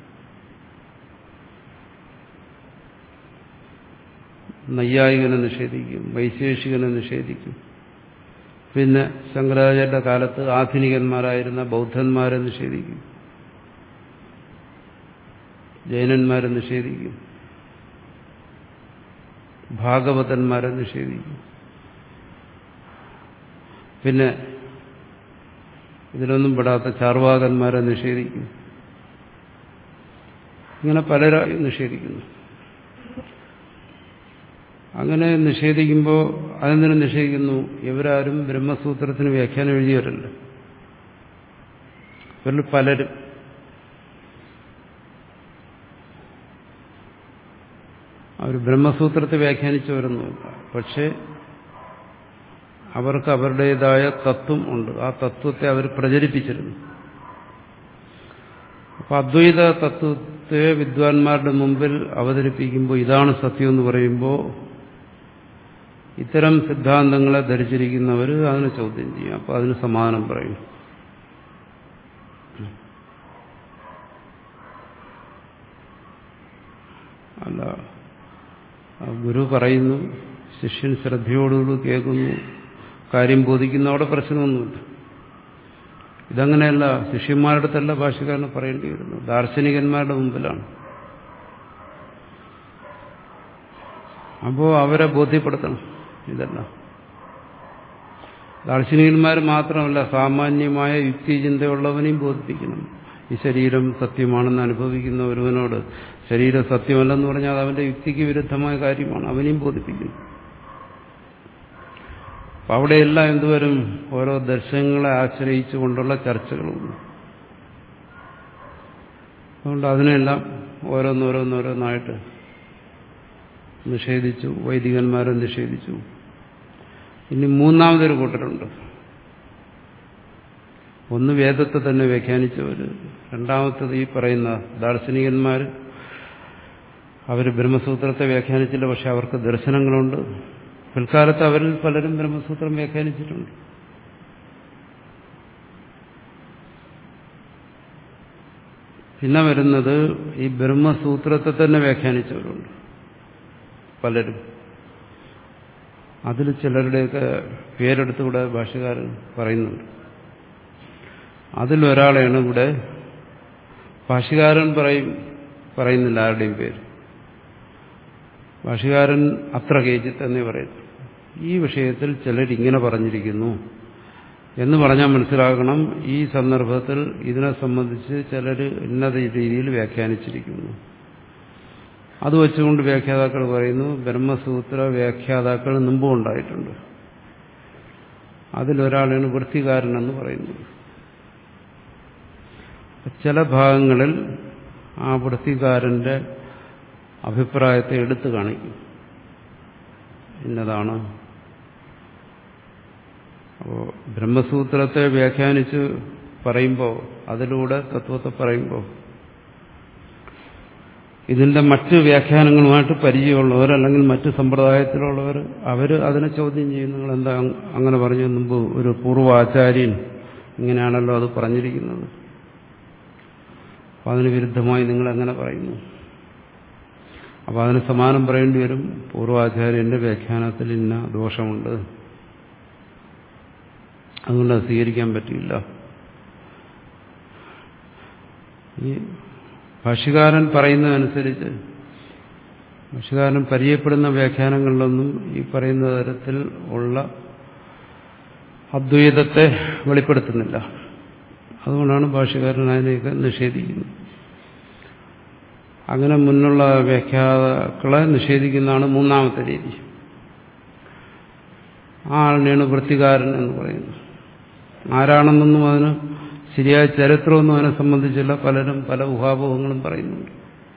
നൈയായികനെ നിഷേധിക്കും വൈശേഷികനെ നിഷേധിക്കും പിന്നെ ശങ്കരാചാര്യ കാലത്ത് ആധുനികന്മാരായിരുന്ന ബൗദ്ധന്മാരെ നിഷേധിക്കും ജൈനന്മാരെ നിഷേധിക്കും ഭാഗവതന്മാരെ നിഷേധിക്കും പിന്നെ ഇതിലൊന്നും പെടാത്ത ചാർവാകന്മാരെ നിഷേധിക്കും ഇങ്ങനെ പലരായും നിഷേധിക്കുന്നു അങ്ങനെ നിഷേധിക്കുമ്പോൾ അതെന്തിനു നിഷേധിക്കുന്നു ഇവരാരും ബ്രഹ്മസൂത്രത്തിന് വ്യാഖ്യാനം എഴുതിയവരല്ല ഇവരിൽ പലരും അവർ ബ്രഹ്മസൂത്രത്തെ വ്യാഖ്യാനിച്ചവരൊന്നുമില്ല പക്ഷേ അവർക്ക് അവരുടേതായ തത്വം ഉണ്ട് ആ തത്വത്തെ അവർ പ്രചരിപ്പിച്ചിരുന്നു അപ്പൊ അദ്വൈത തത്വത്തെ വിദ്വാൻമാരുടെ മുമ്പിൽ അവതരിപ്പിക്കുമ്പോൾ ഇതാണ് സത്യം എന്ന് പറയുമ്പോൾ ഇത്തരം സിദ്ധാന്തങ്ങളെ ധരിച്ചിരിക്കുന്നവർ അതിനെ ചോദ്യം ചെയ്യും അപ്പോൾ അതിന് സമാധാനം പറയും അല്ല ഗുരു പറയുന്നു ശിഷ്യൻ ശ്രദ്ധയോടുകൂടി കേൾക്കുന്നു കാര്യം ബോധിക്കുന്നു അവിടെ പ്രശ്നമൊന്നുമില്ല ഇതങ്ങനെയല്ല ശിഷ്യന്മാരുടെ അടുത്തല്ല ഭാഷകാരന് പറയേണ്ടി വരുന്നു ദാർശനികന്മാരുടെ മുമ്പിലാണ് അപ്പോൾ അവരെ ബോധ്യപ്പെടുത്തണം ഇതെല്ലാം ദാർശനികന്മാർ മാത്രമല്ല സാമാന്യമായ യുക്തിചിന്തയുള്ളവനെയും ബോധിപ്പിക്കണം ഈ ശരീരം സത്യമാണെന്ന് അനുഭവിക്കുന്ന ഒരുവനോട് ശരീരം സത്യമല്ലെന്ന് പറഞ്ഞാൽ അത് അവന്റെ യുക്തിക്ക് വിരുദ്ധമായ കാര്യമാണ് അവനെയും ബോധിപ്പിക്കുന്നു അപ്പം അവിടെയെല്ലാം എന്തുവരും ഓരോ ദർശനങ്ങളെ ആശ്രയിച്ചുകൊണ്ടുള്ള ചർച്ചകളുണ്ട് അതുകൊണ്ട് അതിനെല്ലാം ഓരോന്നോരോന്നോരോന്നായിട്ട് നിഷേധിച്ചു വൈദികന്മാരെ നിഷേധിച്ചു ഇനി മൂന്നാമതൊരു കൂട്ടരുണ്ട് ഒന്ന് വേദത്തെ തന്നെ വ്യാഖ്യാനിച്ചവർ രണ്ടാമത്തത് ഈ പറയുന്ന ദാർശനികന്മാർ അവർ ബ്രഹ്മസൂത്രത്തെ വ്യാഖ്യാനിച്ചില്ല പക്ഷെ അവർക്ക് ദർശനങ്ങളുണ്ട് പിൽക്കാലത്ത് അവരിൽ പലരും ബ്രഹ്മസൂത്രം വ്യാഖ്യാനിച്ചിട്ടുണ്ട് പിന്നെ വരുന്നത് ഈ ബ്രഹ്മസൂത്രത്തെ തന്നെ വ്യാഖ്യാനിച്ചവരുണ്ട് പലരും അതിൽ ചിലരുടെയൊക്കെ പേരെടുത്തുകൂടെ ഭാഷകാരൻ പറയുന്നുണ്ട് അതിലൊരാളെയാണ് ഇവിടെ ഭാഷകാരൻ പറയും പറയുന്നില്ല ആരുടെയും പേര് ഭാഷകാരൻ അത്ര കേജിത്ത് എന്നേ പറയുന്നു ഈ വിഷയത്തിൽ ചിലരിങ്ങനെ പറഞ്ഞിരിക്കുന്നു എന്ന് പറഞ്ഞാൽ മനസ്സിലാക്കണം ഈ സന്ദർഭത്തിൽ ഇതിനെ സംബന്ധിച്ച് ചിലർ ഇന്നത രീതിയിൽ വ്യാഖ്യാനിച്ചിരിക്കുന്നു അത് വെച്ചുകൊണ്ട് വ്യാഖ്യാതാക്കൾ പറയുന്നു ബ്രഹ്മസൂത്ര വ്യാഖ്യാതാക്കൾ മുമ്പും ഉണ്ടായിട്ടുണ്ട് അതിലൊരാളാണ് വൃത്തികാരനെന്ന് പറയുന്നത് ചില ഭാഗങ്ങളിൽ ആ വൃത്തികാരന്റെ അഭിപ്രായത്തെ എടുത്തു കാണിക്കും ഇന്നതാണ് അപ്പോൾ ബ്രഹ്മസൂത്രത്തെ വ്യാഖ്യാനിച്ച് പറയുമ്പോൾ അതിലൂടെ തത്വത്തെ പറയുമ്പോൾ ഇതിന്റെ മറ്റ് വ്യാഖ്യാനങ്ങളുമായിട്ട് പരിചയമുള്ളവർ അല്ലെങ്കിൽ മറ്റ് സമ്പ്രദായത്തിലുള്ളവർ അവർ അതിനെ ചോദ്യം ചെയ്യും നിങ്ങൾ എന്താ അങ്ങനെ പറഞ്ഞു മുമ്പ് ഒരു പൂർവാചാര്യൻ ഇങ്ങനെയാണല്ലോ അത് പറഞ്ഞിരിക്കുന്നത് അപ്പം അതിന് വിരുദ്ധമായി നിങ്ങൾ എങ്ങനെ പറയുന്നു അപ്പോൾ അതിന് സമാനം പറയേണ്ടി വരും പൂർവാചാര്യന്റെ വ്യാഖ്യാനത്തിൽ ഇന്ന ദോഷമുണ്ട് അതുകൊണ്ട് അത് സ്വീകരിക്കാൻ പറ്റില്ല ഈ ഭാഷ്യകാരൻ പറയുന്നതനുസരിച്ച് ഭാഷ്യകാരൻ പരിചയപ്പെടുന്ന വ്യാഖ്യാനങ്ങളിലൊന്നും ഈ പറയുന്ന തരത്തിൽ ഉള്ള അദ്വൈതത്തെ വെളിപ്പെടുത്തുന്നില്ല അതുകൊണ്ടാണ് ഭാഷ്യകാരൻ അതിനെയൊക്കെ നിഷേധിക്കുന്നത് അങ്ങനെ മുന്നുള്ള വ്യാഖ്യാതാക്കളെ നിഷേധിക്കുന്നതാണ് മൂന്നാമത്തെ രീതി ആ ആളിനെയാണ് വൃത്തികാരൻ എന്ന് പറയുന്നത് ആരാണെന്നൊന്നും അതിന് ശരിയായ ചരിത്രമൊന്നും അതിനെ സംബന്ധിച്ചില്ല പലരും പല ഊഹാപോഹങ്ങളും പറയുന്നുണ്ട്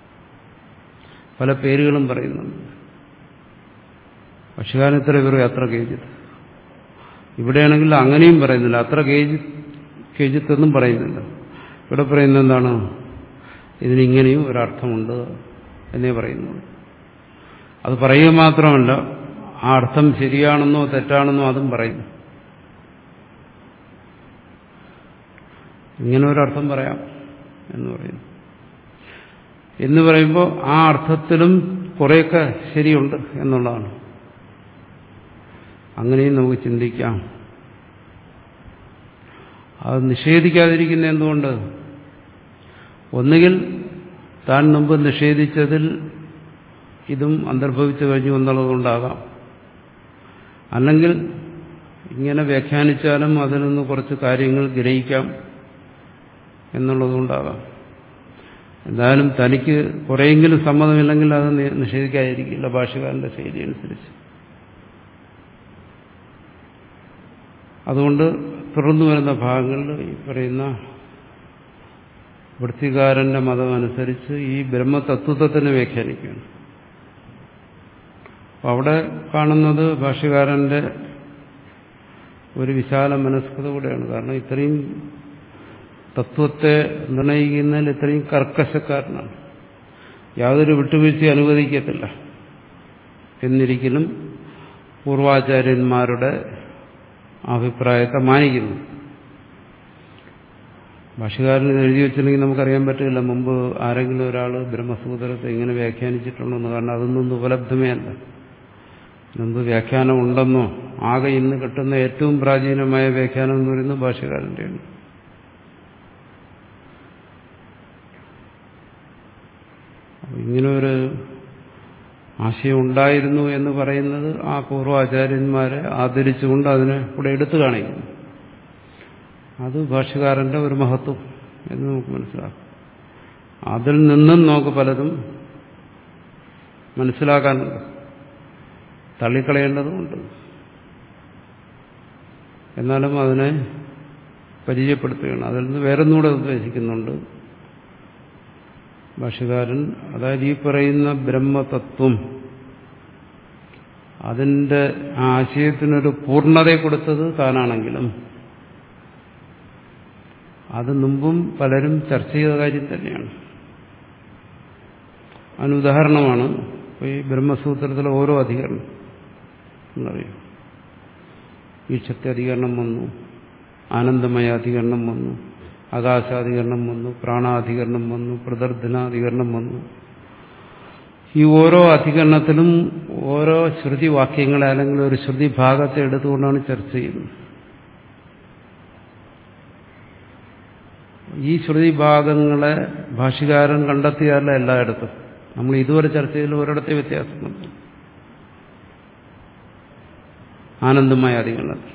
പല പേരുകളും പറയുന്നുണ്ട് ഭക്ഷ്യകാരൻ ഇത്ര പേരും അത്ര കേജിത്ത് ഇവിടെയാണെങ്കിൽ അങ്ങനെയും പറയുന്നില്ല അത്ര കേജി കേജിത്തെന്നും പറയുന്നില്ല ഇവിടെ പറയുന്നത് എന്താണ് ഇതിനിങ്ങനെയും ഒരർത്ഥമുണ്ട് എന്നേ പറയുന്നുള്ളൂ അത് പറയുക മാത്രമല്ല ആ അർത്ഥം ശരിയാണെന്നോ തെറ്റാണെന്നോ അതും പറയുന്നു ഇങ്ങനെ ഒരർത്ഥം പറയാം എന്ന് പറയുന്നു എന്ന് പറയുമ്പോൾ ആ അർത്ഥത്തിലും കുറേയൊക്കെ ശരിയുണ്ട് എന്നുള്ളതാണ് അങ്ങനെയും നമുക്ക് ചിന്തിക്കാം അത് നിഷേധിക്കാതിരിക്കുന്ന എന്തുകൊണ്ട് ഒന്നുകിൽ താൻ മുമ്പ് നിഷേധിച്ചതിൽ ഇതും അന്തർഭവിച്ചു കഴിഞ്ഞു എന്നുള്ളതുകൊണ്ടാകാം അല്ലെങ്കിൽ ഇങ്ങനെ വ്യാഖ്യാനിച്ചാലും അതിൽ നിന്ന് കുറച്ച് കാര്യങ്ങൾ ഗ്രഹിക്കാം എന്നുള്ളതുകൊണ്ടാകാം എന്തായാലും തനിക്ക് കുറെയെങ്കിലും സമ്മതമില്ലെങ്കിൽ അത് നിഷേധിക്കാതിരിക്കില്ല ഭാഷകാരന്റെ ശൈലി അനുസരിച്ച് അതുകൊണ്ട് തുടർന്നു വരുന്ന ഭാഗങ്ങളിൽ ഈ പറയുന്ന വൃത്തികാരന്റെ മതം അനുസരിച്ച് ഈ ബ്രഹ്മതത്വത്തെ തന്നെ വ്യാഖ്യാനിക്കുകയാണ് അവിടെ കാണുന്നത് ഭാഷ്യകാരന്റെ ഒരു വിശാല മനസ്കത കൂടെയാണ് കാരണം ഇത്രയും തത്വത്തെ നിർണയിക്കുന്നതിൽ ഇത്രയും കർക്കശക്കാരനാണ് യാതൊരു വിട്ടുവീഴ്ച അനുവദിക്കത്തില്ല എന്നിരിക്കലും പൂർവാചാര്യന്മാരുടെ അഭിപ്രായത്തെ മാനിക്കുന്നു ഭാഷകാരൻ എഴുതി വെച്ചിട്ടുണ്ടെങ്കിൽ നമുക്കറിയാൻ പറ്റില്ല മുമ്പ് ആരെങ്കിലും ഒരാൾ ബ്രഹ്മസൂത്രത്തെ ഇങ്ങനെ വ്യാഖ്യാനിച്ചിട്ടുണ്ടെന്ന് കാരണം അതൊന്നും ഉപലബ്ധമേ അല്ല മുമ്പ് വ്യാഖ്യാനം ഉണ്ടെന്നോ ആകെ ഇന്ന് കിട്ടുന്ന ഏറ്റവും പ്രാചീനമായ വ്യാഖ്യാനം എന്ന് പറയുന്നത് ഭാഷകാരൻ്റെയാണ് ഇങ്ങനെ ഒരു ആശയം ഉണ്ടായിരുന്നു എന്ന് പറയുന്നത് ആ പൂർവാചാര്യന്മാരെ ആദരിച്ചുകൊണ്ട് അതിനെ കൂടെ എടുത്തു കാണിക്കുന്നു അത് ഭാഷകാരന്റെ ഒരു മഹത്വം എന്ന് നമുക്ക് മനസ്സിലാക്കാം അതിൽ നിന്നും നമുക്ക് പലതും മനസ്സിലാക്കാനുണ്ട് തള്ളിക്കളയേണ്ടതുമുണ്ട് എന്നാലും അതിനെ പരിചയപ്പെടുത്തുകയാണ് അതിൽ നിന്ന് വേറൊന്നുകൂടെ ഉദ്ദേശിക്കുന്നുണ്ട് ഭാഷകാരൻ അതായത് ഈ പറയുന്ന ബ്രഹ്മതത്വം അതിന്റെ ആ ആശയത്തിനൊരു പൂർണ്ണതയെ കൊടുത്തത് താനാണെങ്കിലും അത് മുമ്പും പലരും ചർച്ച ചെയ്ത കാര്യം തന്നെയാണ് അതിന് ഉദാഹരണമാണ് ഈ ബ്രഹ്മസൂത്രത്തിലെ ഓരോ അധികരണം എന്നറിയും ഈക്ഷത്യാധികരണം വന്നു ആനന്ദമയ അധികരണം വന്നു ആകാശാധികരണം വന്നു പ്രാണാധികരണം വന്നു പ്രദർധനാധികരണം വന്നു ഈ ഓരോ അധികരണത്തിലും ഓരോ ശ്രുതി വാക്യങ്ങളെ അല്ലെങ്കിൽ ഒരു ശ്രുതി ഭാഗത്തെ എടുത്തുകൊണ്ടാണ് ചർച്ച ചെയ്യുന്നത് ഈ ശ്രുതി ഭാഗങ്ങളെ ഭാഷകാരൻ കണ്ടെത്തിയതല്ല എല്ലായിടത്തും നമ്മൾ ഇതുവരെ ചർച്ച ചെയ്തതിൽ ഒരിടത്തെ വ്യത്യാസമുണ്ട് ആനന്ദമായ അധികരണത്തിൽ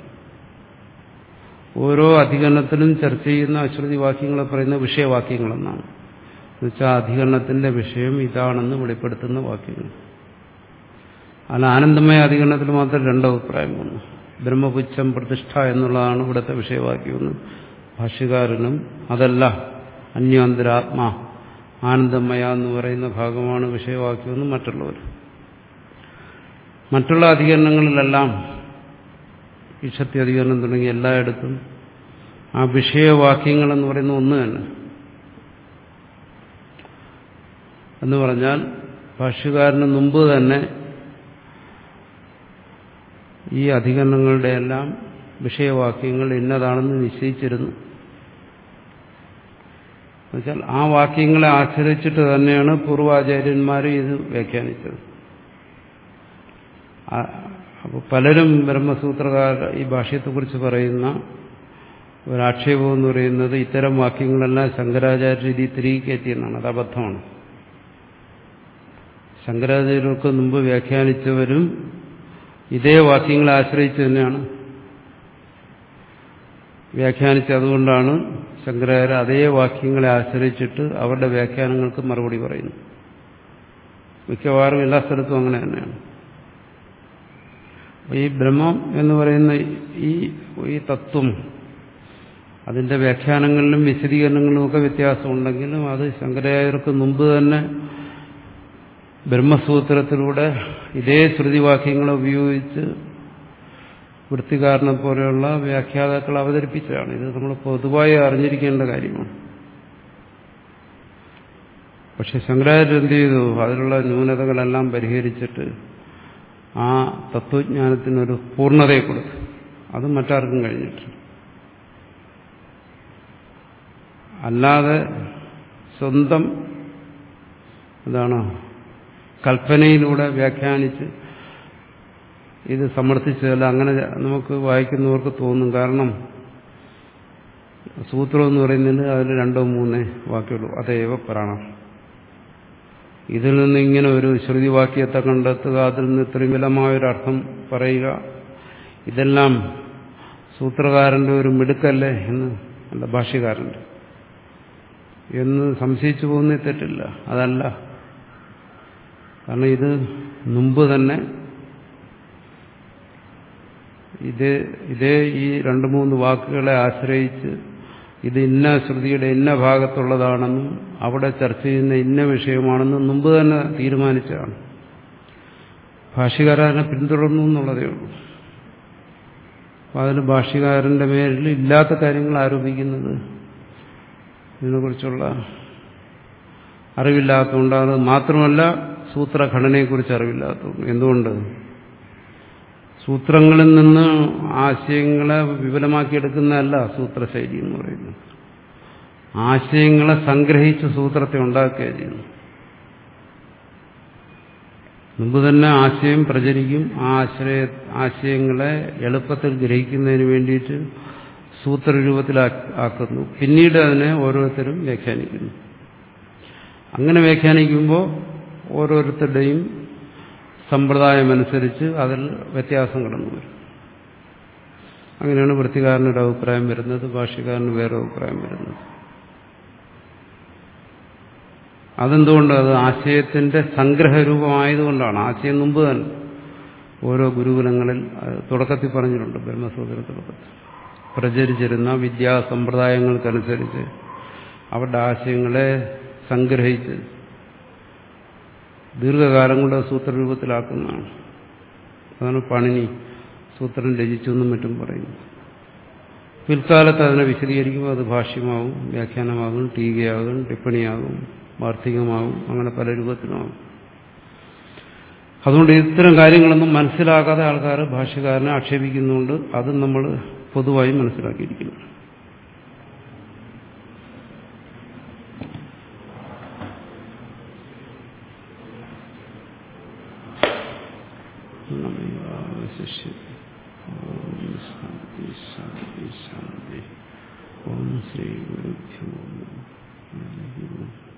ഓരോ അധികരണത്തിലും ചർച്ച ചെയ്യുന്ന അശ്രുതി വാക്യങ്ങളെ പറയുന്ന വിഷയവാക്യങ്ങളെന്നാണ് എന്നുവെച്ചാൽ അധികരണത്തിന്റെ വിഷയം ഇതാണെന്ന് വെളിപ്പെടുത്തുന്ന വാക്യങ്ങൾ അല്ല ആനന്ദമയ അധികരണത്തിൽ മാത്രം രണ്ടോ അഭിപ്രായം വന്നു ബ്രഹ്മപുച്ഛം പ്രതിഷ്ഠ എന്നുള്ളതാണ് ഇവിടുത്തെ വിഷയവാക്യമെന്ന് ഭാഷ്യകാരനും അതല്ല അന്യാന്തരാത്മാ ആനന്ദമയ എന്ന് പറയുന്ന ഭാഗമാണ് വിഷയവാക്യമെന്ന് മറ്റുള്ളവർ മറ്റുള്ള അധികരണങ്ങളിലെല്ലാം ഇഷത്തി അധികരണം തുടങ്ങി എല്ലായിടത്തും ആ വിഷയവാക്യങ്ങൾ എന്ന് പറയുന്ന ഒന്ന് തന്നെ എന്ന് പറഞ്ഞാൽ ഭാഷ്യകാരന് മുമ്പ് തന്നെ ഈ അധികരണങ്ങളുടെ എല്ലാം വിഷയവാക്യങ്ങൾ ഇന്നതാണെന്ന് നിശ്ചയിച്ചിരുന്നു എന്നുവെച്ചാൽ ആ വാക്യങ്ങളെ ആശ്രയിച്ചിട്ട് തന്നെയാണ് പൂർവാചാര്യന്മാർ ഇത് വ്യാഖ്യാനിച്ചത് അപ്പോൾ പലരും ബ്രഹ്മസൂത്രകാർ ഈ ഭാഷ്യത്തെക്കുറിച്ച് പറയുന്ന ഒരാക്ഷേപം എന്ന് പറയുന്നത് ഇത്തരം വാക്യങ്ങളെല്ലാം ശങ്കരാചാര്യ രീതി തിരികെ കയറ്റിയെന്നാണ് അത് അബദ്ധമാണ് ശങ്കരാചാര്യർക്ക് മുമ്പ് വ്യാഖ്യാനിച്ചവരും ഇതേ വാക്യങ്ങളെ ആശ്രയിച്ച് തന്നെയാണ് വ്യാഖ്യാനിച്ചതുകൊണ്ടാണ് ശങ്കരാചാര്യ അതേ വാക്യങ്ങളെ ആശ്രയിച്ചിട്ട് അവരുടെ വ്യാഖ്യാനങ്ങൾക്ക് മറുപടി പറയുന്നു മിക്കവാറും എല്ലാ സ്ഥലത്തും അങ്ങനെ തന്നെയാണ് ഈ ബ്രഹ്മം എന്ന് പറയുന്ന ഈ ഈ തത്വം അതിന്റെ വ്യാഖ്യാനങ്ങളിലും വിശദീകരണങ്ങളിലും ഒക്കെ വ്യത്യാസമുണ്ടെങ്കിലും അത് ശങ്കരാചാര്യർക്ക് മുമ്പ് തന്നെ ബ്രഹ്മസൂത്രത്തിലൂടെ ഇതേ ശ്രുതിവാക്യങ്ങളെ ഉപയോഗിച്ച് വൃത്തികാരനെ പോലെയുള്ള വ്യാഖ്യാതാക്കൾ അവതരിപ്പിച്ചതാണ് ഇത് നമ്മൾ പൊതുവായി അറിഞ്ഞിരിക്കേണ്ട കാര്യമാണ് പക്ഷെ ശങ്കരാചാര്യ എന്ത് ചെയ്തു അതിലുള്ള ന്യൂനതകളെല്ലാം പരിഹരിച്ചിട്ട് ആ തത്വജ്ഞാനത്തിനൊരു പൂർണ്ണതയെ കൊടുത്തു അത് മറ്റാർക്കും കഴിഞ്ഞിട്ടില്ല അല്ലാതെ സ്വന്തം എന്താണ് കൽപ്പനയിലൂടെ വ്യാഖ്യാനിച്ച് ഇത് സമർത്ഥിച്ചതല്ല അങ്ങനെ നമുക്ക് വായിക്കുന്നവർക്ക് തോന്നും കാരണം സൂത്രം എന്ന് പറയുന്നതിന് അതിൽ രണ്ടോ മൂന്നേ വാക്കുള്ളൂ അതേവ പ്രാണം ഇതിൽ നിന്ന് ഇങ്ങനെ ഒരു ശ്രുതിവാക്യത്തെ കണ്ടെത്തുക അതിൽ നിന്ന് ഇത്രയും വിലമായൊരർത്ഥം പറയുക ഇതെല്ലാം സൂത്രകാരന്റെ ഒരു മിടുക്കല്ലേ എന്ന് അല്ല ഭാഷ്യകാരന്റെ എന്ന് സംശയിച്ചു പോകുന്നേ തെറ്റില്ല അതല്ല കാരണം ഇത് മുമ്പ് തന്നെ ഇത് ഇതേ ഈ രണ്ട് മൂന്ന് വാക്കുകളെ ആശ്രയിച്ച് ഇത് ഇന്ന ശ്രുതിയുടെ ഇന്ന ഭാഗത്തുള്ളതാണെന്നും അവിടെ ചർച്ച ചെയ്യുന്ന ഇന്ന വിഷയമാണെന്നും മുമ്പ് തന്നെ തീരുമാനിച്ചതാണ് ഭാഷ്യകാരനെ പിന്തുടർന്നു എന്നുള്ളതേ ഉള്ളൂ അപ്പം അതിന് ഭാഷ്യകാരന്റെ പേരിൽ ഇല്ലാത്ത കാര്യങ്ങൾ ആരോപിക്കുന്നത് ഇതിനെക്കുറിച്ചുള്ള അറിവില്ലാത്തതുകൊണ്ടാണ് മാത്രമല്ല സൂത്രഘടനയെക്കുറിച്ച് അറിവില്ലാത്തതുകൊണ്ട് എന്തുകൊണ്ട് സൂത്രങ്ങളിൽ നിന്ന് ആശയങ്ങളെ വിപുലമാക്കിയെടുക്കുന്നതല്ല സൂത്രശൈലി എന്ന് പറയുന്നത് ആശയങ്ങളെ സംഗ്രഹിച്ച് സൂത്രത്തെ ഉണ്ടാക്കുക ചെയ്യുന്നു മുമ്പ് തന്നെ ആശയം പ്രചരിക്കും ആ ആശ്രയ ആശയങ്ങളെ എളുപ്പത്തിൽ ഗ്രഹിക്കുന്നതിന് വേണ്ടിയിട്ട് സൂത്രരൂപത്തിലാക്കുന്നു പിന്നീട് അതിനെ ഓരോരുത്തരും വ്യാഖ്യാനിക്കുന്നു അങ്ങനെ വ്യാഖ്യാനിക്കുമ്പോൾ ഓരോരുത്തരുടെയും സമ്പ്രദായമനുസരിച്ച് അതിൽ വ്യത്യാസം കടന്നു വരും അങ്ങനെയാണ് വൃത്തികാരനൊരു അഭിപ്രായം വരുന്നത് ഭാഷ്യക്കാരന് വേറെ അഭിപ്രായം വരുന്നത് അതെന്തുകൊണ്ട് അത് ആശയത്തിന്റെ സംഗ്രഹരൂപമായതുകൊണ്ടാണ് ആശയം മുമ്പ് തന്നെ ഓരോ ഗുരുകുലങ്ങളിൽ അത് തുടക്കത്തിൽ പറഞ്ഞിട്ടുണ്ട് ബ്രഹ്മസൂത്ര തുടക്കത്തിൽ പ്രചരിച്ചിരുന്ന വിദ്യാസമ്പ്രദായങ്ങൾക്കനുസരിച്ച് അവരുടെ ആശയങ്ങളെ സംഗ്രഹിച്ച് ദീർഘകാലം കൊണ്ട് അത് സൂത്രരൂപത്തിലാക്കുന്നതാണ് അതാണ് പണിനി സൂത്രം രചിച്ചെന്നും മറ്റും പറയുന്നു പിൽക്കാലത്ത് അതിനെ വിശദീകരിക്കുമ്പോൾ അത് ഭാഷ്യമാവും വ്യാഖ്യാനമാകും ടീകയാകും ടിപ്പണിയാകും വാർത്തികമാകും അങ്ങനെ പല രൂപത്തിലുമാകും അതുകൊണ്ട് ഇത്തരം കാര്യങ്ങളൊന്നും മനസ്സിലാക്കാതെ ആൾക്കാർ ഭാഷ്യക്കാരനെ ആക്ഷേപിക്കുന്നുണ്ട് അതും നമ്മൾ പൊതുവായി മനസ്സിലാക്കിയിരിക്കുന്നു ശിഷ്യ ഓം ശാന്തി ശാന്തി ശാന്തി ഓം ശ്രീ ഗുരുഭ്യോ നമഃ